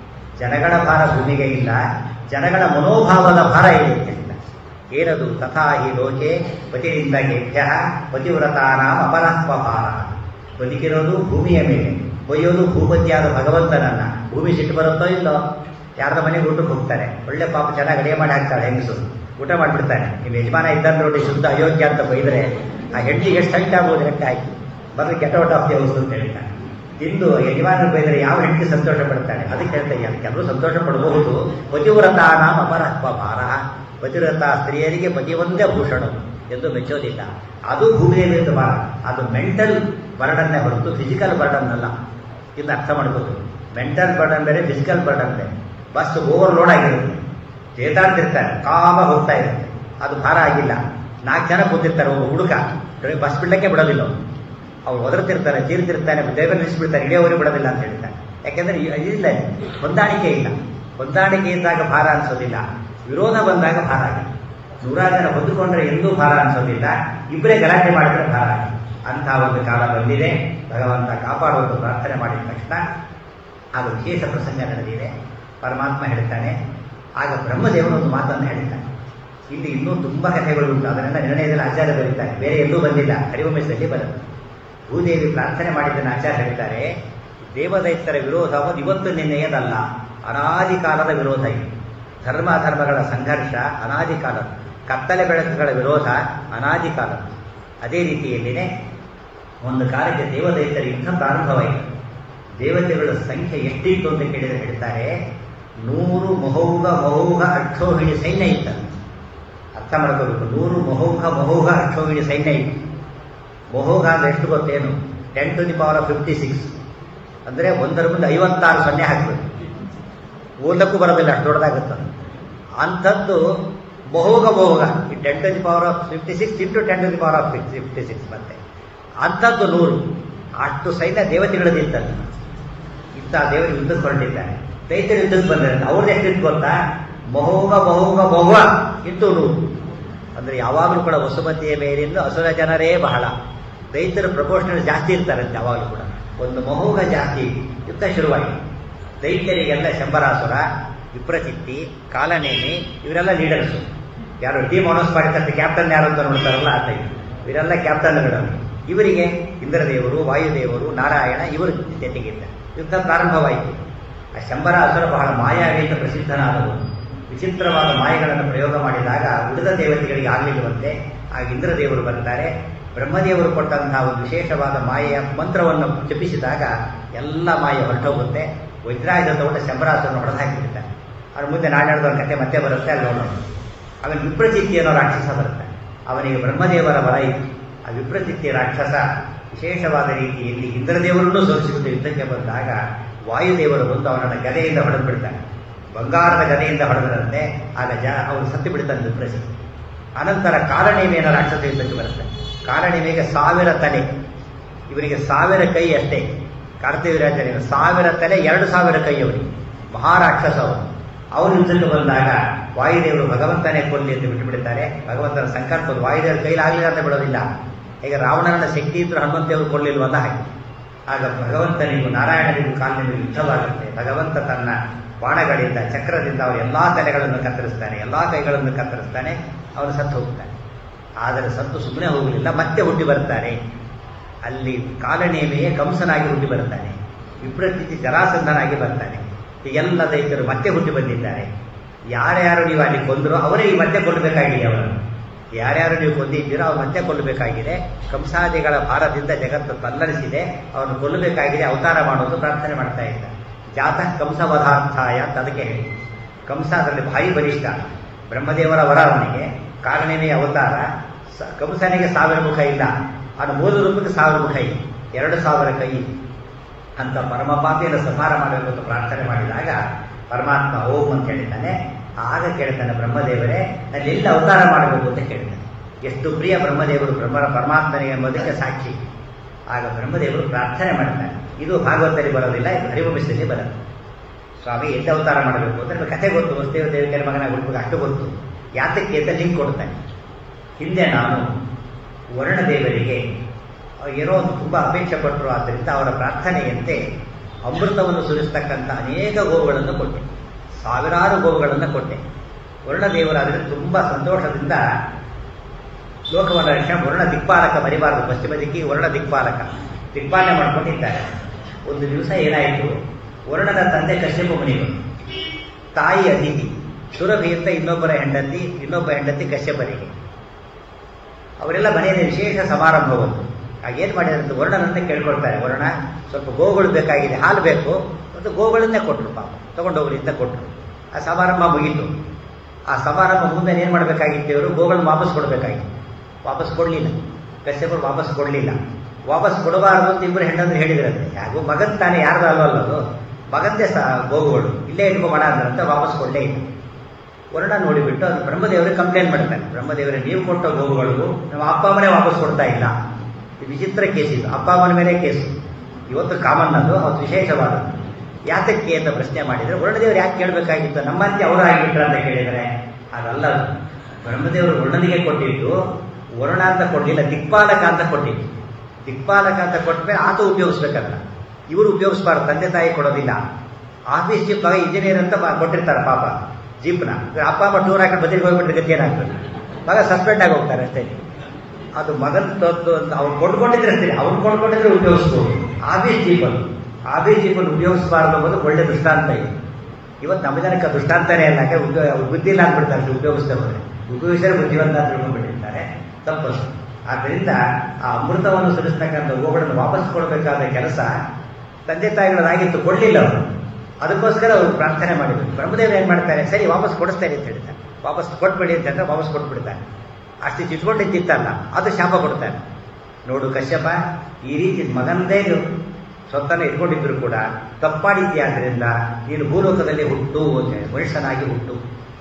A: ಜನಗಳ ಭಾರ ಭೂಮಿಗೆ ಇಲ್ಲ ಜನಗಳ ಮನೋಭಾವದ ಭಾರ ಇದೆ ಅಂತ ಏನದು ತಥಾ ಈ ಲೋಕೆ ಪತಿಯಿಂದ ಗೇಭ್ಯ ಪತಿವ್ರತಾನಾಂ ಅಪರತ್ವ ಭಾರ ಬದುಕಿರೋದು ಭೂಮಿಯ ಮೇಲೆ ಒಯ್ಯೋದು ಭೂಪತಿಯಾದ ಭಗವಂತನನ್ನ ಭೂಮಿ ಸಿಟ್ಟು ಬರುತ್ತೋ ಇಲ್ಲೋ ಯಾರ್ದ ಮನೆಗೆ ಊಟಕ್ಕೆ ಹೋಗ್ತಾರೆ ಒಳ್ಳೆ ಪಾಪ ಚೆನ್ನಾಗಿ ಅಡಿಗೆ ಮಾಡಿ ಹಾಕ್ತಾಳೆ ಹೆಂಗಸು ಊಟ ಮಾಡಿಬಿಡ್ತಾನೆ ನಿಮ್ಮ ಯಜಮಾನ ಇದ್ದಂತ ನೋಡಿ ಶುದ್ಧ ಅಯೋಗ್ಯ ಅಂತ ಬೈದರೆ ಆ ಹೆಂಡತಿಗೆ ಎಷ್ಟು ಹೈಟ್ ಆಗ್ಬೋದು ಲೆಕ್ಕ ಹಾಕಿ ಬಂದು ಕೆಟ್ಟ ಔಟ್ ಆಫ್ ದಿ ಹೌಸ್ ಅಂತ ಹೇಳ್ತಾನೆ ತಿಂದು ಯಜಮಾನ ಬೈದರೆ ಯಾವ ಹೆಂಡತಿ ಸಂತೋಷ ಪಡ್ತಾಳೆ ಅದಕ್ಕೆ ಹೇಳ್ತಾರೆ ಅದಕ್ಕೆ ಎಲ್ಲರೂ ಸಂತೋಷ ಪಡಬಹುದು ಪತಿವ್ರತ ನಾಮ ಅಪರತ್ವ ಭಾರ ಪತಿವ್ರತ ಸ್ತ್ರೀಯರಿಗೆ ಪತಿ ಒಂದೇ ಭೂಷಣ ಎಂದು ಮೆಚ್ಚೋದಿಲ್ಲ ಅದು ಭೂಮಿಯಲ್ಲಿ ಭಾರ ಅದು ಮೆಂಟಲ್ ಬರ್ಡನ್ನೇ ಹೊರತು ಫಿಸಿಕಲ್ ಬರ್ಡನ್ ಅಲ್ಲ ಇದು ಅರ್ಥ ಮಾಡ್ಬೋದು ಮೆಂಟಲ್ ಬರ್ಡನ್ ಬೇರೆ ಫಿಸಿಕಲ್ ಬರ್ಡನ್ ಬೇರೆ ಬಸ್ ಓವರ್ಲೋಡ್ ಆಗಿರುತ್ತೆ ಚೇತಾಡ್ತಿರ್ತಾರೆ ಕಾಮ ಹೋಗ್ತಾ ಇರುತ್ತೆ ಅದು ಭಾರ ಆಗಿಲ್ಲ ನಾಲ್ಕು ಜನ ಕೂತಿರ್ತಾರೆ ಒಬ್ಬ ಹುಡುಗ ಬಸ್ ಬಿಡ್ಲಿಕ್ಕೆ ಬಿಡೋದಿಲ್ಲ ಅವ್ನು ಅವ್ರು ಒದರ್ತಿರ್ತಾರೆ ಚೀರ್ತಿರ್ತಾನೆ ದೇವರು ನಿಲ್ಲಿಸ್ಬಿಡ್ತಾರೆ ಇಳಿಯೋವರೆಗೆ ಬಿಡೋದಿಲ್ಲ ಅಂತ ಹೇಳ್ತಾರೆ ಯಾಕೆಂದ್ರೆ ಇದಿಲ್ಲ ಹೊಂದಾಣಿಕೆ ಇಲ್ಲ ಹೊಂದಾಣಿಕೆ ಇದ್ದಾಗ ಭಾರ ಅನ್ಸೋದಿಲ್ಲ ವಿರೋಧ ಬಂದಾಗ ಭಾರ ಆಗಿದೆ ನೂರಾರು ಜನ ಹೊಂದಿಕೊಂಡ್ರೆ ಎಂದೂ ಭಾರ ಅನ್ಸೋದಿಲ್ಲ ಇಬ್ಬರೇ ಗಲಾಟೆ ಮಾಡಿದ್ರೆ ಭಾರ ಆಗಿದೆ ಅಂಥ ಒಂದು ಕಾಲ ಬಂದಿದೆ ಭಗವಂತ ಕಾಪಾಡುವುದು ಪ್ರಾರ್ಥನೆ ಮಾಡಿದ ತಕ್ಷಣ ಆಗ ವಿಶೇಷ ಪ್ರಸಂಗ ನಡೆದಿದೆ ಪರಮಾತ್ಮ ಹೇಳ್ತಾನೆ ಆಗ ಬ್ರಹ್ಮದೇವರು ಒಂದು ಮಾತನ್ನು ಹೇಳ್ತಾನೆ ಇಲ್ಲಿ ಇನ್ನೂ ತುಂಬ ಕಥೆಗಳು ಉಂಟು ಅದನ್ನೆಲ್ಲ ನಿರ್ಣಯದಲ್ಲಿ ಆಚಾರ್ಯ ಬರೀತಾರೆ ಬೇರೆ ಎಲ್ಲೂ ಬಂದಿಲ್ಲ ಹರಿವಂಶದಲ್ಲಿ ಬರುತ್ತೆ ಭೂದೇವಿ ಪ್ರಾರ್ಥನೆ ಮಾಡಿದ್ದನ್ನು ಆಚಾರ್ಯ ಹೇಳ್ತಾರೆ ದೇವದೈತ್ಯರ ವಿರೋಧ ಇವತ್ತು ನಿನ್ನೆಯದಲ್ಲ ಅನಾದಿ ಕಾಲದ ವಿರೋಧ ಇದು ಧರ್ಮ ಧರ್ಮಗಳ ಸಂಘರ್ಷ ಅನಾದಿ ಕಾಲದ ಕತ್ತಲೆ ಬೆಳಕುಗಳ ವಿರೋಧ ಅನಾದಿ ಕಾಲದ ಅದೇ ರೀತಿಯಲ್ಲಿನೇ ಒಂದು ಕಾಲಕ್ಕೆ ದೇವದೈತ್ಯರ ಯುದ್ಧ ಪ್ರಾರಂಭವಾಯಿತು ದೇವತೆಗಳ ಸಂಖ್ಯೆ ಎಷ್ಟಿತ್ತು ಅಂತ ಕೇಳಿದರೆ ಹೇಳ್ತಾರೆ ನೂರು ಮಹೌಘ ಮಹೌಘ ಅಕ್ಷೋಹಿಣಿ ಸೈನ್ಯ ಇತ್ತು ಅರ್ಥ ಮಾಡ್ಕೋಬೇಕು ನೂರು ಮಹೌಘ ಮಹೌಘ ಅಕ್ಷೋಹಿಣಿ ಸೈನ್ಯ ಇತ್ತು ಮಹೋಘ ಅಂದ್ರೆ ಎಷ್ಟು ಗೊತ್ತೇನು ten to the power of fifty six ಅಂದರೆ ಒಂದರ ಮುಂದೆ ಐವತ್ತಾರು ಸೊನ್ನೆ ಹಾಕಬೇಕು ಓದಕ್ಕೂ ಬರೋದಿಲ್ಲ ಅಷ್ಟು ದೊಡ್ಡದಾಗುತ್ತೆ ಅಂಥದ್ದು ಬಹುಗ ಬಹುಗ ಈ ten to the power of fifty six into ten to the power of fifty six ಮತ್ತೆ ಅಂಥದ್ದು ನೂರು ಅಷ್ಟು ಸೈನ್ಯ ದೇವತೆಗಳದಿತ್ತಲ್ಲ ಇಂಥ ದೇವರು ಯುದ್ಧಕ್ಕೆ ಹೊರಟಿದ್ದಾರೆ ದೈತ್ಯರು ಯುದ್ಧಕ್ಕೆ ಬಂದಿದ್ದಾರೆ ಅವ್ರದ್ದು ಎಷ್ಟಿತ್ತು ಗೊತ್ತಾ ಬಹುಗ ಬಹುಗ ಬಹುವ ಇಂಟು ನೂರು ಅಂದರೆ ಯಾವಾಗಲೂ ಕೂಡ ವಸುಮತಿಯ ಮೇಲಿಂದ ಅಸುರ ಜನರೇ ಬಹಳ ದೈತ್ಯರ ಪ್ರಪೋರ್ಷನಲ್ ಜಾಸ್ತಿ ಇರ್ತಾರಂತೆ ಯಾವಾಗಲೂ ಕೂಡ ಒಂದು ಮಹೋಗ ಜಾಸ್ತಿ ಯುದ್ಧ ಶುರುವಾಯಿತು ದೈತ್ಯರಿಗೆಲ್ಲ ಶಂಬರಾಸುರ ವಿಪ್ರಚಿತ್ತಿ ಕಾಲನೇಮಿ ಇವರೆಲ್ಲ ಲೀಡರ್ಸು ಯಾರು ಟೀಮ್ ಅನೌನ್ಸ್ ಮಾಡಿದಂತೆ ಕ್ಯಾಪ್ಟನ್ ಯಾರು ಅಂತ ನೋಡ್ತಾರಲ್ಲ ಆತ ಇವರೆಲ್ಲ ಕ್ಯಾಪ್ಟನ್ಗಳು ಇವರಿಗೆ ಇಂದ್ರದೇವರು ವಾಯುದೇವರು ನಾರಾಯಣ ಇವರು ಜೊತೆಗಿದ್ದಾರೆ ಯುದ್ಧ ಪ್ರಾರಂಭವಾಯಿತು ಆ ಶಂಬರಾಸುರ ಬಹಳ ಮಾಯಾವಿ ಅಂತ ಪ್ರಸಿದ್ಧನಾದವರು ವಿಚಿತ್ರವಾದ ಮಾಯೆಗಳನ್ನು ಪ್ರಯೋಗ ಮಾಡಿದಾಗ ಉಳಿದ ದೇವತೆಗಳಿಗೆ ಆಗಲಿಲ್ಲವಂತೆ ಆಗ ಇಂದ್ರದೇವರು ಬರ್ತಾರೆ ಬ್ರಹ್ಮದೇವರು ಕೊಟ್ಟಂತಹ ಒಂದು ವಿಶೇಷವಾದ ಮಾಯೆಯ ಮಂತ್ರವನ್ನು ಜಪಿಸಿದಾಗ ಎಲ್ಲ ಮಾಯೆ ಹೊರಟೋಗುತ್ತೆ ವಜ್ರಾಯುಧ ತಗೊಂಡ ಶಂಬರಾಸುರನ್ನು ಹೊಡೆದು ಹಾಕಿಬಿಡ್ತಾರೆ ಅವ್ರ ಮುಂದೆ ನಾಡಾಡ್ದವ್ರ ಕತೆ ಮತ್ತೆ ಬರುತ್ತೆ ಅಲ್ಲಿ ನೋಡೋಣ ಅವನ ವಿಪ್ರಚಿತ್ತಿ ಅನ್ನೋ ರಾಕ್ಷಸ ಬರುತ್ತೆ ಅವನಿಗೆ ಬ್ರಹ್ಮದೇವರ ಬಲ ಇತ್ತು ಆ ವಿಪ್ರಚಿತ್ತಿ ರಾಕ್ಷಸ ವಿಶೇಷವಾದ ರೀತಿಯಲ್ಲಿ ಇಂದ್ರದೇವರನ್ನು ಸೋಲಿಸಿಬಿಟ್ಟು ಯುದ್ಧಕ್ಕೆ ಬಂದಾಗ ವಾಯುದೇವರು ಬಂದು ಅವನನ್ನು ಗದೆಯಿಂದ ಹೊಡೆದು ಬಿಡ್ತಾನೆ ಬಂಗಾರದ ಗದೆಯಿಂದ ಹೊಡೆದರಂತೆ ಆಗ ಜ ಅವನು ಸತ್ತು ಬಿಡ್ತಾನೆ ವಿಪ್ರಚಿತ್ತಿ ಅನಂತರ ಕಾಲನೇಮಿಯನ ರಾಕ್ಷಸ ಯುದ್ಧಕ್ಕೆ ಬರುತ್ತೆ ಕಾಲನೇಮಿಗೆ ಸಾವಿರ ತಲೆ ಇವರಿಗೆ ಸಾವಿರ ಕೈ ಅಷ್ಟೇ ಕಾರ್ತಿವೀರಾಚಾರ್ಯ ಸಾವಿರ ತಲೆ ಎರಡು ಸಾವಿರ ಕೈ ಅವರಿಗೆ ಮಹಾರಾಕ್ಷಸ ಅವರು ಅವರು ಯುದ್ಧಕ್ಕೆ ಬಂದಾಗ ವಾಯುದೇವರು ಭಗವಂತನೇ ಕೊಲ್ಲಿ ಅಂತ ಬಿಟ್ಟು ಬಿಡುತ್ತಾರೆ ಭಗವಂತನ ಸಂಕಲ್ಪ ವಾಯುದೇವರ ಕೈಲಾಗಲಿಲ್ಲ ಅಂತ ಬಿಡೋದಿಲ್ಲ ಈಗ ರಾವಣನ ಶಕ್ತಿ ಇದ್ರು ಹನುಮಂತೇವರು ಕೊಡಲಿಲ್ವಲ್ಲ ಹಾಗೆ ಆಗ ಭಗವಂತನಿಗೂ ನಾರಾಯಣನಿಗೂ ಕಾಲಿನಿಗೂ ಯುದ್ಧವಾಗುತ್ತೆ ಭಗವಂತ ತನ್ನ ಬಾಣಗಳಿಂದ ಚಕ್ರದಿಂದ ಅವರು ಎಲ್ಲಾ ತಲೆಗಳನ್ನು ಕತ್ತರಿಸ್ತಾನೆ ಎಲ್ಲಾ ಕೈಗಳನ್ನು ಕತ್ತರಿಸ್ತಾನೆ ಅವನು ಸತ್ತು ಹೋಗ್ತಾನೆ ಆದರೆ ಸತ್ತು ಸುಮ್ಮನೆ ಹೋಗಲಿಲ್ಲ ಮತ್ತೆ ಹುಟ್ಟಿ ಬರ್ತಾನೆ ಅಲ್ಲಿ ಕಾಲನೇಮೆಯೇ ಕಂಸನಾಗಿ ಹುಟ್ಟಿ ಬರ್ತಾನೆ ವಿಪ್ರತಿಥಿ ಜರಾಸಂಧನಾಗಿ ಬರ್ತಾನೆ ಈ ಎಲ್ಲ ದೈತ್ಯರು ಮತ್ತೆ ಹುಟ್ಟಿ ಬಂದಿದ್ದಾರೆ ಯಾರ್ಯಾರು ನೀವು ಅಲ್ಲಿ ಕೊಂದ್ರು ಅವರೇ ಈ ಮತ್ತೆ ಕೊಲ್ಲಬೇಕಾಗಿದೆ ಅವರನ್ನು ಯಾರ್ಯಾರು ನೀವು ಕೊಂದಿದ್ದೀರೋ ಅವ್ರು ಮತ್ತೆ ಕೊಲ್ಲಬೇಕಾಗಿದೆ ಕಂಸಾದಿಗಳ ಭಾರದಿಂದ ಜಗತ್ತು ತಲ್ಲರಿಸಿದೆ ಅವರನ್ನು ಕೊಲ್ಲಬೇಕಾಗಿದೆ ಅವತಾರ ಮಾಡೋದು ಪ್ರಾರ್ಥನೆ ಮಾಡ್ತಾ ಇದ್ದಾರೆ ಜಾತಃ ಕಂಸವಧಾರ್ಥಾಯ ಅಂತ ಅದಕ್ಕೆ ಹೇಳಿ ಕಂಸ ಅದರಲ್ಲಿ ಭಾರಿ ಬಲಿಷ್ಠ ಬ್ರಹ್ಮದೇವರ ವರ ಅವನಿಗೆ ಕಾರಣನೇ ಅವತಾರ ಸ- ಕಂಸನಿಗೆ ಸಾವಿರ ಮುಖ ಇಲ್ಲ ಅವನು ಮೂರು ರೂಪಕ್ಕೆ ಸಾವಿರ ಮುಖ ಇದೆ ಎರಡು ಸಾವಿರ ಕೈ ಅಂತ ಪರಮಪಾಪಿಯನ್ನು ಸಂಹಾರ ಮಾಡಬೇಕು ಅಂತ ಪ್ರಾರ್ಥನೆ ಮಾಡಿದಾಗ ಪರಮಾತ್ಮ ಓಂ ಅಂತ ಹೇಳಿದ್ದಾನೆ ಆಗ ಕೇಳ್ತಾನೆ ಬ್ರಹ್ಮದೇವರೇ ನಾನು ಎಲ್ಲಿ ಅವತಾರ ಮಾಡಬೇಕು ಅಂತ ಕೇಳ್ತಾನೆ ಎಷ್ಟು ಪ್ರಿಯ ಬ್ರಹ್ಮದೇವರು ಬ್ರಹ್ಮ ಪರಮಾತ್ಮನಿಗೆ ಎಂಬುದಕ್ಕೆ ಸಾಕ್ಷಿ ಆಗ ಬ್ರಹ್ಮದೇವರು ಪ್ರಾರ್ಥನೆ ಮಾಡ್ತಾನೆ ಇದು ಭಾಗವತದಲ್ಲಿ ಬರೋದಿಲ್ಲ ಇದು ಹರಿವಂಶದಲ್ಲಿ ಬರುತ್ತೆ ಸ್ವಾಮಿ ಎಲ್ಲಿ ಅವತಾರ ಮಾಡಬೇಕು ಅಂತ ನಿಮಗೆ ಕಥೆ ಗೊತ್ತು ವಸುದೇವ ದೇವಿಕೆಯ ಮಗನ ಹುಡುಗ ಅಷ್ಟು ಗೊತ್ತು ಯಾತಕ್ಕೆ ಅಂತ ಲಿಂಕ್ ಕೊಡ್ತಾನೆ ಹಿಂದೆ ನಾನು ವರ್ಣದೇವರಿಗೆ ಏನೋ ಒಂದು ತುಂಬ ಅಪೇಕ್ಷೆ ಪಟ್ಟರು ಆದ್ದರಿಂದ ಅವರ ಪ್ರಾರ್ಥನೆಯಂತೆ ಅಮೃತವನ್ನು ಸುರಿಸ್ತಕ್ಕಂಥ ಅನೇಕ ಗೋವುಗಳನ್ನು ಕೊಟ್ಟೆ ಸಾವಿರಾರು ಗೋವುಗಳನ್ನು ಕೊಟ್ಟೆ ವರ್ಣದೇವರಾದರೆ ತುಂಬ ಸಂತೋಷದಿಂದ ಲೋಕವನ್ನು ರಕ್ಷಣೆ ವರ್ಣ ದಿಕ್ಪಾಲಕ ಮರಿಬಾರದು ಪಶ್ಚಿಮ ದಿಕ್ಕಿ ವರ್ಣ ದಿಕ್ಪಾಲಕ ದಿಕ್ಪಾಲನೆ ಮಾಡ್ಕೊಂಡಿದ್ದಾರೆ ಒಂದು ದಿವಸ ಏನಾಯಿತು ವರ್ಣದ ತಂದೆ ಕಶ್ಯಪ ಮುನಿಗಳು ತಾಯಿ ಅತಿಥಿ ಸುರಭಿ ಅಂತ ಇನ್ನೊಬ್ಬರ ಹೆಂಡತಿ ಇನ್ನೊಬ್ಬ ಹೆಂಡತಿ ಕಶ್ಯಪರಿಗೆ ಅವರೆಲ್ಲ ಮನೆಯಲ್ಲಿ ವಿಶೇಷ ಸಮಾರಂಭ ಬಂತು ಆಗೇನು ಮಾಡಿದ್ರಂತ ವರ್ಣನಂತ ಕೇಳ್ಕೊಳ್ತಾರೆ ವರ್ಣ ಸ್ವಲ್ಪ ಗೋಗಳು ಬೇಕಾಗಿದೆ ಹಾಲು ಬೇಕು ಮತ್ತು ಗೋಗಳನ್ನೇ ಕೊಟ್ಟರು ಪಾಪ ತಗೊಂಡೋಗ್ರಿ ಅಂತ ಕೊಟ್ಟರು ಆ ಸಮಾರಂಭ ಮುಗೀತು ಆ ಸಮಾರಂಭ ಮುಂದೆ ಏನು ಮಾಡಬೇಕಾಗಿತ್ತು ಇವರು ಗೋಗಳನ್ನ ವಾಪಸ್ ಕೊಡಬೇಕಾಗಿತ್ತು ವಾಪಸ್ ಕೊಡಲಿಲ್ಲ ಕಶ್ಯಪರು ವಾಪಸ್ ಕೊಡಲಿಲ್ಲ ವಾಪಸ್ ಕೊಡಬಾರದು ಅಂತ ಇಬ್ಬರು ಹೆಣ್ಣಂದ್ರೆ ಹೇಳಿದ್ರಂತೆ ಯಾಕೋ ಮಗನ್ ತಾನೇ ಯಾರ್ದು ಅಲ್ವಲ್ಲ ಅದು ಮಗಂದೇ ಸಹ ಗೋಗುಗಳು ಇಲ್ಲೇ ಇಟ್ಕೊಂಬೋಣ ಅಂದ್ರಂತ ವಾಪಸ್ ಕೊಡಲೇ ಇಲ್ಲ ವರ್ಣ ನೋಡಿಬಿಟ್ಟು ಅದು ಬ್ರಹ್ಮದೇವರಿಗೆ ಕಂಪ್ಲೇಂಟ್ ಮಾಡ್ತಾನೆ ಬ್ರಹ್ಮದೇವರೇ ನೀವು ಕೊಟ್ಟ ಗೋವುಗಳಿಗೂ ನಮ್ಮ ಅಪ್ಪ ಅಮ್ಮನೇ ವಾಪಸ್ ಕೊಡ್ತಾ ಇಲ್ಲ ಇದು ವಿಚಿತ್ರ ಕೇಸ್ ಇದು ಅಪ್ಪ ಅಮ್ಮನ ಮೇಲೆ ಕೇಸು ಇವತ್ತು ಕಾಮನ್ ಅದು ಅದು ವಿಶೇಷವಾದದ್ದು ಯಾತಕ್ಕೆ ಅಂತ ಪ್ರಶ್ನೆ ಮಾಡಿದರೆ ವರ್ಣದೇವರು ಯಾಕೆ ಕೇಳಬೇಕಾಗಿತ್ತು ನಮ್ಮಂತೆ ಅವರು ಆಗಿಬಿಟ್ರ ಅಂತ ಕೇಳಿದರೆ ಅದಲ್ಲ ಅದು. ಬ್ರಹ್ಮದೇವರು ವರ್ಣನಿಗೆ ಕೊಟ್ಟಿದ್ದು ವರ್ಣ ಅಂತ ಕೊಡಲಿಲ್ಲ ದಿಕ್ಪಾಲಕ ಅಂತ ಕೊಟ್ಟಿದ್ದು ದಿಕ್ಪಾಲಕ ಅಂತ ಕೊಟ್ಟರೆ ಆತ ಉಪಯೋಗಿಸ್ಬೇಕಲ್ಲ ಇವರು ಉಪಯೋಗಿಸ್ಬಾರ್ದು ತಂದೆ ತಾಯಿ ಕೊಡೋದಿಲ್ಲ ಆಫೀಸ್ ಜೀಪ್ ಆಗ ಇಂಜಿನಿಯರ್ ಅಂತ ಬ- ಕೊಟ್ಟಿರ್ತಾರೆ ಪಾಪ ಜೀಪ್ನ ಅಪ್ಪ ಅಮ್ಮ ಟೂರ್ ಹಾಕಿ ಬದಿಗೆ ಹೋಗ್ಬಿಟ್ರೆ ಗತಿ ಏನಾಗ್ತದೆ ಮಗ ಸಸ್ಪೆಂಡ್ ಆಗಿ ಹೋಗ್ತಾರೆ ಅಷ್ಟೇ ಅದು ಮಗನ ತೊತ್ತು ಅಂತ ಅವ್ರು ಕೊಂಡ್ಕೊಂಡಿದ್ರೆ ಸರಿ ಅವ್ರು ಕೊಂಡ್ಕೊಂಡಿದ್ರೆ ಉಪಯೋಗಿಸ್ಬೋದು ಆಫೀಸ್ ಜೀಪ್ ಅದು ಆಫೀಸ್ ಜೀಪನ್ನು ಉಪಯೋಗಿಸಬಾರ್ದು ಅನ್ನೋದು ಒಳ್ಳೆ ದೃಷ್ಟಾಂತ ಇದೆ ಇವತ್ತು ನಮ್ಮ ಜನಕ್ಕೆ ಆ ದೃಷ್ಟಾಂತನೇ ಇಲ್ಲ ಯಾಕೆ ಉದ್ಯೋಗ ಅವ್ರು ಬುದ್ಧಿ ಇಲ್ಲ ಅಂದ್ಬಿಡ್ತಾರೆ ಉಪಯೋಗಿಸ್ತಾ ಹೋದ್ರೆ ಉಪಯೋಗಿಸಿದ್ರೆ ಬುದ್ಧಿವಂತ ಅಂತ ತಿಳ್ಕೊಂಡ್ಬಿಟ್ಟಿರ್ತಾರೆ ತಪ್ಪು ಆದ್ದರಿಂದ ಆ ಅಮೃತವನ್ನು ಸುರಿಸ್ತಕ್ಕಂಥ ಗೋಗಳನ್ನು ವಾಪಸ್ ಕೊಡಬೇಕಾದ ಕೆಲಸ ತಂದೆ ತಾಯಿಗಳದಾಗಿತ್ತು ಕೊಡಲಿಲ್ಲ ಅವರು ಅದಕ್ಕೋಸ್ಕರ ಅವರು ಪ್ರಾರ್ಥನೆ ಮಾಡಿದ್ರು ಬ್ರಹ್ಮದೇವರು ಏನು ಮಾಡ್ತಾರೆ ಸರಿ ವಾಪಸ್ ಕೊಡಿಸ್ತಾರೆ ಅಂತ ಹೇಳ್ತಾರೆ ವಾಪಸ್ ಕೊಟ್ಬಿಡಿ ಅಂತಂದ್ರೆ ವಾಪಸ್ ಕೊಟ್ಬಿಡ್ತಾರೆ ಅಷ್ಟು ಚಿಟ್ಕೊಂಡಿದ್ದಿತ್ತಲ್ಲ ಅದು ಶಾಪ ಕೊಡ್ತಾರೆ ನೋಡು ಕಶ್ಯಪ ಈ ರೀತಿ ಮಗಂದೇ ನೀವು ಸ್ವತ್ತನ್ನು ಇಟ್ಕೊಂಡಿದ್ರು ಕೂಡ ತಪ್ಪಾಡಿದ್ಯಾ ಆದ್ದರಿಂದ ನೀನು ಭೂಲೋಕದಲ್ಲಿ ಹುಟ್ಟು ಅಂತ ಹೇಳಿ, ಮನುಷ್ಯನಾಗಿ ಹುಟ್ಟು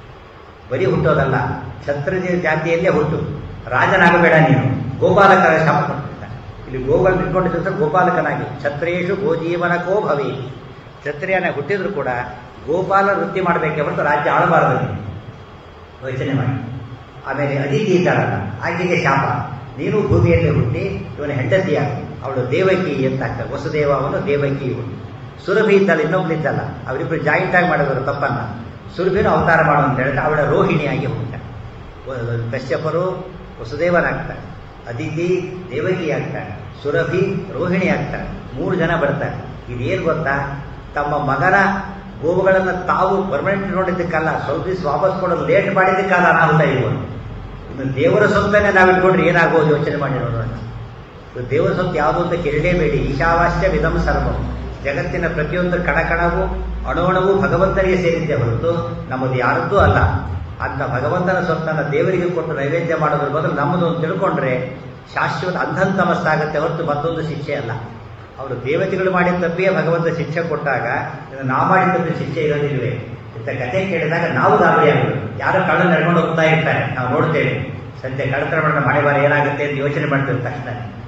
A: ಬರೀ ಹುಟ್ಟೋದಲ್ಲ ಕ್ಷತ್ರಿಯ ಜಾತಿಯಲ್ಲೇ ಹುಟ್ಟು ರಾಜನಾಗಬೇಡ ನೀನು ಗೋಪಾಲಕರ ಶಾಪ ಕೊಟ್ಟಿರ್ತಾನೆ ಇಲ್ಲಿ ಗೋಗಳು ಇಟ್ಕೊಂಡಿದ್ದಂತ ಗೋಪಾಲಕನಾಗಿ ಕ್ಷತ್ರಿಯೇಶು ಗೋಜೀವನಕೋ ಭವಿ ಕ್ಷತ್ರಿಯನ ಹುಟ್ಟಿದ್ರು ಕೂಡ ಗೋಪಾಲ ವೃತ್ತಿ ಮಾಡಬೇಕೆ ಹೊರತು ರಾಜ್ಯ ಆಳಬಾರದು ನೀನು. ಯೋಚನೆ ಮಾಡಿ ಆಮೇಲೆ ಅದಿತಿ ಇದ್ದಾಳಲ್ಲ ಆಕೆಗೆ ಶಾಪ ನೀನು ಭೂಮಿಯಲ್ಲಿ ಹುಟ್ಟಿ ಇವನ ಹೆಂಡತಿಯಾಗಿ ಅವಳು ದೇವಕಿ ಅಂತ ಆಗ್ತಾರೆ ವಸುದೇವ ಅವನು ದೇವಕಿ ಹುಟ್ಟಿ ಸುರಭಿ ಇದ್ದಾಳೆ ಇನ್ನೊಬ್ಳಿದ್ದಲ್ಲ ಅವರಿಬ್ಬರು ಜಾಯಿಂಟ್ ಆಗಿ ಮಾಡಿದ್ರು ತಪ್ಪನ್ನ ಸುರಭಿನ ಅವತಾರ ಮಾಡು ಅಂತ ಹೇಳಿದ್ರೆ ಅವಳ ರೋಹಿಣಿಯಾಗಿ ಹುಟ್ಟಾಳೆ ವ- ಕಶ್ಯಪರು ವಸುದೇವನಾಗ್ತಾರೆ ಅದಿತಿ ದೇವಕಿ ಆಗ್ತಾಳೆ ಸುರಭಿ ರೋಹಿಣಿ ಆಗ್ತಾಳೆ ಮೂರು ಜನ ಬರ್ತಾರೆ ಇದೇನು ಗೊತ್ತಾ ತಮ್ಮ ಮಗನ ಗೋವುಗಳನ್ನು ತಾವು ಪರ್ಮನೆಂಟ್ ನೋಡಿದ್ದಕ್ಕಲ್ಲ ಸ್ವಲ್ಪ ದಿವಸ ವಾಪಸ್ ಕೊಡೋದು ಲೇಟ್ ಮಾಡಿದ್ದಕ್ಕಲ್ಲ ಅನಾಹುತ ಇವರು ಇನ್ನು ದೇವರ ಸೊತ್ತನ್ನೇ ನಾವು ಇಟ್ಕೊಂಡ್ರೆ ಏನಾಗೋದು ಯೋಚನೆ ಮಾಡಿ ನೋಡೋಣ ಇದು ದೇವರ ಸೊತ್ತು ಯಾವುದು ಅಂತ ಕೇಳಲೇಬೇಡಿ ಈಶಾವಾಸ್ಯ ವಿಧಂ ಸರ್ವಂ ಜಗತ್ತಿನ ಪ್ರತಿಯೊಂದು ಕಣಕಣವೂ ಅಣುವಣವೂ ಭಗವಂತನಿಗೆ ಸೇರಿದ್ದೆ ಹೊರತು ನಮ್ಮದು ಯಾರದ್ದೂ ಅಲ್ಲ ಅಂತ ಭಗವಂತನ ಸೊತ್ತನ್ನು ದೇವರಿಗೆ ಕೊಟ್ಟು ನೈವೇದ್ಯ ಮಾಡೋದ್ರ ಬದಲು ನಮ್ಮದು ಅಂತ ತಿಳ್ಕೊಂಡ್ರೆ ಶಾಶ್ವತ ಅಂಧನ್ ತಮಸ್ಸಾಗತ್ತೆ ಹೊರತು ಮತ್ತೊಂದು ಶಿಕ್ಷೆ ಅಲ್ಲ ಅವರು ದೇವತೆಗಳು ಮಾಡಿದ ತಪ್ಪಿಯೇ ಭಗವಂತ ಶಿಕ್ಷೆ ಕೊಟ್ಟಾಗ ಇನ್ನು ನಾವು ಮಾಡಿದ ತಪ್ಪಿ ಶಿಕ್ಷೆ ಇರೋದಿಲ್ವೇ ಇಂಥ ಕಥೆ ಕೇಳಿದಾಗ ನಾವು ಗಾಬರಿಯಾಗಬೇಕು ಯಾರೋ ಕಳ್ಳ ನಡ್ಕೊಂಡು ಹೋಗ್ತಾ ಇರ್ತಾರೆ ನಾವು ನೋಡ್ತೇವೆ ಸದ್ಯ ಕಳ್ಳತನ ಮಾಡಿದ ಮಳೆ ಬಾರಿ ಏನಾಗುತ್ತೆ ಅಂತ ಯೋಚನೆ ಮಾಡ್ತೇವೆ ತಕ್ಷಣ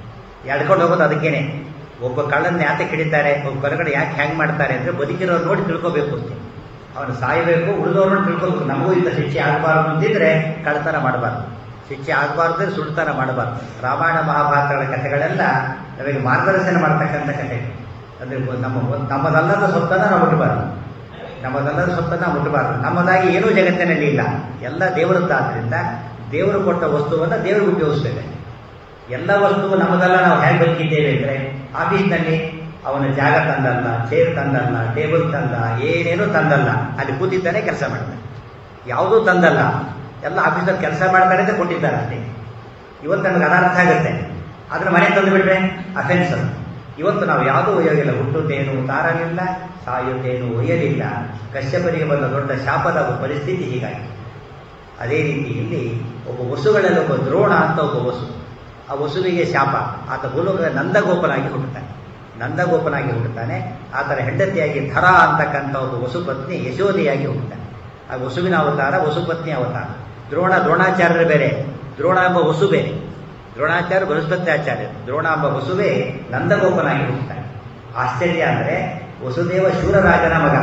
A: ಎಡ್ಕೊಂಡು ಹೋಗೋದು ಅದಕ್ಕೇನೆ ಒಬ್ಬ ಕಳ್ಳನ್ನ ಯಾಕೆ ಹಿಡಿತಾರೆ ಒಬ್ಬ ಹೊರಗಡೆ ಯಾಕೆ ಹ್ಯಾಂಗ್ ಮಾಡ್ತಾರೆ ಅಂದ್ರೆ ಬದುಕಿರೋರು ನೋಡಿ ತಿಳ್ಕೋಬೇಕು ಅಂತ ಅವನು ಸಾಯಬೇಕು ಉಳಿದವ್ರನ್ನ ತಿಳ್ಕೋಬೇಕು ನಮಗೂ ಇಂಥ ಶಿಕ್ಷೆ ಆಗಬಾರ್ದು ಅಂತಿದ್ರೆ ಕಳ್ಳತನ ಮಾಡಬಾರ್ದು ಶಿಕ್ಷೆ ಆಗಬಾರ್ದು ಸುಳ್ತನ ಮಾಡಬಾರ್ದು ರಾಮಾಯಣ ಮಹಾಭಾರತಗಳ ಕಥೆಗಳೆಲ್ಲ ನಮಗೆ ಮಾರ್ಗದರ್ಶನ ಮಾಡ್ತಕ್ಕಂಥ ಕಥೆ ಅಂದ್ರೆ ನಮ್ಮ ನಮ್ಮದಲ್ಲದ ಸೊತ್ತನ್ನ ನಾವು ಮುಟ್ಟಬಾರ್ದು ನಮ್ಮದಲ್ಲದ ಸೊತ್ತನ್ನ ಮುಟ್ಟಬಾರ್ದು ನಮ್ಮದಾಗಿ ಏನೂ ಜಗತ್ತಿನಲ್ಲಿ ಇಲ್ಲ ಎಲ್ಲ ದೇವರದ್ದಾದ್ರಿಂದ ದೇವರು ಕೊಟ್ಟ ವಸ್ತುವನ್ನು ದೇವರಿಗೆ ಉಪಯೋಗಿಸ್ತೇವೆ ಎಲ್ಲ ವಸ್ತು ನಮ್ಮದಲ್ಲ ನಾವು ಹೇಗೆ ಬದುಕಿದ್ದೇವೆ ಅಂದರೆ ಆಫೀಸ್ನಲ್ಲಿ ಅವನ ಜಾಗ ತಂದಲ್ಲ ಚೇರ್ ತಂದಲ್ಲ ಟೇಬಲ್ ತಂದ ಏನೇನೂ ತಂದಲ್ಲ ಅಲ್ಲಿ ಕೂತಿದ್ದಾನೆ ಕೆಲಸ ಮಾಡ್ತಾನೆ ಯಾವುದೂ ತಂದಲ್ಲ ಎಲ್ಲ ಆಫೀಸಲ್ಲಿ ಕೆಲಸ ಮಾಡ್ತಾರೆ ಅಂತ ಕೊಟ್ಟಿದ್ದಾರೆ ಅಷ್ಟೇ ಇವತ್ತು ನಮಗೆ ಅನರ್ಥ ಆಗುತ್ತೆ ಆದ್ರೆ ಮನೆ ತಂದು ಬಿಟ್ರೆ ಅಫೆನ್ಸ್ ಅದು ಇವತ್ತು ನಾವು ಯಾವುದೂ ಒಯ್ಯೋಗಿಲ್ಲ ಹುಟ್ಟುತ್ತೇನು ತಾರಲಿಲ್ಲ ಸಾಯುತ್ತೇನು ಒಯ್ಯಲಿಲ್ಲ ಕಶ್ಯಪರಿಗೆ ಬಂದ ದೊಡ್ಡ ಶಾಪದ ಪರಿಸ್ಥಿತಿ ಹೀಗಾಗಿ ಅದೇ ರೀತಿಯಲ್ಲಿ ಒಬ್ಬ ವಸುಗಳಲ್ಲಿ ಒಬ್ಬ ದ್ರೋಣ ಅಂತ ಒಬ್ಬ ವಸು ಆ ವಸುವಿಗೆ ಶಾಪ ಆತ ಭೂಲೋಕದ ನಂದಗೋಪನಾಗಿ ಹುಟ್ಟುತ್ತಾನೆ ನಂದಗೋಪನಾಗಿ ಹುಟ್ಟುತ್ತಾನೆ ಆತನ ಹೆಂಡತಿಯಾಗಿ ಧರ ಅಂತಕ್ಕಂಥ ಒಬ್ಬ ವಸುಪತ್ನಿ ಯಶೋಧಿಯಾಗಿ ಹುಟ್ಟುತ್ತಾನೆ ಆ ವಸುವಿನ ಅವತಾರ ವಸುಪತ್ನಿ ಅವತಾರ ದ್ರೋಣ ದ್ರೋಣಾಚಾರ್ಯರು ಬೇರೆ ದ್ರೋಣ ಎಂಬ ವಸು ಬೇರೆ ದ್ರೋಣಾಚಾರ್ಯ ಬೃಹಸ್ಪತ್ಯಾಚಾರ್ಯ ದ್ರೋಣ ಎಂಬ ವಸುವೇ ನಂದಗೋಪನಾಗಿ ಹುಟ್ಟುತ್ತಾನೆ ಆಶ್ಚರ್ಯ ಅಂದರೆ ವಸುದೇವ ಶೂರರಾಜನ ಮಗ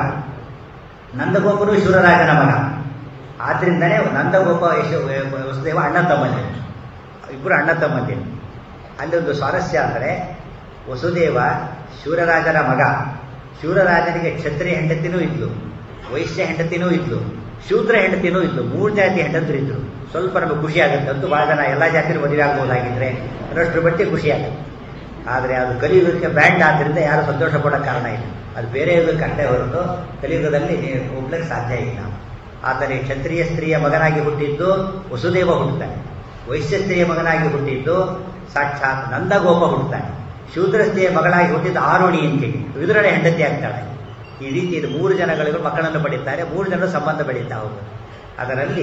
A: ನಂದಗೋಪನು ಶೂರರಾಜನ ಮಗ ಆದ್ರಿಂದನೇ ನಂದಗೋಪ ಯಶೋ ವಸುದೇವ ಅಣ್ಣ ತಮ್ಮಂದಿರು ಇಬ್ಬರು ಅಣ್ಣ ತಮ್ಮಂದಿರು ಅಲ್ಲೊಂದು ಸ್ವಾರಸ್ಯ ಅಂದರೆ ವಸುದೇವ ಶೂರರಾಜನ ಮಗ ಶೂರರಾಜನಿಗೆ ಕ್ಷತ್ರಿಯ ಹೆಂಡತಿನೂ ಇದ್ಲು ವೈಶ್ಯ ಹೆಂಡತಿನೂ ಇದ್ಲು ಶೂದ್ರ ಹೆಂಡತಿನೂ ಇದ್ಲು ಮೂರು ಜಾತಿ ಹೆಂಡತಿರು ಇದ್ರು ಸ್ವಲ್ಪ ನಮಗೆ ಖುಷಿ ಆಗುತ್ತೆ ಅಂತೂ ಭಾಳ ಜನ ಎಲ್ಲ ಜಾತಿನೂ ಮದುವೆ ಆಗ್ಬೋದಾಗಿದ್ರೆ ಅನ್ನೋಷ್ಟ್ರ ಬಟ್ಟೆ ಖುಷಿ ಆಗುತ್ತೆ ಆದರೆ ಅದು ಕಲಿಯುಗಕ್ಕೆ ಬ್ಯಾಂಡ್ ಆದ್ದರಿಂದ ಯಾರು ಸಂತೋಷ ಪಡೋ ಕಾರಣ ಇಲ್ಲ ಅದು ಬೇರೆ ಯುಗಕ್ಕೆ ಅಷ್ಟೇ ಹೊರತು ಕಲಿಯುಗದಲ್ಲಿ ಹೋಗ್ಲಿಕ್ಕೆ ಸಾಧ್ಯ ಇಲ್ಲ ಆದರೆ ಕ್ಷತ್ರಿಯ ಸ್ತ್ರೀಯ ಮಗನಾಗಿ ಹುಟ್ಟಿದ್ದು ವಸುದೇವ ಹುಟ್ಟುತ್ತಾನೆ ವೈಶ್ಯ ಸ್ತ್ರೀಯ ಮಗನಾಗಿ ಹುಟ್ಟಿದ್ದು ಸಾಕ್ಷಾತ್ ನಂದಗೋಪ ಹುಟ್ಟುತ್ತಾನೆ ಶೂದ್ರ ಸ್ತ್ರೀಯ ಮಗಳಾಗಿ ಹುಟ್ಟಿದ್ದು ಆರೋಣಿ ಅಂತೇಳಿ ವಿದುರಡೆ ಹೆಂಡತಿ ಆಗ್ತಾಳೆ ಈ ರೀತಿ ಇದು ಮೂರು ಜನಗಳಿಗೂ ಮಕ್ಕಳನ್ನು ಪಡೀತಾರೆ ಮೂರು ಜನರು ಸಂಬಂಧ ಬೆಳೀತಾ ಹೋಗುದು ಅದರಲ್ಲಿ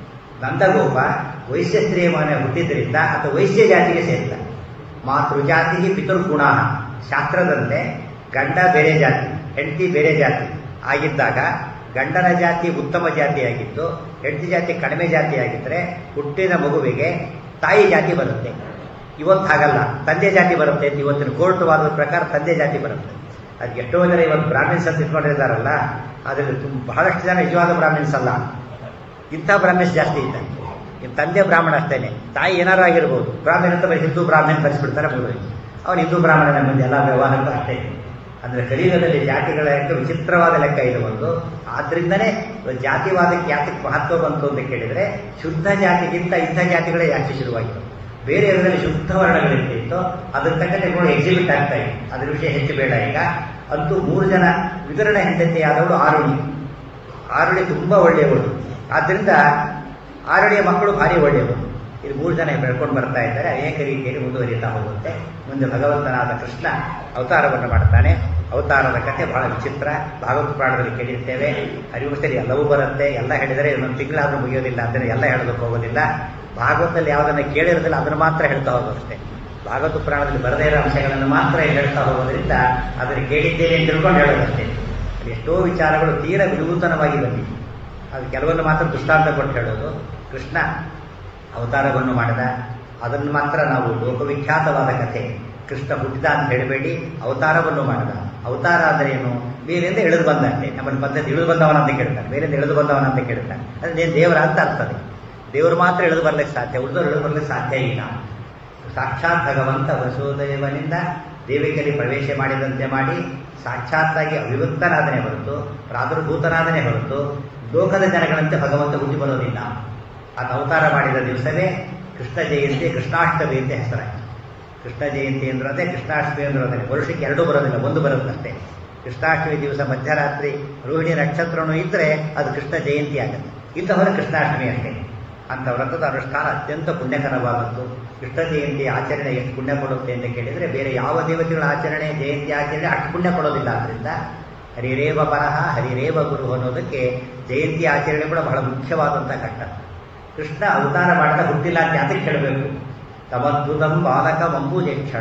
A: ನಂದಗೋಪ ವೈಶ್ಯ ಸ್ತ್ರೀಯ ಮಗನ ಹುಟ್ಟಿದ್ರಿಂದ ಅಥವಾ ವೈಶ್ಯ ಜಾತಿಗೆ ಸೇರಿದ ಮಾತೃಜಾತಿಗೆ ಪಿತೃಗುಣ ಶಾಸ್ತ್ರದಂತೆ ಗಂಡ ಬೇರೆ ಜಾತಿ ಹೆಂಡತಿ ಬೇರೆ ಜಾತಿ ಆಗಿದ್ದಾಗ ಗಂಡನ ಜಾತಿ ಉತ್ತಮ ಜಾತಿಯಾಗಿದ್ದು ಹೆಂಡತಿ ಜಾತಿ ಕಡಿಮೆ ಜಾತಿಯಾಗಿದ್ದರೆ ಹುಟ್ಟಿದ ಮಗುವಿಗೆ ತಾಯಿ ಜಾತಿ ಬರುತ್ತೆ ಇವತ್ತು ಹಾಗಲ್ಲ ತಂದೆ ಜಾತಿ ಬರುತ್ತೆ ಅಂತ ಇವತ್ತಿನ ಕೋರ್ಟ್ ವಾದದ ಪ್ರಕಾರ ತಂದೆ ಜಾತಿ ಬರುತ್ತೆ ಅದಕ್ಕೆ ಎಷ್ಟೋ ಜನ ಇವತ್ತು ಬ್ರಾಹ್ಮಿನ್ಸ್ ಅಂತ ಇಟ್ಕೊಂಡಿದ್ದಾರಲ್ಲ ಅದರಲ್ಲಿ ತುಂಬ ಬಹಳಷ್ಟು ಜನ ನಿಜವಾದ ಬ್ರಾಹ್ಮಿನ್ಸ್ ಅಲ್ಲ ಇಂಥ ಬ್ರಾಹ್ಮಿನ್ಸ್ ಜಾಸ್ತಿ ಇದ್ದಾರೆ ನಿಮ್ಮ ತಂದೆ ಬ್ರಾಹ್ಮಣ ಅಷ್ಟೇನೆ ತಾಯಿ ಏನಾರು ಆಗಿರ್ಬೋದು ಬ್ರಾಹ್ಮಣ ಅಂತ ಬರೀ ಹಿಂದೂ ಬ್ರಾಹ್ಮಣ ಕಲಿಸ್ಬಿಡ್ತಾರೆ ಮುಗಿದು ಅವನು ಹಿಂದೂ ಬ್ರಾಹ್ಮಣನ ಮುಂದೆ ಎಲ್ಲ ವ್ಯವಹಾರಕ್ಕೂ ಅಷ್ಟೇ ಅಂದರೆ ಕಲಿಯುಗದಲ್ಲಿ ಜಾತಿಗಳ ಲೆಕ್ಕ ವಿಚಿತ್ರವಾದ ಲೆಕ್ಕ ಇದು ಒಂದು ಆದ್ರಿಂದನೇ ಜಾತಿವಾದಕ್ಕೆ ಯಾತಕ್ಕೆ ಮಹತ್ವ ಬಂತು ಅಂತ ಕೇಳಿದರೆ ಶುದ್ಧ ಜಾತಿಗಿಂತ ಇಂಥ ಜಾತಿಗಳೇ ಜಾಸ್ತಿ ಶುರುವಾಗಿತ್ತು ಬೇರೆ ಇದರಲ್ಲಿ ಶುದ್ಧ ವರ್ಣಗಳಿರ್ತಿತ್ತು ಅದ್ರ ತಕ್ಕಂತೆ ಕೂಡ ಎಕ್ಸಿಬಿಟ್ ಆಗ್ತಾ ಇದೆ ಅದ್ರ ವಿಷಯ ಹೆಚ್ಚು ಬೇಡ ಈಗ ಅಂತೂ ಮೂರು ಜನ ವಿತರಣೆ ಹೆಂಡತಿಯಾದವಳು ಆರುಣಿ ಆರುಣಿ ತುಂಬ ಒಳ್ಳೆಯವಳು ಆದ್ದರಿಂದ ಆರುಣಿಯ ಮಕ್ಕಳು ಭಾರಿ ಒಳ್ಳೆಯವರು ಇದು ಮೂರು ಜನ ಬೆಳ್ಕೊಂಡು ಬರ್ತಾ ಇದ್ದಾರೆ ಅನೇಕ ರೀತಿಯಲ್ಲಿ ಮುಂದುವರಿತಾ ಹೋಗುತ್ತೆ ಮುಂದೆ ಭಗವಂತನಾದ ಕೃಷ್ಣ ಅವತಾರವನ್ನು ಮಾಡ್ತಾನೆ ಅವತಾರದ ಕಥೆ ಬಹಳ ವಿಚಿತ್ರ ಭಾಗವತ ಪುರಾಣದಲ್ಲಿ ಕೇಳಿರ್ತೇವೆ ಹರಿವಂಶದಲ್ಲಿ ಎಲ್ಲವೂ ಬರುತ್ತೆ ಎಲ್ಲ ಹೇಳಿದರೆ ಇನ್ನೊಂದು ತಿಂಗಳಾದ್ರೂ ಮುಗಿಯೋದಿಲ್ಲ ಅಂದರೆ ಎಲ್ಲ ಹೇಳೋದಕ್ಕೆ ಹೋಗೋದಿಲ್ಲ ಭಾಗವತದಲ್ಲಿ ಯಾವುದನ್ನು ಕೇಳಿರೋದಿಲ್ಲ ಅದನ್ನು ಮಾತ್ರ ಹೇಳ್ತಾ ಹೋಗೋದಷ್ಟೇ ಭಾಗವತ ಪುರಾಣದಲ್ಲಿ ಬರದೇ ಇರೋ ಅಂಶಗಳನ್ನು ಮಾತ್ರ ಹೇಳ್ತಾ ಹೋಗೋದ್ರಿಂದ ಅದನ್ನು ಕೇಳಿದ್ದೇನೆ ಅಂತ ತಿಳ್ಕೊಂಡು ಹೇಳೋದಷ್ಟೇ ಅಲ್ಲಿ ಎಷ್ಟೋ ವಿಚಾರಗಳು ತೀರ ವಿನೂತನವಾಗಿ ಬಂದಿವೆ ಅದು ಕೆಲವೊಂದು ಮಾತ್ರ ದೃಷ್ಟಾಂತ ಕೊಟ್ಟು ಹೇಳೋದು ಕೃಷ್ಣ ಅವತಾರವನ್ನು ಮಾಡಿದ ಅದನ್ನು ಮಾತ್ರ ನಾವು ಲೋಕವಿಖ್ಯಾತವಾದ ಕಥೆ ಕೃಷ್ಣ ಹುಟ್ಟಿದ ಅಂತ ಹೇಳಬೇಡಿ ಅವತಾರವನ್ನು ಮಾಡಿದ ಅವತಾರ ಅಂದರೆ ಏನು ಬೇರೆಯಿಂದ ಇಳಿದು ಬಂದಂತೆ ನಮ್ಮಲ್ಲಿ ಪದ್ಧತಿ ಇಳಿದು ಬಂದವನ ಅಂತ ಕೇಳ್ತಾನೆ ಬೇರೆಯಿಂದ ಇಳಿದು ಬಂದವನ ಅಂತ ಕೇಳ್ತಾನೆ ಅದು ನೀನು ದೇವರ ಅಂತ ಅರ್ಥದೆ ದೇವರು ಮಾತ್ರ ಇಳಿದು ಬರ್ಲಿಕ್ಕೆ ಸಾಧ್ಯ ಉಳಿದವರು ಇಳಿದು ಬರ್ಲಿಕ್ಕೆ ಸಾಧ್ಯ ಇಲ್ಲ ಸಾಕ್ಷಾತ್ ಭಗವಂತ ವಸುದೇವನಿಂದ ದೇವಿಕಲ್ಲಿ ಪ್ರವೇಶ ಮಾಡಿದಂತೆ ಮಾಡಿ ಸಾಕ್ಷಾತ್ತಾಗಿ ಅವಿಭಕ್ತನಾದನೆ ಹೊರತು ಪ್ರಾದುರ್ಭೂತನಾದನೆ ಹೊರತು ಲೋಕದ ಜನಗಳಂತೆ ಭಗವಂತ ಹುಟ್ಟಿ ಬರೋದಿಲ್ಲ ಅದು ಅವತಾರ ಮಾಡಿದ ದಿವಸವೇ ಕೃಷ್ಣ ಜಯಂತಿ ಕೃಷ್ಣಾಷ್ಟಮಿ ಅಂತ ಹೆಸರಾಯಿತು ಕೃಷ್ಣ ಜಯಂತಿ ಅಂದ್ರೆ ಕೃಷ್ಣಾಷ್ಟಮಿ ಅಂದ್ರೆ ಅದೇ ವರ್ಷಕ್ಕೆ ಎರಡೂ ಬರೋದಿಲ್ಲ ಒಂದು ಬರುತ್ತಷ್ಟೇ ಕೃಷ್ಣಾಷ್ಟಮಿ ದಿವಸ ಮಧ್ಯರಾತ್ರಿ ರೋಹಿಣಿ ನಕ್ಷತ್ರನೂ ಇದ್ದರೆ ಅದು ಕೃಷ್ಣ ಜಯಂತಿ ಆಗುತ್ತೆ ಇಲ್ಲವರ ಕೃಷ್ಣಾಷ್ಟಮಿ ಅಷ್ಟೇ ಅಂತ ವ್ರತದ ಅನುಷ್ಠಾನ ಅತ್ಯಂತ ಪುಣ್ಯಕರವಾದದ್ದು ಕೃಷ್ಣ ಜಯಂತಿ ಆಚರಣೆ ಎಷ್ಟು ಪುಣ್ಯ ಕೊಡುತ್ತೆ ಅಂತ ಕೇಳಿದರೆ ಬೇರೆ ಯಾವ ದೇವತೆಗಳ ಆಚರಣೆ ಜಯಂತಿ ಆಚರಣೆ ಅಷ್ಟು ಪುಣ್ಯ ಕೊಡೋದಿಲ್ಲ ಆದ್ದರಿಂದ ಹರಿರೇವ ಪರಹ ಹರಿರೇವ ಗುರು ಅನ್ನೋದಕ್ಕೆ ಜಯಂತಿ ಆಚರಣೆ ಕೂಡ ಬಹಳ ಮುಖ್ಯವಾದಂಥ ಘಟ್ಟ ಕೃಷ್ಣ ಅವತಾರ ಮಾಡಿದ ಹುಟ್ಟಿಲ್ಲ ಅಂತ ಯಾತಕ್ಕೆ ಹೇಳಬೇಕು ತಮದ್ಭುತಂ ಬಾಲಕ ಮಂಬೂಜೇಕ್ಷಣ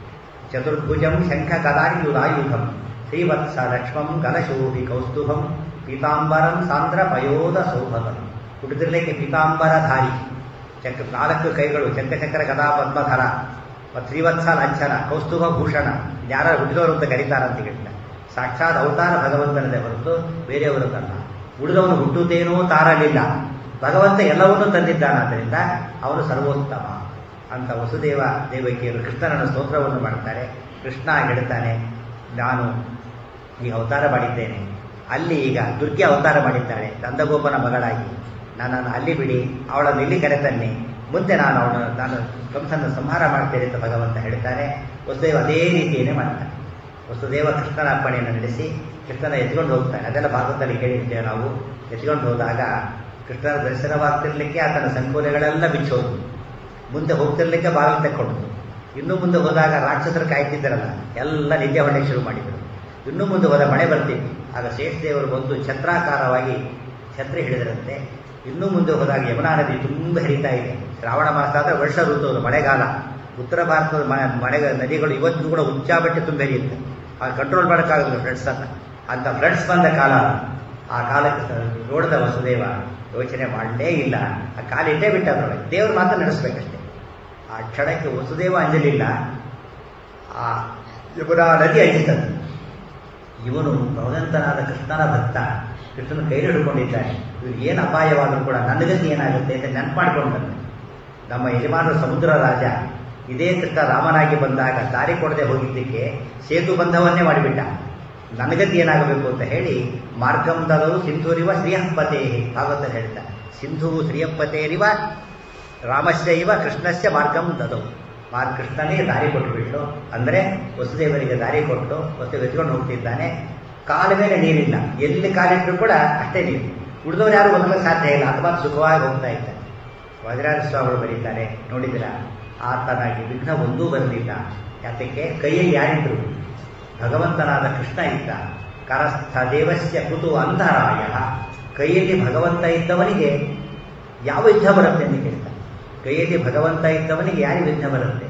A: ಚತುರ್ಭುಜಂ ಶಂಖ ಗದಾಯುಧಾಯುಧಂ ಶ್ರೀವತ್ಸ ಲಕ್ಷ್ಮಂ ಗಲಶೋಭಿ ಕೌಸ್ತುಭಂ ಪೀತಾಂಬರಂ ಸಾಂದ್ರ ಪಯೋಧ ಸೌಭಗಂ ಹುಟ್ಟಿದಿರ್ಲಿಕ್ಕೆ ಪೀತಾಂಬರಧಾರಿ ಚಕ್ರ ನಾಲ್ಕು ಕೈಗಳು ಚಕ್ರಚಕ್ರ ಗದಾ ಪದ್ಮಧರ ಮತ್ತು ಶ್ರೀವತ್ಸ ಲಾಂಛನ ಕೌಸ್ತುಭ ಭೂಷಣ ಯಾರು ಹುಟ್ಟಿದವರು ಅಂತ ಕರೀತಾರಂತ ಹೇಳಿದ ಸಾಕ್ಷಾತ್ ಅವತಾರ ಭಗವಂತನದೇ ಹೊರತು ಬೇರೆಯವರದಲ್ಲ ಉಳಿದವನು ಹುಟ್ಟುತ್ತೇನೋ ತಾರಲಿಲ್ಲ ಭಗವಂತ ಎಲ್ಲವನ್ನೂ ತಂದಿದ್ದಾನಾದ್ದರಿಂದ ಅವನು ಸರ್ವೋತ್ತಮ ಅಂತ ವಸುದೇವ ದೇವಕಿಯರು ಕೃಷ್ಣನನ್ನು ಸ್ತೋತ್ರವನ್ನು ಮಾಡ್ತಾರೆ ಕೃಷ್ಣ ಹೇಳ್ತಾನೆ ನಾನು ಈ ಅವತಾರ ಮಾಡಿದ್ದೇನೆ ಅಲ್ಲಿ ಈಗ ದುರ್ಗೆ ಅವತಾರ ಮಾಡಿದ್ದಾಳೆ ನಂದಗೋಪನ ಮಗಳಾಗಿ ನನ್ನನ್ನು ಅಲ್ಲಿ ಬಿಡಿ ಅವಳನ್ನು ಇಲ್ಲಿ ಕರೆತನ್ನಿ ಮುಂದೆ ನಾನು ಅವಳನ್ನು ನಾನು ಕಂಸನ ಸಂಹಾರ ಮಾಡ್ತೇನೆ ಅಂತ ಭಗವಂತ ಹೇಳ್ತಾನೆ ವಸುದೇವ ಅದೇ ರೀತಿಯೇ ಮಾಡ್ತಾನೆ ವಸುದೇವ ಕೃಷ್ಣನ ಅರ್ಪಣೆಯನ್ನು ನಡೆಸಿ ಕೃಷ್ಣನ ಎತ್ಕೊಂಡು ಹೋಗ್ತಾನೆ ಅದೆಲ್ಲ ಭಾಗವತದಲ್ಲಿ ಕೇಳಿರ್ತೇವೆ ನಾವು ಎತ್ಕೊಂಡು ಹೋದಾಗ ಕೃಷ್ಣನ ದರ್ಶನವಾಗ್ತಿರ್ಲಿಕ್ಕೆ ಆತನ ಸಂಕೋಲೆಗಳೆಲ್ಲ ಬಿಚ್ಚೋದು ಮುಂದೆ ಹೋಗ್ತಿರ್ಲಿಕ್ಕೆ ಬಾಗಿಲು ತೆಕ್ಕೊಂಡು ಇನ್ನು ಮುಂದೆ ಹೋದಾಗ ರಾಕ್ಷಸರು ಕಾಯ್ತಿದ್ದಾರಲ್ಲ ಎಲ್ಲ ನಿದ್ದೆ ಹೊಡೆಯಕ್ಕೆ ಶುರು ಮಾಡಿದರು ಇನ್ನು ಮುಂದೆ ಹೋದ ಮಳೆ ಬರ್ತಿತ್ತು ಆಗ ಶೇಷದೇವರು ಬಂದು ಛತ್ರಾಕಾರವಾಗಿ ಛತ್ರಿ ಹಿಡಿದರಂತೆ ಇನ್ನೂ ಮುಂದೆ ಹೋದಾಗ ಯಮುನಾ ನದಿ ತುಂಬ ಹರಿತಾ ಇದೆ ಶ್ರಾವಣ ಮಾಸ ಆದರೆ ವರ್ಷ ಋತು ಅದು ಮಳೆಗಾಲ ಉತ್ತರ ಭಾರತದ ಮಳೆ ಮಳೆ ನದಿಗಳು ಇವತ್ತು ಕೂಡ ಉಚ್ಚಾಬಟ್ಟೆ ತುಂಬ ಹರಿಯುತ್ತೆ ಆಗ ಕಂಟ್ರೋಲ್ ಮಾಡೋಕ್ಕಾಗಲ್ಲ ಫ್ಲಡ್ಸ್ ಅಂತ ಅಂತ ಫ್ಲಡ್ಸ್ ಬಂದ ಕಾಲ ಆ ಕಾಲಕ್ಕೆ ನೋಡಿದ ವಸುದೇವ ಯೋಚನೆ ಮಾಡಲೇ ಇಲ್ಲ ಆ ಕಾಲಿಟ್ಟೇ ಬಿಟ್ಟ ಅದರೊಳಗೆ ದೇವರು ಮಾತ್ರ ನಡೆಸ್ಬೇಕಷ್ಟೇ ಆ ಕ್ಷಣಕ್ಕೆ ವಸುದೇವ ಅಂಜಲಿಲ್ಲ ಆ ಯಮುನಾ ನದಿ ಅಂಜಿತದ್ದು ಇವನು ಭಗವಂತನಾದ ಕೃಷ್ಣನ ಭಕ್ತ ಕೃಷ್ಣನ ಕೈ ಹಿಡ್ಕೊಂಡಿದ್ದಾನೆ ಇವ್ರು ಏನು ಅಪಾಯವಾದರೂ ಕೂಡ ನನ್ನ ಗತಿ ಏನಾಗುತ್ತೆ ಅಂತ ನೆನಪು ಮಾಡ್ಕೊಂಡನು ನಮ್ಮ ಯಜಮಾನರು ಸಮುದ್ರ ರಾಜ ಇದೇ ಕೃಷ್ಣ ರಾಮನಾಗಿ ಬಂದಾಗ ದಾರಿ ಕೊಡದೆ ಹೋಗಿದ್ದಕ್ಕೆ ಸೇತು ಬಂಧವನ್ನೇ ಮಾಡಿಬಿಟ್ಟ ನನ್ನ ಗತಿ ಏನಾಗಬೇಕು ಅಂತ ಹೇಳಿ ಮಾರ್ಗಂ ದಲವು ಸಿಂಧೂರಿವ ಶ್ರೀಯಂಪತೆ ಭಾಗವತ ಹೇಳ್ತಾ ಸಿಂಧುವು ಶ್ರೀಯಂಪತೇರಿವ ರಾಮಸ್ಯ ಇವ ಕೃಷ್ಣಸ್ಯ ಮಾರ್ಗಂ ದದವು ಮಾರ್ ಕೃಷ್ಣನೇ ದಾರಿ ಕೊಟ್ಟುಬಿಟ್ಟು ಅಂದರೆ ವಸುದೇವರಿಗೆ ದಾರಿ ಕೊಟ್ಟು ವಸುದೇವ ಎತ್ಕೊಂಡು ಹೋಗ್ತಿದ್ದಾನೆ ಕಾಲ ಮೇಲೆ ನೀರಿಲ್ಲ ಎಲ್ಲಿ ಕಾಲಿಟ್ಟರು ಕೂಡ ಅಷ್ಟೇ ನೀರು ಉಳಿದವರು ಯಾರು ಹೋಗಲಿಕ್ಕೆ ಸಾಧ್ಯ ಇಲ್ಲ ಅಥವಾ ಸುಖವಾಗಿ ಹೋಗ್ತಾ ಇದ್ದಾರೆ ವಜ್ರಾಜ ಸ್ವಾಮಿಗಳು ಬರೀತಾರೆ ನೋಡಿದಿರ ಆತನಾಗಿ ವಿಘ್ನ ಒಂದೂ ಬರಲಿಲ್ಲ ಯಾತಕ್ಕೆ ಕೈಯಲ್ಲಿ ಯಾರಿದ್ರು ಭಗವಂತನಾದ ಕೃಷ್ಣ ಇದ್ದ ಕರಸ್ಥ ದೇವಸ್ಯ ಕುತು ಅಂಧರಾಯ ಕೈಯಲ್ಲಿ ಭಗವಂತ ಇದ್ದವನಿಗೆ ಯಾವ ಯುದ್ಧ ಬರುತ್ತೆ ಅಂತ ಕೇಳ್ತಾರೆ ಕೈಯಲ್ಲಿ ಭಗವಂತ ಇದ್ದವನಿಗೆ ಯಾರು ವಿಘ್ನ ಬರುತ್ತೆ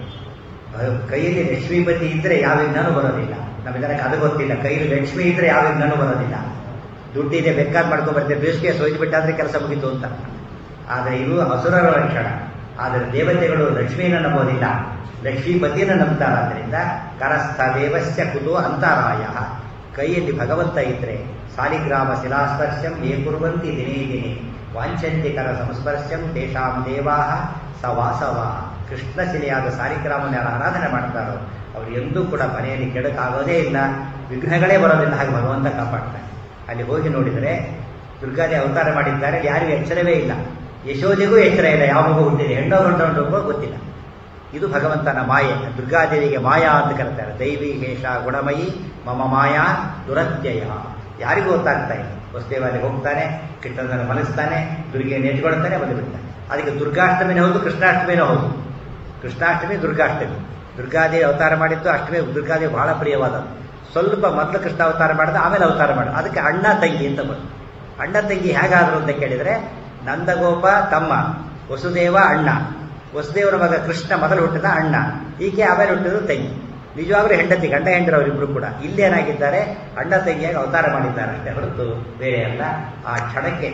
A: ಕೈಯಲ್ಲಿ ಲಕ್ಷ್ಮೀಪತಿ ಇದ್ದರೆ ಯಾವ ವಿಘ್ನನೂ ಬರೋದಿಲ್ಲ ನಮ್ಮೆಲ್ಲರಿಗೆ ಅದು ಗೊತ್ತಿಲ್ಲ ಕೈಯಲ್ಲಿ ಲಕ್ಷ್ಮಿ ಇದ್ದರೆ ಯಾವ ವಿಘ್ನನೂ ಬರೋದಿಲ್ಲ ದುಡ್ಡಿದೆ ಬೇಕಾದ್ ಮಾಡ್ಕೊಂಡು ಬರ್ತೀವಿ ಬೇಸಿಗೆ ಸೋಯ್ದು ಬಿಟ್ಟಾದ್ರೆ ಕೆಲಸ ಮುಗಿತು ಅಂತ ಆದರೆ ಇವು ಹಸುರರ ಲಕ್ಷಣ ಆದರೆ ದೇವತೆಗಳು ಲಕ್ಷ್ಮೀನ ನಂಬೋದಿಲ್ಲ ಲಕ್ಷ್ಮೀಪತಿಯನ್ನು ನಂಬ್ತಾರಾದ್ದರಿಂದ ಕರಸ್ಥ ದೇವಸ್ಯ ಕುತು ಅಂತರಾಯ ಕೈಯಲ್ಲಿ ಭಗವಂತ ಇದ್ರೆ ಸಾಲಿಗ್ರಾಮ ಶಿಲಾಸ್ಪರ್ಶಂ ಏ ಕುರುವಂತಿ ದಿನೇ ದಿನೇ ವಾಂಛಂತಿ ಕರ ಸಂಸ್ಪರ್ಶಂ ತೇಷಾಂ ದೇವಾ ಸ ವಾಸವ ಕೃಷ್ಣ ಶಿಲೆಯಾದ ಸಾಲಿಗ್ರಾಮನ ಯಾರು ಆರಾಧನೆ ಮಾಡ್ತಾರೋ ಅವರು ಎಂದೂ ಕೂಡ ಮನೆಯಲ್ಲಿ ಕೆಡಕಾಗೋದೇ ಇಲ್ಲ ವಿಘ್ನಗಳೇ ಬರೋದಿಲ್ಲ ಹಾಗೆ ಭಗವಂತ ಕಾಪಾಡ್ತಾನೆ ಅಲ್ಲಿ ಹೋಗಿ ನೋಡಿದರೆ ದುರ್ಗಾದಿ ಅವತಾರ ಮಾಡಿದ್ದಾರೆ ಯಾರಿಗೂ ಎಚ್ಚರವೇ ಇಲ್ಲ ಯಶೋದಿಗೂ ಎಚ್ಚರ ಇಲ್ಲ ಯಾವ ಮಗು ಹುಟ್ಟಿದೆ ಹೆಣ್ಣೋ ಗಂಟೋ ಗೊತ್ತಿಲ್ಲ ಇದು ಭಗವಂತನ ಮಾಯೆ ದುರ್ಗಾದೇವಿಗೆ ಮಾಯಾ ಅಂತ ಕರೀತಾರೆ ದೈವಿ ಹೇಷ ಗುಣಮಯಿ ಮಮ ಮಾಯಾ ದುರತ್ಯಯ ಯಾರಿಗೂ ಗೊತ್ತಾಗ್ತಾ ಇಲ್ಲ ವಸುದೇವಲ್ಲಿ ಹೋಗ್ತಾನೆ ಕೃಷ್ಣನನ್ನು ಮನಸ್ತಾನೆ ದುರ್ಗೆಯನ್ನು ಎತ್ಕೊಳ್ತಾನೆ ಬಂದು ಬಿಡ್ತಾನೆ ಅದಕ್ಕೆ ದುರ್ಗಾಷ್ಟಮಿನೇ ಹೌದು ಕೃಷ್ಣಾಷ್ಟಮಿನೇ ಹೌದು ಕೃಷ್ಣಾಷ್ಟಮಿ ದುರ್ಗಾಷ್ಟಮಿ ದುರ್ಗಾದೇವಿ ಅವತಾರ ಮಾಡಿದ್ದು ಅಷ್ಟಮಿ ದುರ್ಗಾದೇವಿ ಬಹಳ ಪ್ರಿಯವಾದದ್ದು ಸ್ವಲ್ಪ ಮೊದಲು ಕೃಷ್ಣ ಅವತಾರ ಮಾಡಿದ ಆಮೇಲೆ ಅವತಾರ ಮಾಡ ಅದಕ್ಕೆ ಅಣ್ಣ ತಂಗಿ ಅಂತ ಬಂತು ಅಣ್ಣ ತಂಗಿ ಹೇಗಾದ್ರು ಅಂತ ಕೇಳಿದರೆ ನಂದಗೋಪ ತಮ್ಮ ವಸುದೇವ ಅಣ್ಣ ವಸುದೇವರ ಮಗ ಕೃಷ್ಣ ಮೊದಲು ಹುಟ್ಟಿದ ಅಣ್ಣ ಹೀಗೆ ಆಮೇಲೆ ಹುಟ್ಟಿದ್ರು ತಂಗಿ ನಿಜವಾಗ್ಲೂ ಹೆಂಡತಿ ಗಂಡ ಹೆಂಡರವರಿಬ್ಬರು ಕೂಡ ಇಲ್ಲೇನಾಗಿದ್ದಾರೆ ಅಣ್ಣ ತಂಗಿಯಾಗಿ ಅವತಾರ ಮಾಡಿದ್ದಾರೆ ಅಷ್ಟೇ ಹೊರತು ಬೇರೆ ಅಲ್ಲ ಆ ಕ್ಷಣಕ್ಕೆ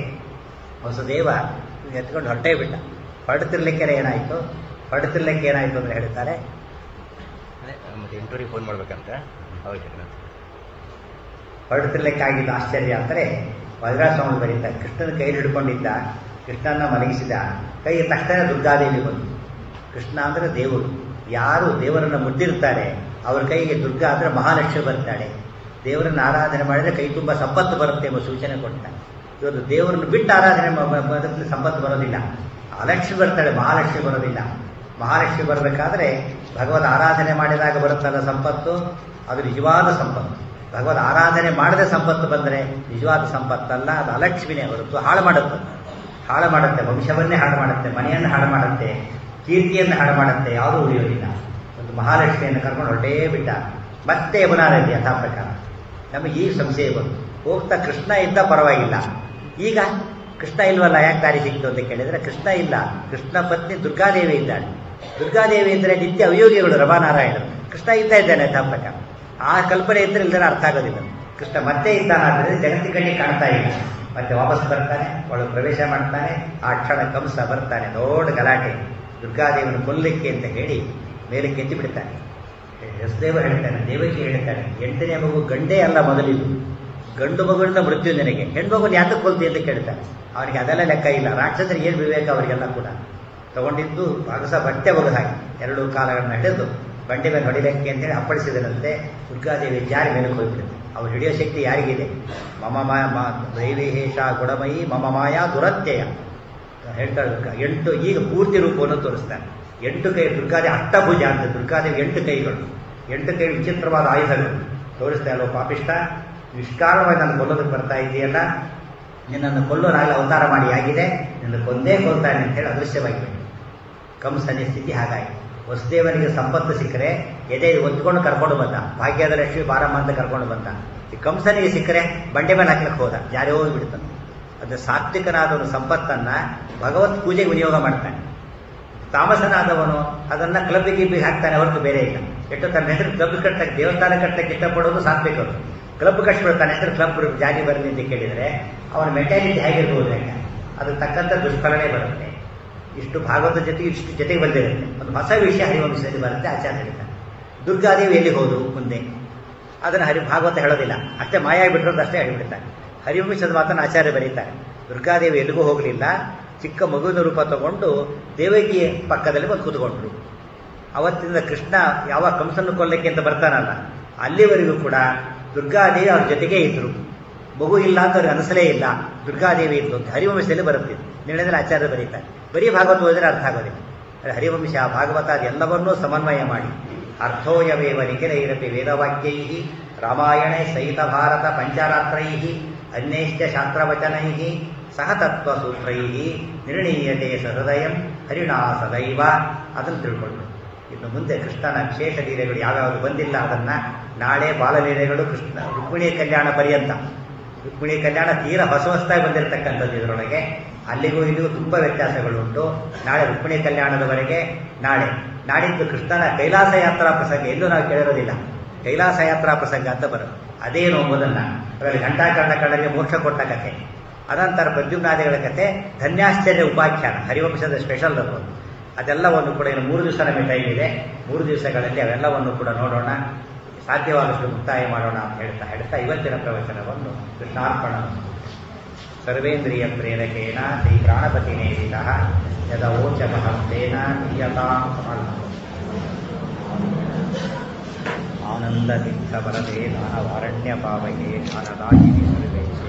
A: ವಸುದೇವ ಎತ್ಕೊಂಡು ಹೊಟ್ಟೆ ಬಿಟ್ಟ ಹೊರಡ್ತಿರ್ಲಿಕ್ಕೆ ಏನಾಯಿತು ಹೊರಡ್ತಿರ್ಲಿಕ್ಕೆ ಏನಾಯಿತು ಅಂತ ಹೇಳ್ತಾರೆ
B: ಮತ್ತೆ ಎಂಟೂರಿಗೆ ಫೋನ್ ಮಾಡ್ಬೇಕಂತ ಹೌದು
A: ಹೊರಡ್ತಿರ್ಲಿಕ್ಕಾಗಿದ್ದ ಆಶ್ಚರ್ಯ ಅಂದರೆ ವಜ್ರಾಸ್ವಾಮಿ ಬರೀತಾರೆ ಕೃಷ್ಣನ ಕೈ ಹಿಡ್ಕೊಂಡಿದ್ದ ಕೃಷ್ಣನ ಮಲಗಿಸಿದ ಕೈ ತಕ್ಷಣ ದುರ್ಗಾದೇವಿ ಬಂತು ಕೃಷ್ಣ ಅಂದರೆ ದೇವರು ಯಾರು ದೇವರನ್ನು ಮುದ್ದಿರ್ತಾರೆ ಅವ್ರ ಕೈಗೆ ದುರ್ಗಾ ಅಂದರೆ ಮಹಾಲಕ್ಷ್ಮಿ ಬರ್ತಾಳೆ ದೇವರನ್ನು ಆರಾಧನೆ ಮಾಡಿದರೆ ಕೈ ತುಂಬ ಸಂಪತ್ತು ಬರುತ್ತೆ ಎಂಬ ಸೂಚನೆ ಕೊಟ್ಟ ಇವತ್ತು ದೇವರನ್ನು ಬಿಟ್ಟು ಆರಾಧನೆ ಬದುಕಲು ಸಂಪತ್ತು ಬರೋದಿಲ್ಲ ಅಲಕ್ಷ್ಮಿ ಬರ್ತಾಳೆ ಮಹಾಲಕ್ಷ್ಮಿ ಬರೋದಿಲ್ಲ ಮಹಾಲಕ್ಷ್ಮಿ ಬರಬೇಕಾದ್ರೆ ಭಗವದ್ ಆರಾಧನೆ ಮಾಡಿದಾಗ ಬರುತ್ತಲ್ಲ ಸಂಪತ್ತು ಅದು ನಿಜವಾದ ಸಂಪತ್ತು ಭಗವದ್ ಆರಾಧನೆ ಮಾಡದೆ ಸಂಪತ್ತು ಬಂದರೆ ನಿಜವಾದ ಸಂಪತ್ತಲ್ಲ ಅದು ಅಲಕ್ಷ್ಮಿನೇ ಹೊರತು ಹಾಳು ಮಾಡುತ್ತೆ ಹಾಳು ಮಾಡುತ್ತೆ ವಂಶವನ್ನೇ ಹಾಳು ಮಾಡುತ್ತೆ ಮನೆಯನ್ನು ಹಾಳು ಮಾಡುತ್ತೆ ಕೀರ್ತಿಯನ್ನು ಹಾಳು ಮಾಡುತ್ತೆ ಯಾವುದೂ ಉಳಿಯೋದಿಲ್ಲ ಒಂದು ಮಹಾಲಕ್ಷ್ಮಿಯನ್ನು ಕರ್ಕೊಂಡು ಹೊರಟೇ ಬಿಟ್ಟ ಮತ್ತೆ ಯಮುನಾ ನದಿ ಯಥಾ ಪ್ರಕಾರ ನಮಗೆ ಈ ಸಂಶಯ ಬಂತು ಹೋಗ್ತಾ ಕೃಷ್ಣ ಇದ್ದ ಪರವಾಗಿಲ್ಲ ಈಗ ಕೃಷ್ಣ ಇಲ್ವಲ್ಲ ಯಾಕೆ ದಾರಿ ಸಿಕ್ತು ಅಂತ ಕೇಳಿದರೆ ಕೃಷ್ಣ ಇಲ್ಲ ಕೃಷ್ಣ ಪತ್ನಿ ದುರ್ಗಾದೇವಿ ಇದ್ದಾಳೆ ದುರ್ಗಾದೇವಿ ಅಂದರೆ ನಿತ್ಯ ಅವಿಯೋಗಿಗಳು ರಮಾನಾರಾಯಣರು ಕೃಷ್ಣ ಇದ್ದ ಇದ್ದಾನೆ ಯಥಾ ಪ್ರಕಾರ ಆ ಕಲ್ಪನೆ ಇದ್ದರೆ ಇಲ್ಲದ್ರೆ ಅರ್ಥ ಆಗೋದಿಲ್ಲ ಕೃಷ್ಣ ಮತ್ತೆ ಇದ್ದಾನಾದ್ರೆ ಜಗತ್ತಿನ ಕಣ್ಣಿಗೆ ಕಾಣ್ತಾ ಇಲ್ಲ ಮತ್ತೆ ವಾಪಸ್ ಬರ್ತಾನೆ ಒಳಗೆ ಪ್ರವೇಶ ಮಾಡ್ತಾನೆ ಆ ಕ್ಷಣ ಕಂಸ ಬರ್ತಾನೆ ದೊಡ್ಡ ಗಲಾಟೆ ದುರ್ಗಾದೇವಿಯನ್ನು ಕೊಲ್ಲಲಿಕ್ಕೆ ಅಂತ ಹೇಳಿ ಮೇಲೆ ಕೆತ್ತಿ ಬಿಡ್ತಾನೆ ಎಸ್ದೇವ ಹೇಳ್ತಾನೆ ದೇವಕಿ ಹೇಳ್ತಾನೆ ಎಂಟನೇ ಮಗು ಗಂಡೇ ಅಲ್ಲ ಮೊದಲಿದು ಗಂಡು ಮಗುವಿನ ಮೃತ್ಯು ನಿನಗೆ ಹೆಣ್ಮಗುನ ಯಾತಕ್ಕೆ ಕೊಲ್ತಿ ಅಂತ ಕೇಳ್ತಾನೆ ಅವನಿಗೆ ಅದೆಲ್ಲ ಲೆಕ್ಕ ಇಲ್ಲ ರಾಕ್ಷಸರಿಗೆ ಏನು ವಿವೇಕ ಅವರಿಗೆಲ್ಲ ಕೂಡ ತಗೊಂಡಿದ್ದು ಅಗಸ ಬಟ್ಟೆ ಒಗೆದು ಹಾಕಿ ಎರಡು ಕಾಲಗಳನ್ನು ಹಿಡಿದು ಬಂಡೆ ಮೇಲೆ ಹೊಡಿಲಿಕ್ಕೆ ಅಂತೇಳಿ ಅಪ್ಪಳಿಸಿದರಂತೆ ದುರ್ಗಾದೇವಿ ಜಾರಿ ಮೇಲೆ ಹೋಗ್ಬಿಡುತ್ತೆ ಅವ್ರು ಹಿಡಿಯೋ ಶಕ್ತಿ ಯಾರಿಗಿದೆ ಮಮ ಮಾಯ ಮಾ ದೈವೇಶ ಗುಣಮಯಿ ಮಮ ಮಾಯಾ ದುರತ್ಯಯ ಹೇಳ್ತಾರೆ ದುರ್ಗಾ. ಎಂಟು ಈಗ ಪೂರ್ತಿ ರೂಪವನ್ನು ತೋರಿಸ್ತಾರೆ ಎಂಟು ಕೈ ದುರ್ಗಾದೇವಿ ಅಷ್ಟಭುಜ ಅಂತ ದುರ್ಗಾದೇವಿ ಎಂಟು ಕೈಗಳು ಎಂಟು ಕೈ ವಿಚಿತ್ರವಾದ ಆಯುಧಗಳು ತೋರಿಸ್ತಾ ಇಲ್ವೋ ಪಾಪಿಷ್ಟ ನಿಷ್ಕಾರಣವಾಗಿ ನಾನು ಕೊಲ್ಲೋದಕ್ಕೆ ಬರ್ತಾ ಇದೆಯಲ್ಲ ನಿನ್ನನ್ನು ಕೊಲ್ಲೋರಾಗಲಿ ಅವತಾರ ಮಾಡಿ ಆಗಿದೆ ನಿನ್ನ ಕೊಂದೇ ಕೊಲ್ತಾನೆ ಅಂತ ಹೇಳಿ ಅದೃಶ್ಯವಾಗಿಬಿಟ್ಟು ಕಂಸನ ಸ್ಥಿತಿ ಹಾಗಾಗಿ ವಸುದೇವನಿಗೆ ಸಂಪತ್ತು ಸಿಕ್ಕರೆ ಎದೆ ಒತ್ಕೊಂಡು ಕರ್ಕೊಂಡು ಬಂದ ಭಾಗ್ಯದ ಲಕ್ಷ್ಮಿ ಬಾರಮ್ಮ ಅಂತ ಕರ್ಕೊಂಡು ಬಂದ ಈ ಕಂಸನಿಗೆ ಸಿಕ್ಕರೆ ಬಂಡೆ ಮೇಲೆ ಹಾಕ್ಲಿಕ್ಕೆ ಹೋದ ಜಾರಿ ಹೋಗಿಬಿಡ್ತಾನೆ ಅದು ಸಾತ್ವಿಕನಾದವನು ಸಂಪತ್ತನ್ನ ಭಗವತ್ ಪೂಜೆಗೆ ವಿನಿಯೋಗ ಮಾಡ್ತಾನೆ ತಾಮಸನಾದವನು ಅದನ್ನ ಕ್ಲಬ್ ಗಿಬ್ಬಿಗೆ ಹಾಕ್ತಾನೆ ಹೊರತು ಬೇರೆ ಇಲ್ಲ ಎಷ್ಟು ತನ್ನ ಹೆಸರು ಕ್ಲಬ್ ಕಟ್ಟಕ್ಕೆ ದೇವಸ್ಥಾನ ಕಟ್ಟಕ್ಕೆ ಇಷ್ಟಪಡೋದು ಸಾತ್ವಿಕರು ಕ್ಲಬ್ ಕಟ್ಬಿಡ್ತಾನೆ ಅಂದ್ರೆ ಕ್ಲಬ್ ಜಾರಿ ಬರಲಿ ಅಂತ ಕೇಳಿದರೆ ಅವನ ಮೆಂಟಾಲಿಟಿ ಹೇಗಿರ್ಬೋದು ಯಾಕೆ ಅದಕ್ಕೆ ತಕ್ಕಂಥ ದುಷ್ಫಲನೇ ಬರುತ್ತೆ ಇಷ್ಟು ಭಾಗವತ ಜೊತೆಗೆ ಇಷ್ಟು ಜೊತೆಗೆ ಬಂದಿರುತ್ತೆ ಒಂದು ಹೊಸ ವಿಷಯ ಹರಿವಂಶದಲ್ಲಿ ಬರುತ್ತೆ ಆಚಾರ್ಯ ಹೇಳ್ತಾರೆ ದುರ್ಗಾದೇವಿ ಎಲ್ಲಿ ಹೋದು ಮುಂದೆ ಅದನ್ನು ಹರಿ ಭಾಗವತ ಹೇಳೋದಿಲ್ಲ ಅಷ್ಟೇ ಮಾಯ ಬಿಟ್ಟಿರೋದು ಅಷ್ಟೇ ಹೇಳಿಬಿಡ್ತಾರೆ ಹರಿವಂಶದ ಮಾತನ್ನು ಆಚಾರ್ಯ ಬರೀತಾರೆ ದುರ್ಗಾದೇವಿ ಎಲ್ಲಿಗೂ ಹೋಗಲಿಲ್ಲ ಚಿಕ್ಕ ಮಗುವಿನ ರೂಪ ತಗೊಂಡು ದೇವಕಿಯ ಪಕ್ಕದಲ್ಲಿ ಬಂದು ಕೂತ್ಕೊಂಡ್ರು ಅವತ್ತಿಂದ ಕೃಷ್ಣ ಯಾವ ಕಂಸನ್ನು ಕೊಲ್ಲಕ್ಕೆ ಅಂತ ಬರ್ತಾನಲ್ಲ ಅಲ್ಲಿವರೆಗೂ ಕೂಡ ದುರ್ಗಾದೇವಿ ಅವ್ರ ಜೊತೆಗೇ ಇದ್ರು ಮಗು ಇಲ್ಲ ಅಂತ ಅವ್ರಿಗೆ ಅನಿಸಲೇ ಇಲ್ಲ ದುರ್ಗಾದೇವಿ ಇತ್ತು ಅಂತ ಹರಿವಂಶದಲ್ಲಿ ಬರುತ್ತೆ ನಿರ್ಣಯದಲ್ಲಿ ಆಚಾರ್ಯ ಬರೀತಾರೆ ಬರೀ ಭಾಗವತ ಓದಿದ್ರೆ ಅರ್ಥ ಆಗೋದಿಲ್ಲ ಆದರೆ ಹರಿವಂಶ ಭಾಗವತ ಅದೆಲ್ಲವನ್ನೂ ಸಮನ್ವಯ ಮಾಡಿ ಅರ್ಥೋಯವೇವ ನಿಖಿಲೈರಪಿ ವೇದವಾಕ್ಯೈ ರಾಮಾಯಣೇ ಸಹಿತ ಭಾರತ ಪಂಚರಾತ್ರೈ ಅನ್ಯೈಶ್ಚ ಶಾಸ್ತ್ರವಚನೈ ಸಹ ತತ್ವಸೂತ್ರೈ ನಿರ್ಣೀಯತೆ ಸಹೃದಯಂ ಹರಿಣಾ ಸದೈವ ಅದನ್ನು ತಿಳ್ಕೊಂಡು ಇನ್ನು ಮುಂದೆ ಕೃಷ್ಣನ ವಿಶೇಷ ಲೀಲೆಗಳು ಯಾವ್ಯಾವುದು ಬಂದಿಲ್ಲ ಅದನ್ನ ನಾಳೆ ಬಾಲಲೀಲೆಗಳು ಕೃಷ್ಣ ರುಕ್ಮಿಣಿ ಕಲ್ಯಾಣ ಪರ್ಯಂತ ರುಕ್ಮಿಣಿ ಕಲ್ಯಾಣ ತೀರ ಹೊಸ ಹೊಸದಾಗಿ ಬಂದಿರತಕ್ಕಂಥದ್ದು ಇದರೊಳಗೆ ಅಲ್ಲಿಗೂ ಇಲ್ಲಿಗೂ ತುಂಬ ವ್ಯತ್ಯಾಸಗಳುಂಟು ನಾಳೆ ರುಕ್ಮಿಣಿ ಕಲ್ಯಾಣದವರೆಗೆ ನಾಳೆ ನಾಡಿದ್ದು ಕೃಷ್ಣನ ಕೈಲಾಸ ಯಾತ್ರಾ ಪ್ರಸಂಗ ಎಲ್ಲೂ ನಾವು ಕೇಳಿರೋದಿಲ್ಲ ಕೈಲಾಸ ಯಾತ್ರಾ ಪ್ರಸಂಗ ಅಂತ ಬರುತ್ತೆ ಅದೇನು ಎಂಬುದನ್ನ ಅದರಲ್ಲಿ ಘಂಟಾಕರ್ಣ ಕಣ್ಣರಿಗೆ ಮೋಕ್ಷ ಕೊಟ್ಟ ಕಥೆ ಅನಂತರ ಪ್ರದ್ಯುಮ್ನಾದಿಗಳ ಕಥೆ ಧನ್ಯಾಶ್ಚರ್ಯ ಉಪಾಖ್ಯಾನ ಹರಿವಂಶದ ಸ್ಪೆಷಲ್ ಅದು ಅದೆಲ್ಲವನ್ನು ಕೂಡ ಇನ್ನು ಮೂರು ದಿವಸ ನಮಗೆ ಟೈಮ್ ಇದೆ ಮೂರು ದಿವಸಗಳಲ್ಲಿ ಅವೆಲ್ಲವನ್ನು ಕೂಡ ನೋಡೋಣ ಸಾಧ್ಯವಾದಷ್ಟು ಮುಕ್ತಾಯ ಮಾಡೋಣ ಅಂತ ಹೇಳ್ತಾ ಹೇಳ್ತಾ ಇವತ್ತಿನ ಪ್ರವಚನವನ್ನು ಕೃಷ್ಣಾರ್ಪಣ ಸರ್ವೇಂದ್ರಿಯ ಪ್ರೇರಕೇನ ಶ್ರೀ ಪ್ರಾಣಪತಿ ನೇರಿತ ಯದವೋಚಮಹಸ್ತೇನ ನಿಯತಾಂ ಆನಂದತೀರ್ಥವರದೆ ದಾನವಾರಣ್ಯ ಪಾವಕೆ ದಾನದಾಯಿನಿ ಸರ್ವೇಶ್ವರ